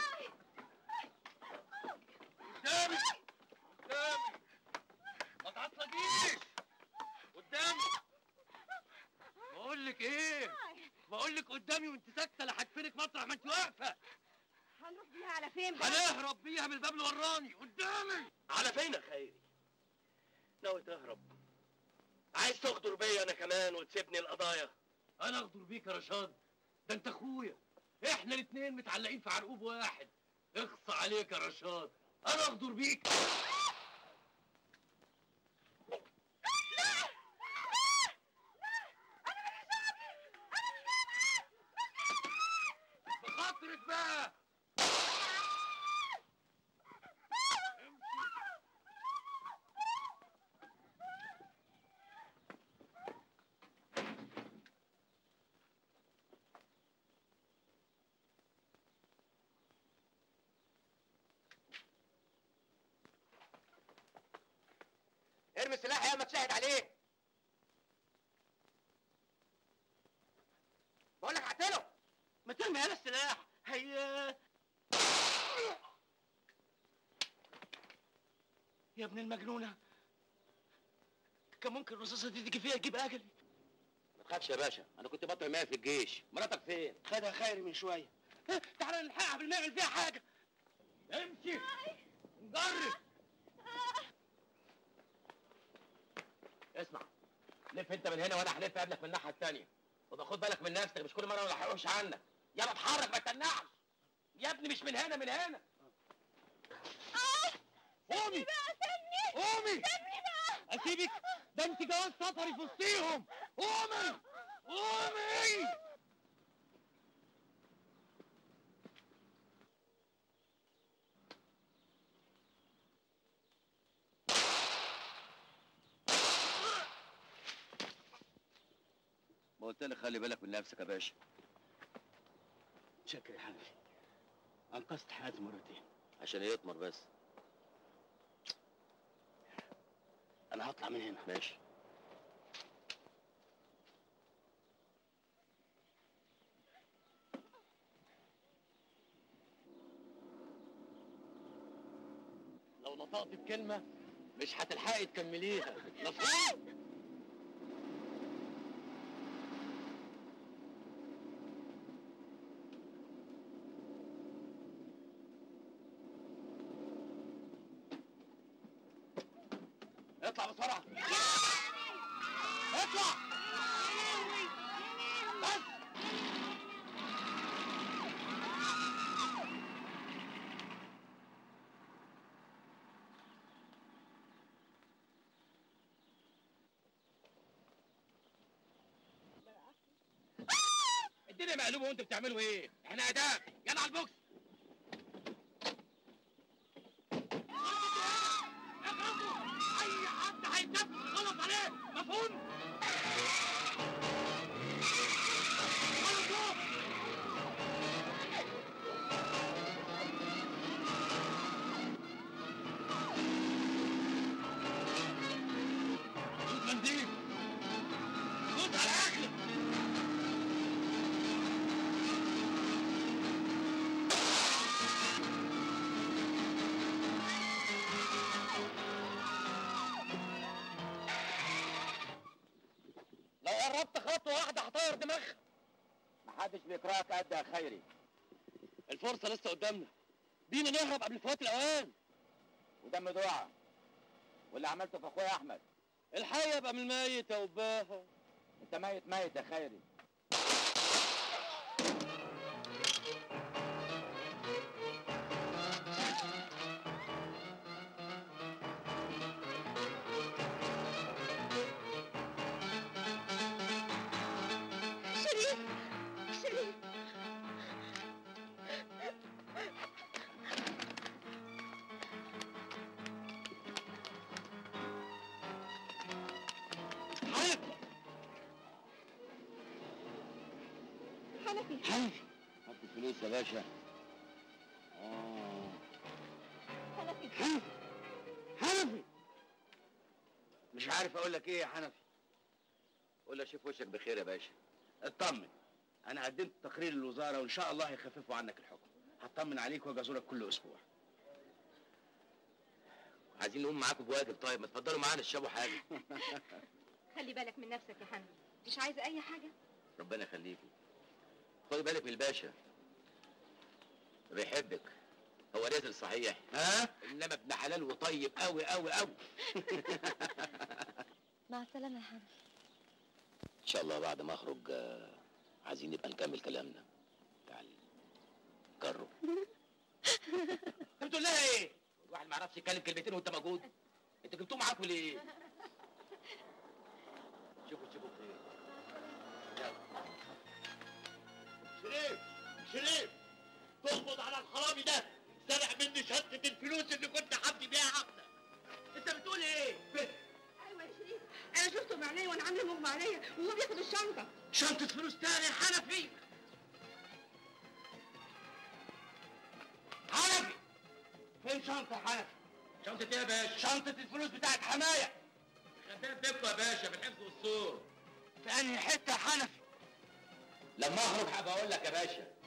قدامي قدامي ما تعصبيش قدامي بقول لك ايه بقول لك قدامي وانت ساكته لا هدفنك مطرح ما انت واقفه هنروح بيها على فين بقى هنهرب بيها من الباب اللي وراني قدامي على فين يا خيري ناوي تهرب عايز تغدر بيا انا كمان وتسيبني القضايا انا اغدر بيك يا رشاد ده انت اخويا احنا الاتنين متعلقين في عرقوب واحد اخص عليك يا رشاد انا اغدر بيك بخاطرك بقى ارمي السلاح يا ما تشهد عليه بقول لك اعتله ما ترمي هذا السلاح هيا يا ابن المجنونة كان ممكن الرصاصة دي تيجي فيها تجيب أجلي ما تخافش يا باشا انا كنت بطل مية في الجيش مراتك فين خدها خيري من شوية ها، تعالى نلحقها قبل ما نعمل فيها حاجة امشي نجرب اسمع لف انت من هنا وانا هلف قبلك من الناحية التانية وبقى خد بالك من نفسك مش كل مرة ما بحقوش عنك يلا اتحرك ما تتنعش يا ابني مش من هنا من هنا قومي قومي اسيبك ده انت جواز سفري في وسطيهم قومي قومي ما قلت لك خلي بالك من نفسك يا باشا شكرا يا حنفي انقذت حياتي مرتين عشان يطمر بس انا هطلع من هنا ماشي لو نطقت بكلمة مش هتلحقي تكمليها مفهوم؟ اطلع بسرعة اطلع بس الدنيا مقلوبه وانتوا بتعملوا ايه؟ احنا اداب يلا على البوكس اي حد هيتنفس غلط عليه مفهوم؟ خد منديل خد على اكلك لو قربت خطوه واحده هطير دماغك محدش بيكرهك قد يا خيري الفرصه لسه قدامنا بينا نهرب قبل فوات الاوان ودم دعاء واللي عملته في اخويا احمد الحي يبقى من الميت يا وباها انت ميت ميت يا خيري شريف شريف حنفي حنفي هات الفلوس يا باشا اه حنفي حنفي حنفي مش عارف اقول لك ايه يا حنفي قول له شوف وشك بخير يا باشا اطمن انا قدمت تقرير للوزاره وان شاء الله هيخففوا عنك الحكم هطمن عليك واجي ازورك كل اسبوع عايزين نقوم معاكم بواجب طيب ما تفضلوا معانا تشربوا حاجه خلي بالك من نفسك يا حنفي مش عايزه اي حاجه ربنا يخليكي خدي بالك من الباشا بيحبك هو نازل صحيح ها انما ابن حلال وطيب قوي قوي قوي مع السلامة يا حنفي ان شاء الله بعد ما اخرج آه، عايزين نبقى نكمل كلامنا تعال كرو انت بتقول لها ايه الواحد ما يعرفش يتكلم كلمتين وانت موجود انت جبتوه معاكم ليه شوفوا شوفوا خير شريف شريف تقبض على الحرامي ده سرق مني شنطة الفلوس اللي كنت حبدي بيها عبدة انت بتقول ايه؟ ايوه يا شريف انا شفته بعينيا وانا عامله مغمى عليا وهو بياخد الشنطه شنطة فلوس تاني يا حنفي حنفي فين شنطة يا حنفي؟ شنطة ايه يا باشا؟ شنطة الفلوس بتاعت حماية خدام بيبكوا يا باشا في الحفظ والصور في انهي حتة يا حنفي؟ لما اخرج هبقى اقول لك يا باشا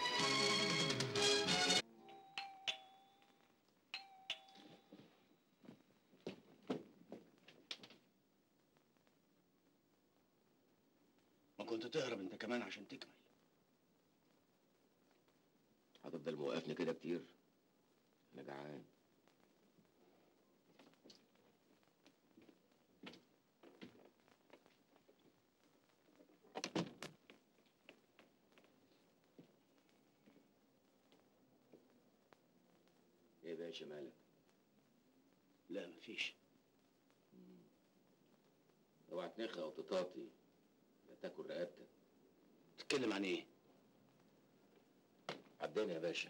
ما كنت تهرب انت كمان عشان تكمل هتفضل موقفني كده كتير انا جعان ايه يا باشا مالك لا مفيش اوعى تنخ او تطاطي لا تاكل رقبتك تتكلم عن ايه عداني يا باشا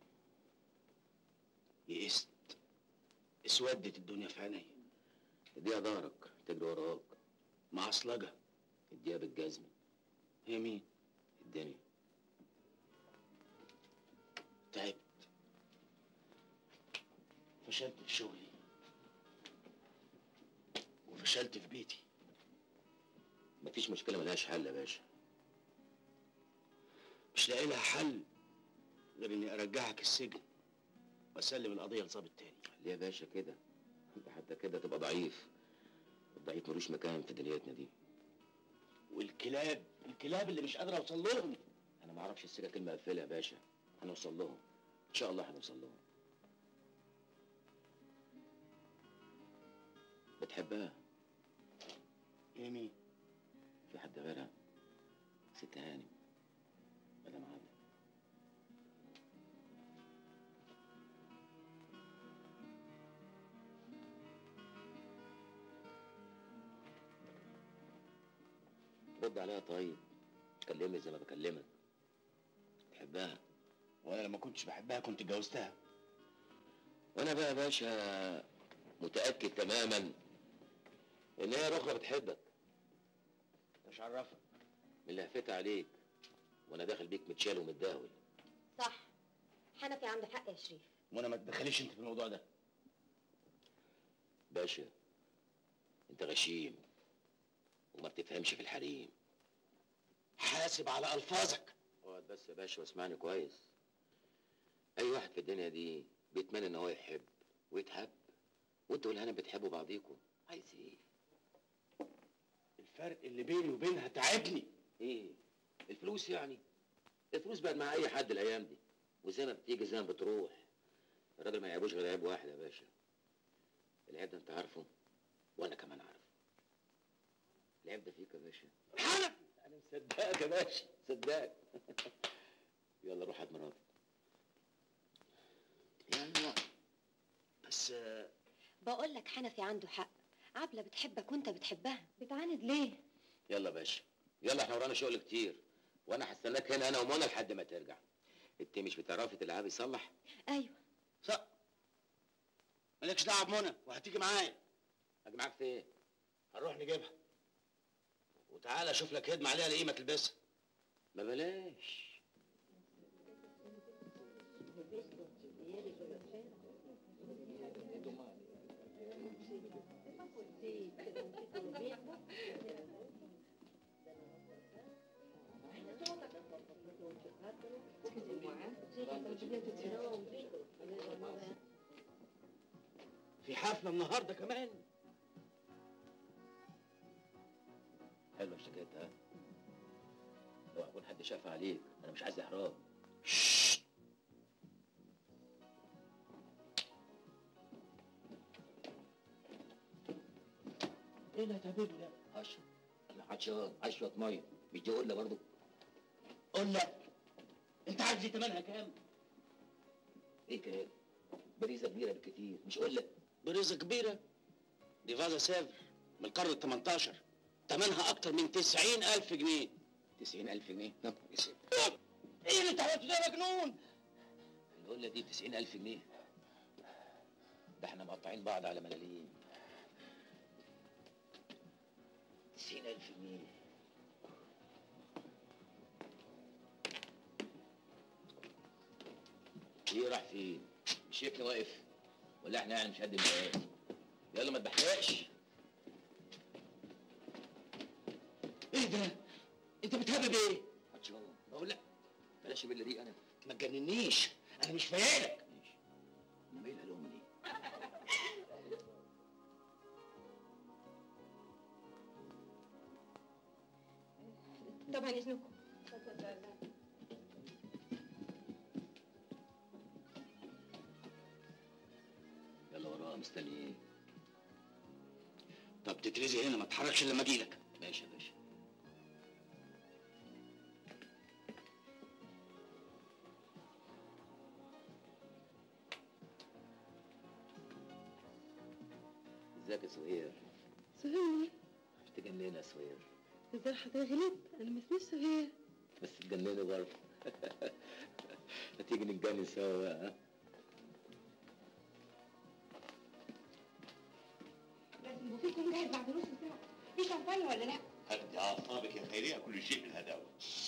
يئست اسودت الدنيا في عيني اديها ظهرك تجري وراك معصلجه اديها بالجزمة هي مين الدنيا تعبت فشلت في شغلي وفشلت في بيتي مفيش مشكلة ملهاش حل يا باشا مش لاقي لها حل غير اني ارجعك السجن واسلم القضيه لظابط تاني ليه يا باشا كده انت حتى كده تبقى ضعيف الضعيف ملوش مكان في دنيتنا دي والكلاب الكلاب اللي مش قادر اوصل لهم انا ما اعرفش السكه المقفله يا باشا هنوصل لهم ان شاء الله هنوصل لهم بتحبها ايه مين في حد غيرها ست هانم مدام عبد رد عليها طيب كلمني زي ما بكلمك بتحبها وانا لما كنتش بحبها كنت اتجوزتها وانا بقى يا باشا متاكد تماما ان هي رخرة بتحبك مش عرفك من اللي هفتها عليك وانا داخل بيك متشال ومتداول صح حنفي عنده حق يا شريف وانا ما تدخليش انت في الموضوع ده باشا انت غشيم وما بتفهمش في الحريم حاسب على الفاظك اقعد بس يا باشا واسمعني كويس اي واحد في الدنيا دي بيتمنى ان هو يحب ويتحب وانتوا والهنا بتحبوا بعضيكم عايز ايه الفرق اللي بيني وبينها تعبني ايه الفلوس يعني الفلوس بقت مع اي حد الايام دي وزي ما بتيجي زي ما بتروح الراجل ما يعيبوش غير عيب واحد يا باشا العيب ده انت عارفه وانا كمان عارفه العيب ده فيك يا باشا انا مصدقك يا باشا مصدقك يلا روح هات مراتك يعني بس بقول لك حنفي عنده حق عبلة بتحبك وانت بتحبها بتعاند ليه يلا يا باشا يلا احنا ورانا شغل كتير وانا هستناك هنا انا ومنى لحد ما ترجع انت مش بتعرفي تلعبي صلح ايوه صح مالكش دعوه بمنى وهتيجي معايا اجي معاك فين هنروح نجيبها وتعالى اشوف لك هدمه عليها لقيمه تلبسها ما بلاش في حفله النهارده كمان حلوه اشتكيتها لو يكون حد شاف عليك انا مش عايز احراج ايه اللي هتعمله ده؟ اشرب انا عطشان عايز شويه ميه مش دي قله برضه قول لك انت عارف دي تمنها كام؟ ايه كده بريزه كبيره بالكتير مش قله بريزه كبيره دي فازا سافر من القرن ال 18 تمنها اكتر من 90000 جنيه 90000 جنيه نعم يا سيدي ايه اللي انت عملته ده يا مجنون؟ القله دي ب 90000 جنيه ده احنا مقطعين بعض على ملاليم 90000 جنيه ايه راح فين؟ مش شايفني واقف ولا احنا يعني مش قد المقاس يلا ما تبحرقش ايه ده؟ انت بتهبب ايه؟ عطشان بقول لك بلاش بالله دي انا ما تجننيش انا مش فايقلك امال ايه الهلوم دي؟ طبعا اذنكم يلا وراها مستني ايه؟ طب تترزي هنا ما تتحركش الا لما اجيلك ماشي يا باشا ازيك يا سهير؟ سهير تجننا يا سهير ازاي حضرتك غلط انا ما اسميش سهير بس تجنني برضه هتيجي نتجنن سوا بقى ها؟ لازم البوفيه يكون جاهز بعد نص ساعة في شمبانيا ولا لا؟ هدي اعصابك يا خيريه كل شيء بالهداوه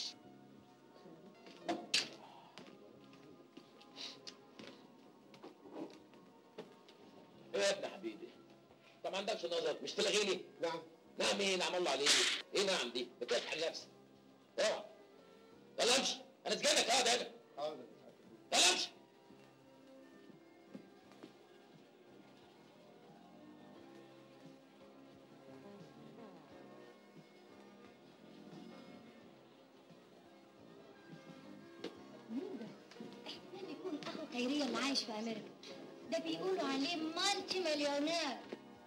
ايه يا ابن حبيبي؟ انت ما عندكش نظر مش تلغيني؟ نعم نعم ايه نعم الله عليك ايه نعم دي؟ بتضحك نفسك اوعى يلا امشي انا سجنك اقعد هنا حاضر يلا امشي مين ده؟ احتمال يكون اخو خيرية اللي عايش في امريكا ده بيقولوا عليه مالتي مليونير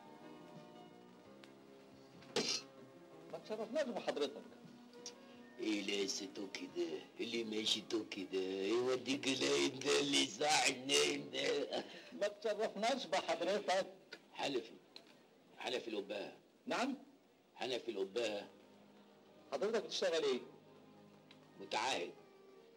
ما تشرفناش بحضرتك ايه لقيته كده اللي ماشيته كده يوديك العين ده اللي ساعة النايم ده ما تشرفناش بحضرتك حلفي حنفي القباها نعم حنفي القباها حضرتك بتشتغل ايه؟ متعاهد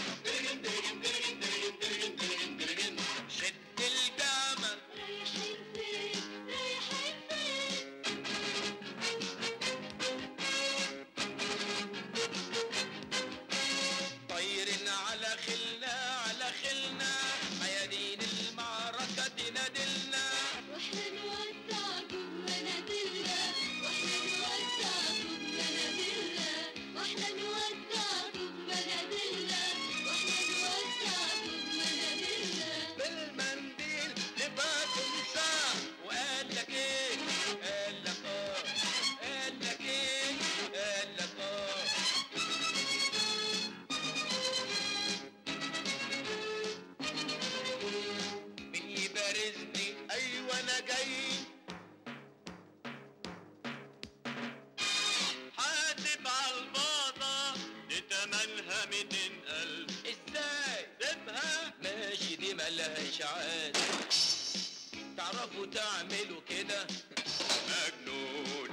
سيبها منين قلب ازاي سيبها ماشي دي ملهاش عاد تعرفوا تعملوا كده مجنون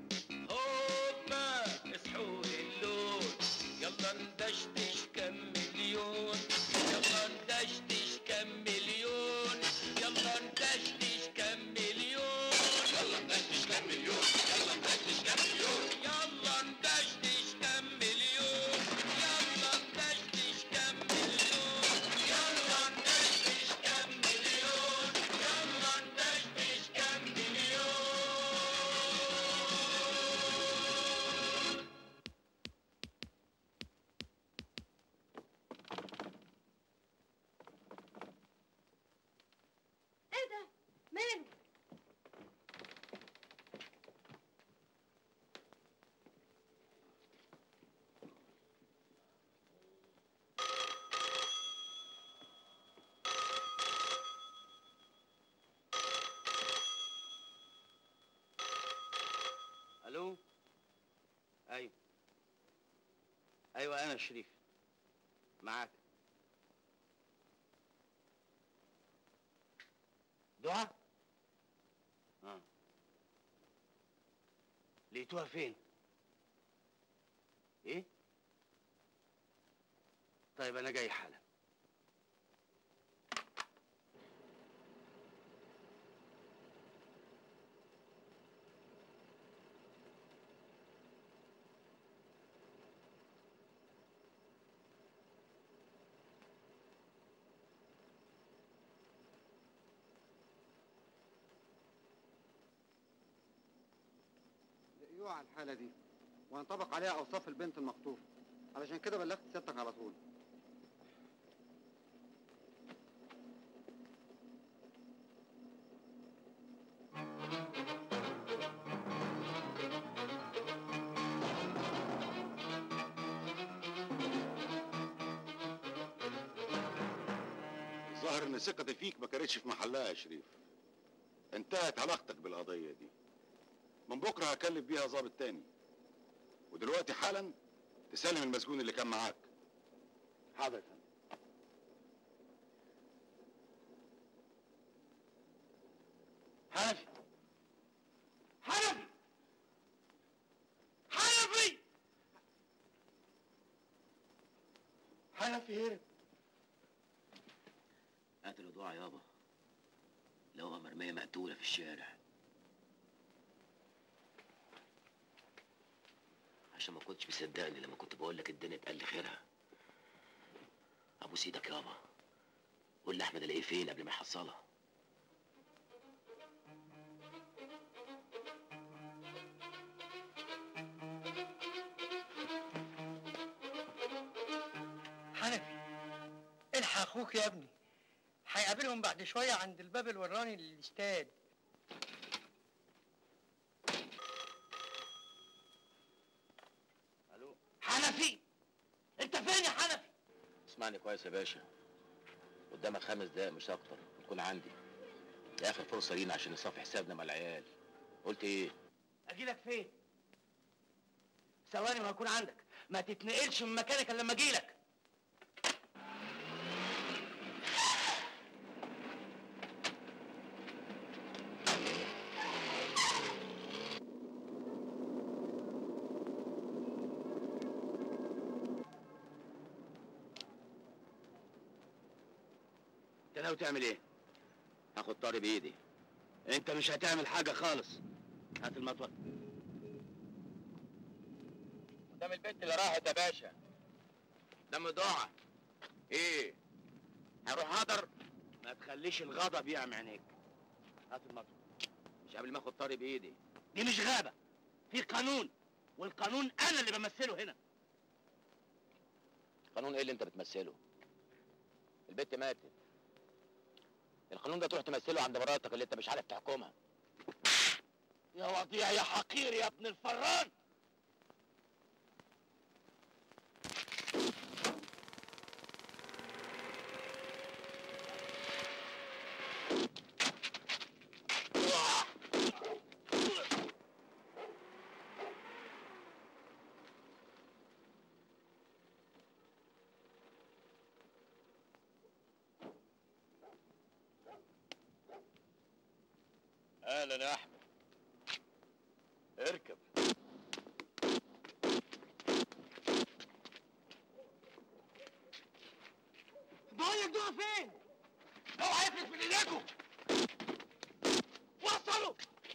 هوبا اصحوا اللون يلا ندشدش كم مليون يلا ندشدش كم مليون يلا ندشدش كم مليون يلا ندشدش كم مليون يلا ندشدش كم مليون يلا ندشدش كم مليون يلا ندشدش كم مليون يلا ندشدش كم مليون يلا ندشدش كم مليون ايه ده ماله الو ايوه ايوه انا شريف معاك دعاء اه لقيتوها فين ايه طيب انا جاي حالا لقيوها على الحالة دي وهنطبق عليها أوصاف البنت المخطوفة علشان كده بلغت سيادتك على طول ظاهر ان ثقتي فيك ما كانتش في محلها يا شريف انتهت علاقتك بالقضية دي من بكرة هكلف بيها ظابط تاني ودلوقتي حالا تسلم المسجون اللي كان معاك حاضر يا فندم حنفي حنفي حنفي حنفي هرب قتلوا دعاء يابا لقوها مرمية مقتولة في الشارع عشان ما كنتش مصدقني لما كنت بقول لك الدنيا اتقل خيرها ابوس ايدك يابا قول لاحمد الاقيه فين قبل ما يحصلها حنفي الحق اخوك يا ابني هيقابلهم بعد شويه عند الباب الوراني للاستاد الو حنفي انت فين يا حنفي اسمعني كويس يا باشا قدامك خمس دقايق مش اكتر وتكون عندي دي اخر فرصه لينا عشان نصفي حسابنا مع العيال قلت ايه اجيلك فين ثواني وهكون عندك ما تتنقلش من مكانك الا لما اجيلك انت ناوي تعمل ايه هاخد طاري بايدي انت مش هتعمل حاجه خالص هات المطوه قدام البنت اللي راحت يا باشا دم دعاء ايه هروح هدر ما تخليش الغضب يعمي عينيك هات المطوه مش قبل ما اخد طاري بايدي دي مش غابه في قانون والقانون انا اللي بمثله هنا قانون ايه اللي انت بتمثله البنت ماتت القانون ده تروح تمثله عند مراتك اللي انت مش عارف تحكمها يا وضيع يا حقير يا ابن الفران اهلا يا احمد اركب بقول لك دول فين؟ اوعى يفلت من ايديكم وصلوا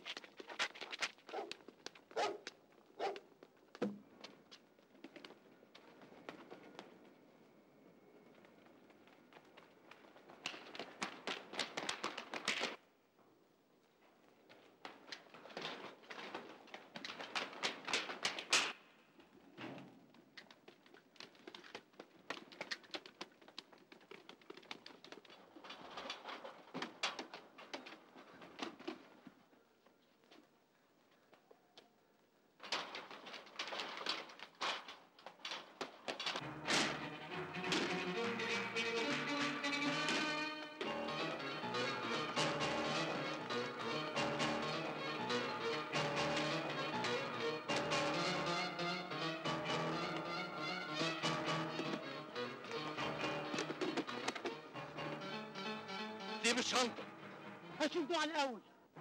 سيب الشنطه هشوف دول الاول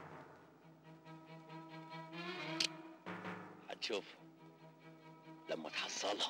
هتشوف لما تحصلها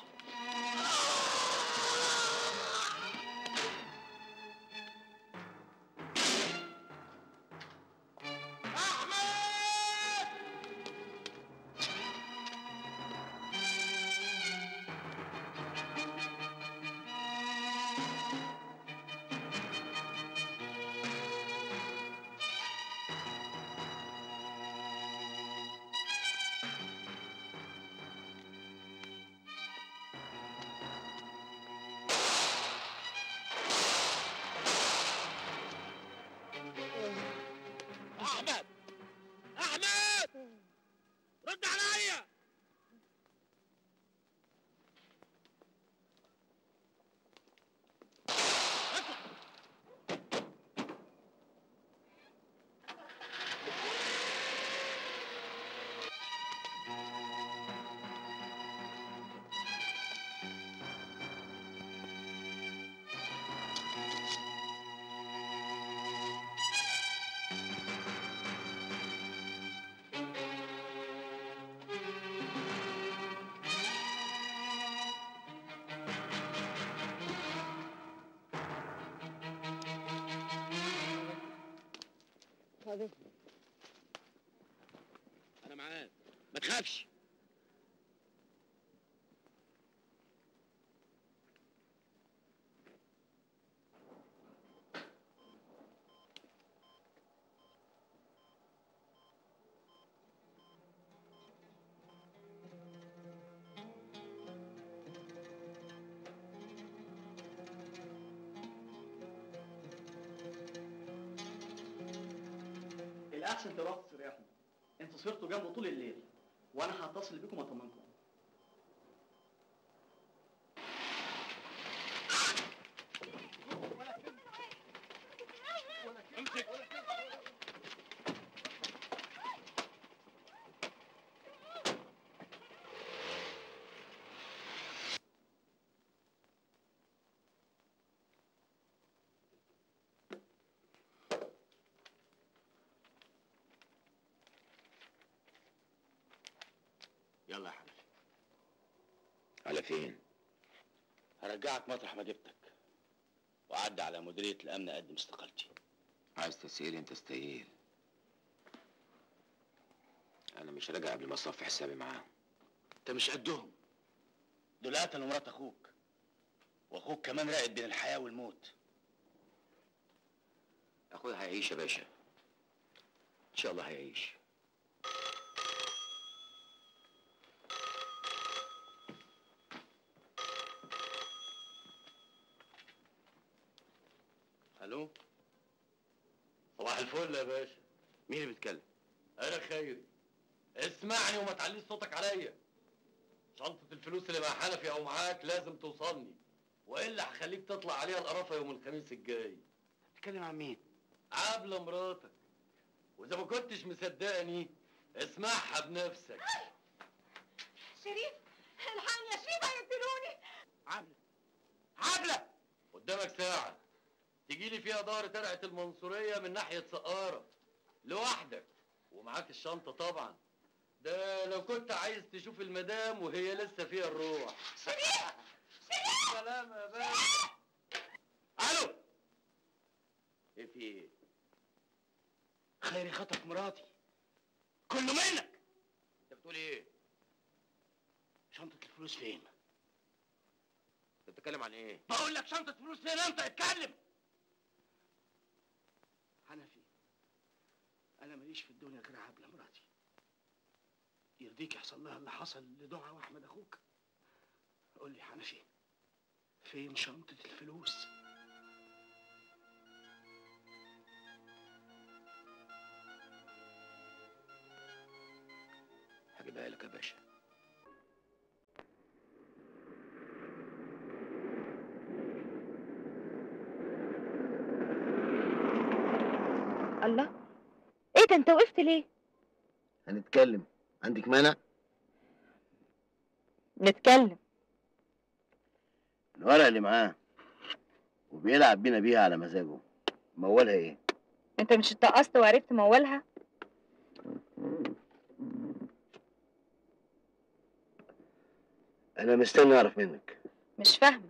احمد احمد رد عليا انا معاك ما تخافش الاحسن تروحوا تستريحوا انتوا سهرتوا جنبه طول الليل وانا هتصل بيكم واطمنكم يلا يا حنفي على فين؟ هرجعك مطرح ما جبتك وأعدي على مديرية الأمن أقدم استقالتي عايز تسهيل انت استهيل انا مش راجع قبل ما اصفي حسابي معاهم أنت مش قدهم دول قتلوا مرات أخوك وأخوك كمان راقد بين الحياة والموت اخويا هيعيش يا باشا ان شاء الله هيعيش ألو صباح الفل يا باشا مين اللي بيتكلم؟ أنا خيري اسمعني وما تعليش صوتك عليا شنطة الفلوس اللي مع حنفي أو معاك لازم توصلني وإلا هخليك تطلع عليها القرافة يوم الخميس الجاي بتتكلم عن مين؟ عابلة مراتك وإذا ما كنتش مصدقني اسمعها بنفسك شريف الحقني يا شريف هيقتلوني عبلة عبلة قدامك ساعة تجي لي فيها ظهر ترعة المنصورية من ناحية سقارة لوحدك ومعاك الشنطة طبعا ده لو كنت عايز تشوف المدام وهي لسه فيها الروح سلام يا باشا الو ايه في ايه؟ خيري خطف مراتي كله منك انت بتقول ايه؟ شنطة الفلوس فين؟ انت بتتكلم عن ايه؟ بقول لك شنطة فلوس فين انت اتكلم حنفي انا ماليش في الدنيا غير عبلة مراتي يرضيك يحصل لها اللي حصل لدعاء واحمد اخوك قول لي حنفي فين شنطة الفلوس هجيبها لك يا باشا الله ايه ده انت وقفت ليه هنتكلم عندك مانع نتكلم الورقة اللي معاه وبيلعب بينا بيها على مزاجه مولها ايه انت مش اتقصت وعرفت مولها انا مستني اعرف منك مش فاهمه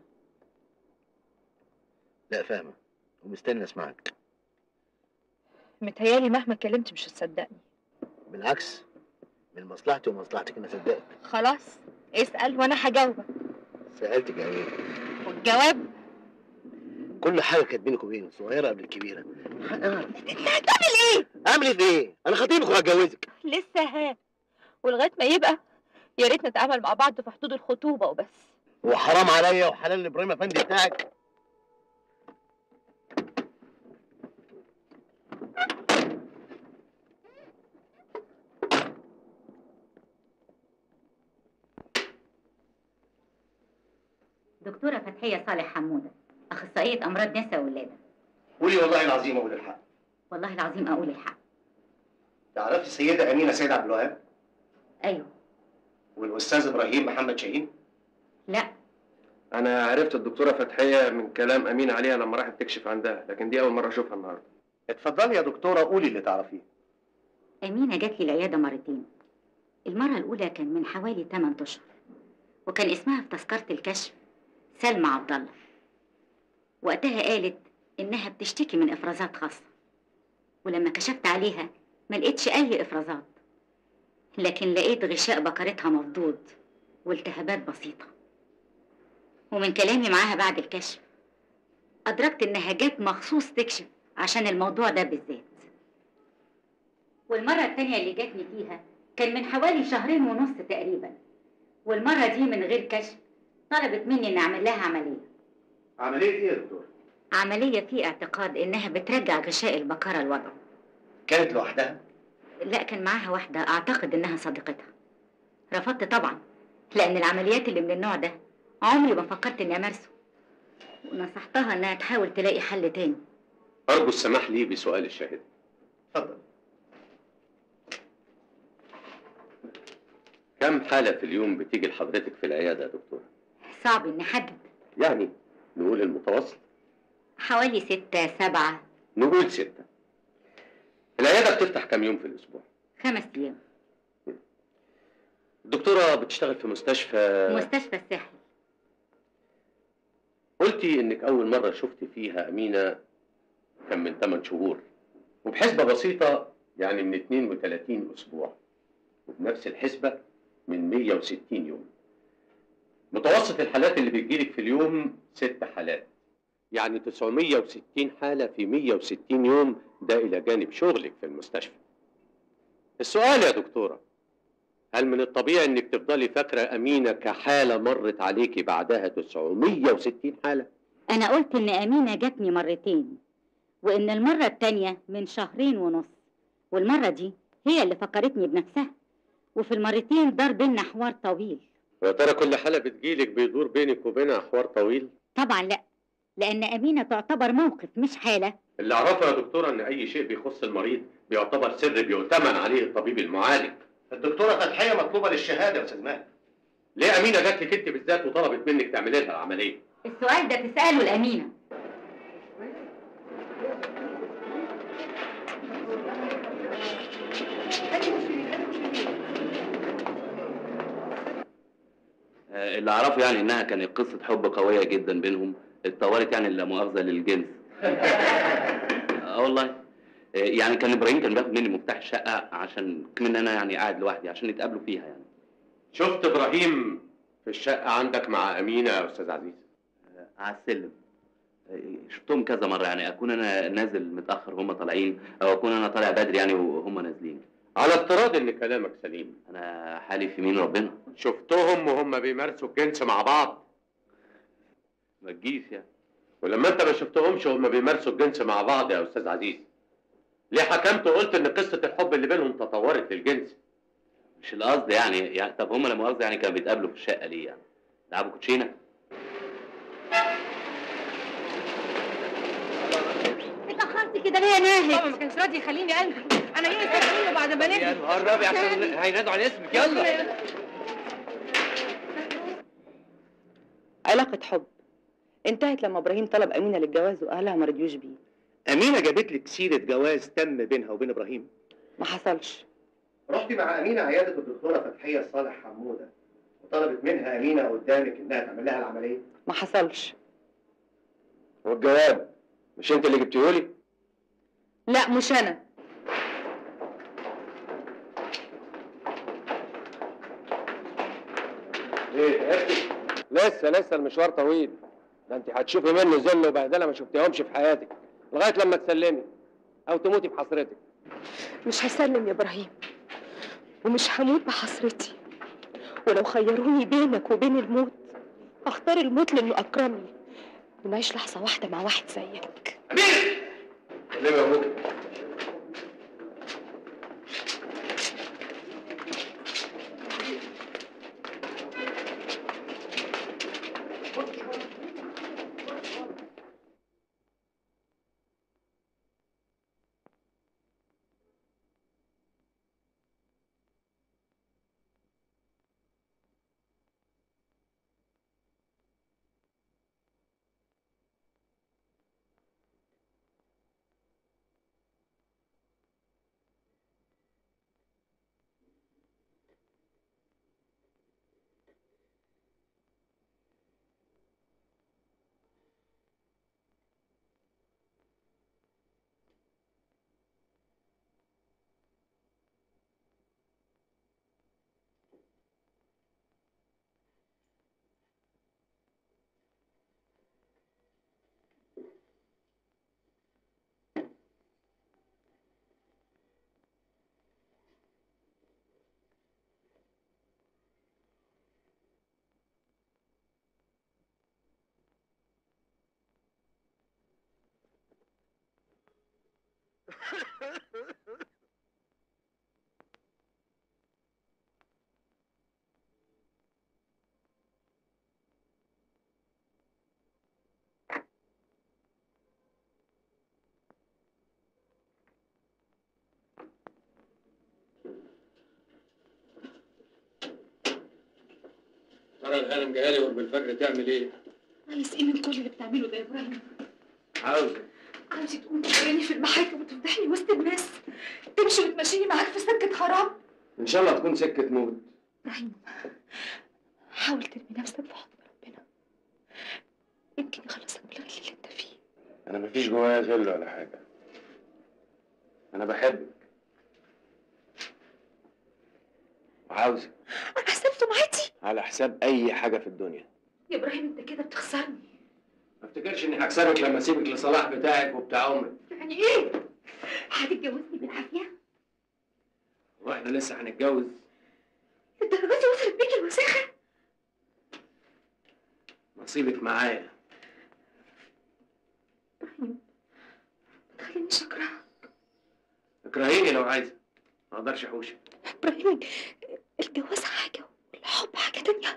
لا فاهمة ومستني اسمعك متهيالي مهما اتكلمت مش هتصدقني بالعكس من مصلحتي ومصلحتك اني اصدقك خلاص اسأل وانا هجاوبك سألتك يا ايه والجواب كل حاجة كانت بينك وبيني صغيرة قبل الكبيرة هتعمل ايه اعمل ايه في ايه انا خطيبك وهتجوزك لسه ها ولغايه ما يبقى يا ريت نتعامل مع بعض في حدود الخطوبه وبس وحرام عليا وحلال لابراهيم افندي بتاعك دكتورة فتحية صالح حمودة أخصائية أمراض نساء وولادة قولي والله العظيم اقول الحق والله العظيم أقول الحق تعرفي السيدة أمينة سيد عبد الوهاب أيوه والأستاذ إبراهيم محمد شاهين لا انا عرفت الدكتوره فتحيه من كلام امين عليها لما راحت تكشف عندها لكن دي اول مره اشوفها النهارده اتفضلي يا دكتورة قولي اللي تعرفيه أمينة جات لي العيادة مرتين المرة الأولى كان من حوالي 8 أشهر وكان اسمها في تذكرة الكشف سلمى عبد الله وقتها قالت إنها بتشتكي من إفرازات خاصة ولما كشفت عليها ما لقيتش أي إفرازات لكن لقيت غشاء بكرتها مفضوض والتهابات بسيطة ومن كلامي معاها بعد الكشف أدركت إنها جت مخصوص تكشف عشان الموضوع ده بالذات والمرة التانية اللي جاتني فيها كان من حوالي شهرين ونص تقريبا والمرة دي من غير كشف طلبت مني إن أعمل لها عملية عملية إيه يا دكتور؟ عملية في اعتقاد إنها بترجع غشاء البكرة لوضعه كانت لوحدها؟ لا كان معاها واحدة أعتقد إنها صديقتها رفضت طبعا لأن العمليات اللي من النوع ده عمري ما فكرت إني أمارسه ونصحتها إنها تحاول تلاقي حل تاني ارجو السماح لي بسؤال الشاهد اتفضل كم حاله في اليوم بتيجي لحضرتك في العياده يا دكتور صعب إني أحدد يعني نقول المتوسط حوالي ستة سبعة نقول ستة العياده بتفتح كم يوم في الاسبوع خمس أيام الدكتوره بتشتغل في مستشفى مستشفى الساحل قلتي انك اول مره شفتي فيها امينه كان من 8 شهور وبحسبه بسيطه يعني من 32 اسبوع وبنفس الحسبه من 160 يوم متوسط الحالات اللي بتجيلك في اليوم ست حالات يعني 960 حالة في 160 يوم ده إلى جانب شغلك في المستشفى السؤال يا دكتورة هل من الطبيعي انك تفضلي فاكرة أمينة كحالة مرت عليكي بعدها 960 حالة؟ أنا قلت إن أمينة جاتني مرتين وإن المرة التانية من شهرين ونص والمرة دي هي اللي فكرتني بنفسها وفي المرتين دار بينا حوار طويل ويا ترى كل حالة بتجيلك بيدور بينك وبينها حوار طويل؟ طبعا لا لأن أمينة تعتبر موقف مش حالة اللي أعرفه يا دكتورة إن أي شيء بيخص المريض بيعتبر سر بيؤتمن عليه الطبيب المعالج الدكتورة فتحية مطلوبة للشهادة يا أستاذ ماهر ليه أمينة جات لك أنت بالذات وطلبت منك تعملي لها العملية؟ السؤال ده تسأله لأمينة آه، اللي اعرفه يعني انها كانت قصه حب قويه جدا بينهم اتطورت يعني لا مؤاخذه للجنس اه والله آه، يعني كان ابراهيم كان بياخد مني مفتاح الشقه عشان كمان انا يعني قاعد لوحدي عشان يتقابلوا فيها يعني شفت ابراهيم في الشقه عندك مع امينه يا استاذ عزيز آه، على السلم آه، شفتهم كذا مره يعني اكون انا نازل متاخر وهم طالعين او اكون انا طالع بدري يعني وهم نازلين على افتراض ان كلامك سليم انا حالف يمين ربنا شفتهم وهم بيمارسوا الجنس مع بعض ما تجيش يعني ولما انت ما شفتهمش وهم بيمارسوا الجنس مع بعض يا استاذ عزيز ليه حكمت وقلت ان قصه الحب اللي بينهم تطورت للجنس مش القصد يعني, يعني طب هم لا مؤاخذه يعني كانوا بيتقابلوا في الشقه ليه يعني لعبوا كوتشينه اتأخرت كده ليه يا ناهد؟ بابا ما كانش راضي يخليني انزل انا جاي استنى بعد ما نمت يا نهار ابيض عشان هينادوا على اسمك يلا علاقة حب انتهت لما ابراهيم طلب امينه للجواز واهلها ما رضيوش بيه امينه جابت لك سيره جواز تم بينها وبين ابراهيم ما حصلش رحت مع امينه عياده الدكتوره فتحيه صالح حموده وطلبت منها امينه قدامك انها تعمل لها العمليه ما حصلش والجواب مش انت اللي جبتيهولي لا مش انا ايه تعبتي لسه لسه المشوار طويل ده انت هتشوفي منه ذل وبهدله ما شفتيهمش في حياتك لغايه لما تسلمي او تموتي بحسرتك مش هسلم يا ابراهيم ومش هموت بحسرتي ولو خيروني بينك وبين الموت اختار الموت لانه اكرمني ونعيش لحظه واحده مع واحد زيك كلمي يا ابوك ترى الهانم جايه لي قرب الفجر تعمل ايه؟ عايز ايه من كل اللي بتعمله ده يا ابراهيم؟ عاوزه عاوزة تقوم تجرني في المحاكم وتفضحني وسط الناس تمشي وتمشيني معاك في سكة حرام ان شاء الله تكون سكه موت ابراهيم حاول ترمي نفسك في حضن ربنا يمكن يخلصك من الغل اللي انت فيه انا مفيش جوايا غل ولا حاجه انا بحبك وعاوزك انا حساب سمعتي على حساب اي حاجه في الدنيا يا ابراهيم انت كده بتخسرني ما افتكرش اني هكسبك لما اسيبك لصلاح بتاعك وبتاع امك يعني ايه؟ هتتجوزني بالعافية؟ واحنا لسه هنتجوز الدرجات دي وصلت بيك الوساخة؟ نصيبك معايا ابراهيم ما تخلينيش اكرهك اكرهيني لو عايزه ما اقدرش احوشك ابراهيم الجواز حاجة والحب حاجة تانية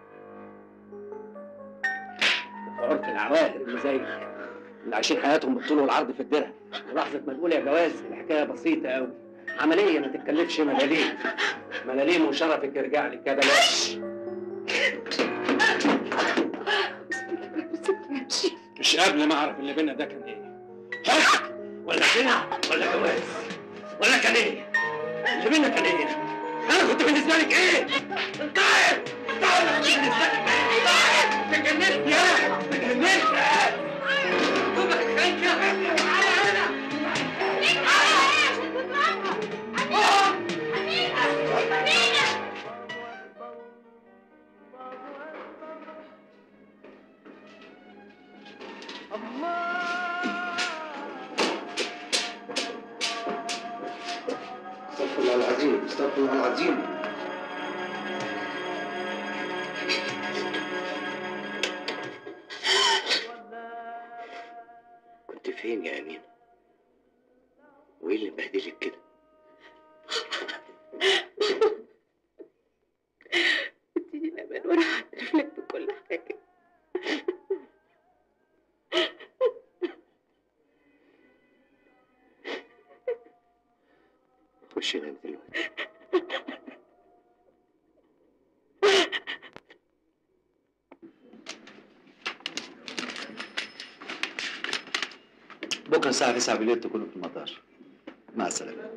عرف العواهر اللي زيك اللي عايشين حياتهم بالطول والعرض في الدرع ولحظة ما تقول يا جواز الحكاية بسيطة قوي عملية ما تتكلفش ملاليم ملاليم وشرفك يرجع لك يا بلاش مش قبل ما اعرف اللي بينا ده كان ايه حب ولا زنا ولا جواز ولا كان ايه اللي منك انا ايه؟ انا كنت بالنسبه لك ايه؟ طيب طيب أنا كنت بالنسبه لك ايه؟ طيب تجننت يا تجننت امك خايف يا ابني تعالى هنا استغفر الله العظيم استغفر الله العظيم كنت فين يا أمين؟ وإيه اللي مبهدلك كده؟ اديني الامان وانا هعترف لك بكل حاجه خش نام دلوقتي بكره الساعه 9 بالليل تكونوا في المطار مع السلامه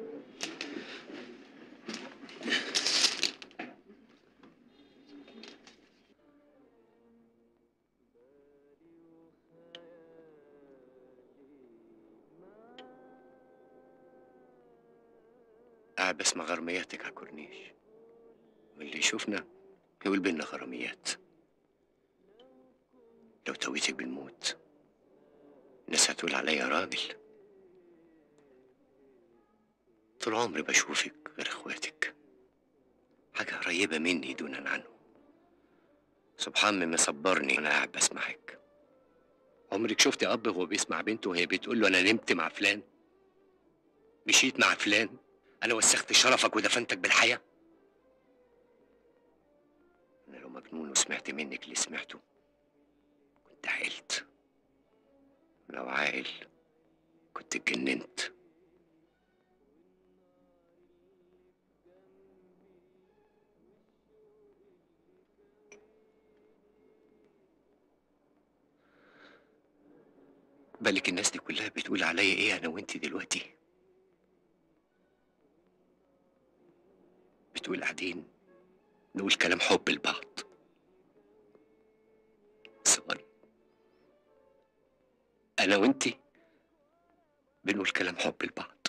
قاعد بسمع غرامياتك على الكورنيش واللي يشوفنا يقول بينا غراميات لو تويتك بالموت الناس هتقول عليا راجل طول عمري بشوفك غير اخواتك حاجة قريبة مني دونا عنه سبحان من مصبرني وانا قاعد بسمعك عمرك شفتي اب وهو بيسمع بنته وهي بتقول له انا نمت مع فلان مشيت مع فلان انا وسخت شرفك ودفنتك بالحياه انا لو مجنون وسمعت منك اللي سمعته كنت عقلت لو عاقل كنت اتجننت بالك الناس دي كلها بتقول عليا ايه انا وانتي دلوقتي بتقول قاعدين نقول كلام حب لبعض ثواني انا وانتي بنقول كلام حب لبعض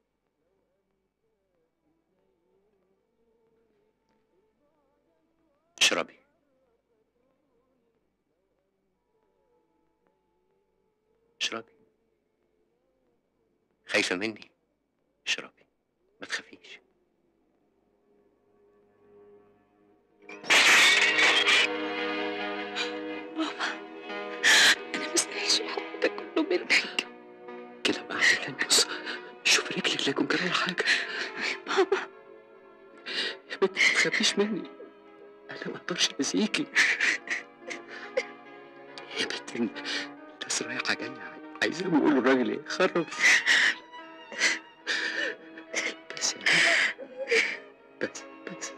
اشربي اشربي خايفة مني اشربي ما تخافيش انا مستاهلش الحب ده كله منك كده بقى عادل بص شوف رجلك لا يكون جرى حاجة بابا يا بنتي ما تخافيش مني انا ما اقدرش اذيكي يا بنتي الناس رايحة جاية عايزين يقولوا الراجل ايه خرب بس يا بنتي بس بس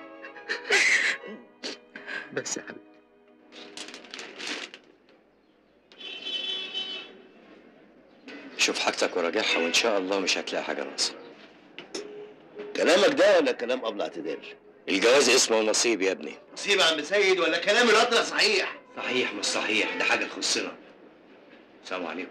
بس يا حبيبي شوف حاجتك وراجعها وان شاء الله مش هتلاقي حاجه ناقصه كلامك ده ولا كلام ابو اعتدال؟ الجواز اسمه ونصيب يا ابني نصيب يا عم سيد ولا كلام الواد ده صحيح؟ صحيح مش صحيح ده حاجه تخصنا السلام عليكم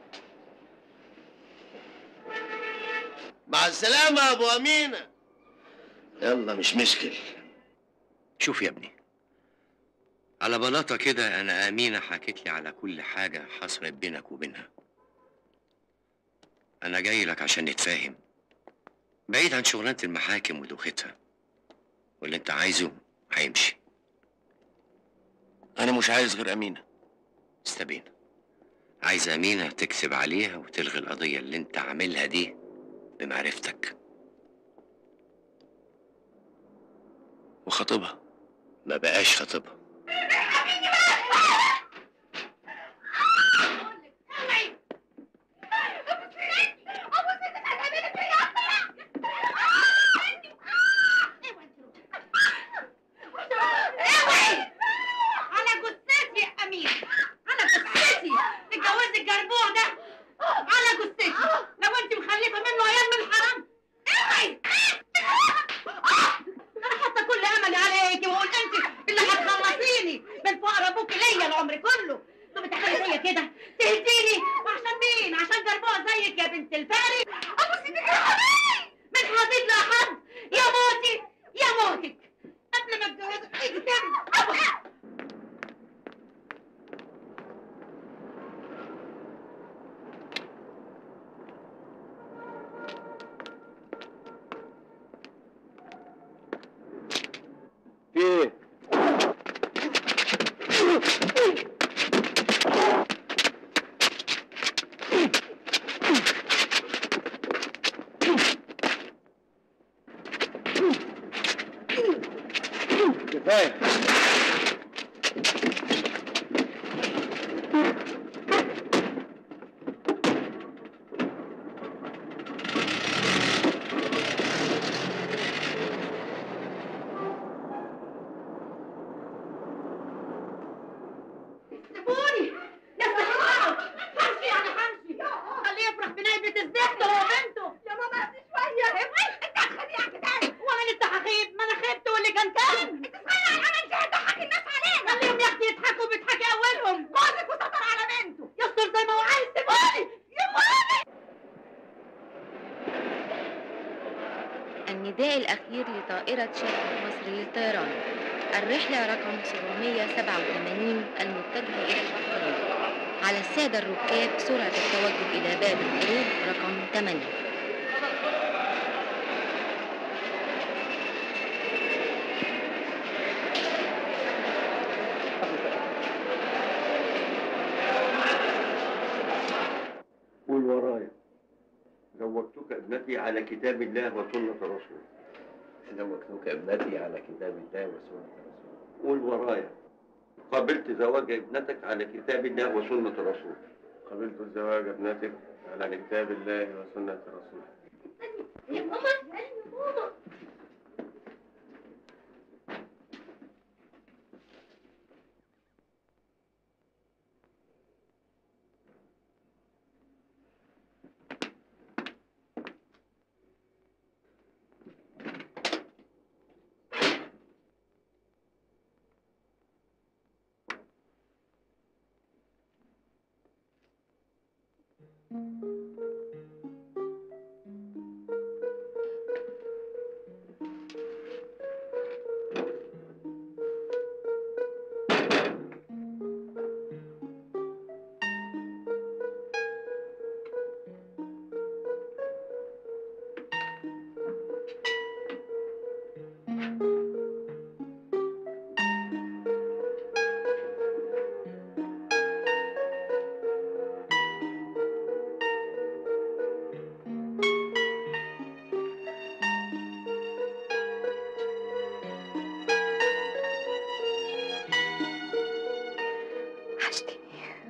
مع السلامة يا ابو امينة يلا مش مشكل شوف يا ابني على بلاطة كده أنا أمينة حكيت لي على كل حاجة حصلت بينك وبينها أنا جاي لك عشان نتفاهم بعيد عن شغلانة المحاكم ودوختها واللي أنت عايزه هيمشي انا مش عايز غير امينة استبينا عايز أمينة تكتب عليها وتلغي القضية اللي أنت عاملها دي بمعرفتك وخطيبها ما بقاش خطيبها اوعي على جثتي يا امين على جثتي تتجوزي الجربوع ده على جثتي لو انت مخلفه منه عيال من الحرام اوعي كده تهديني وعشان مين عشان جربوع زيك يا بنت الفاري ابوس ايدك يا حبيبي من حبيب لحد يا موتي يا موتك قبل ما اتجوزك ايدي تاني ابوس في ايه؟ كفايه سيبوني يا سيبوني همشي يعني همشي خليه يفرح بنايبة الزفت هو بنته يا ماما بس شوية انت هتخليه كده وانا لسه هخيب ما انا خيبت واللي كان كان انت صغير على العمل ده هتضحكي الناس علينا خليهم يا اختي يضحكوا بيضحكي اولهم جوزك وسطر على بنته يستر زي ما هو عايز سيبوني سيبوني النداء الأخير لطائرة شركة مصر للطيران الرحلة رقم 787 المتجهة إلى البحرين على السادة الركاب سرعة التوجه إلى باب الخروج رقم 8 قول ورايا زوجتك ابنتي على كتاب الله وسنة رسوله زوجتك ابنتي على كتاب الله وسنة رسوله قول ورايا قبلت زواج ابنتك على كتاب الله وسنة رسوله قبلت زواج ابنتك على كتاب الله وسنة رسوله يا ماما يا ماما وحشتني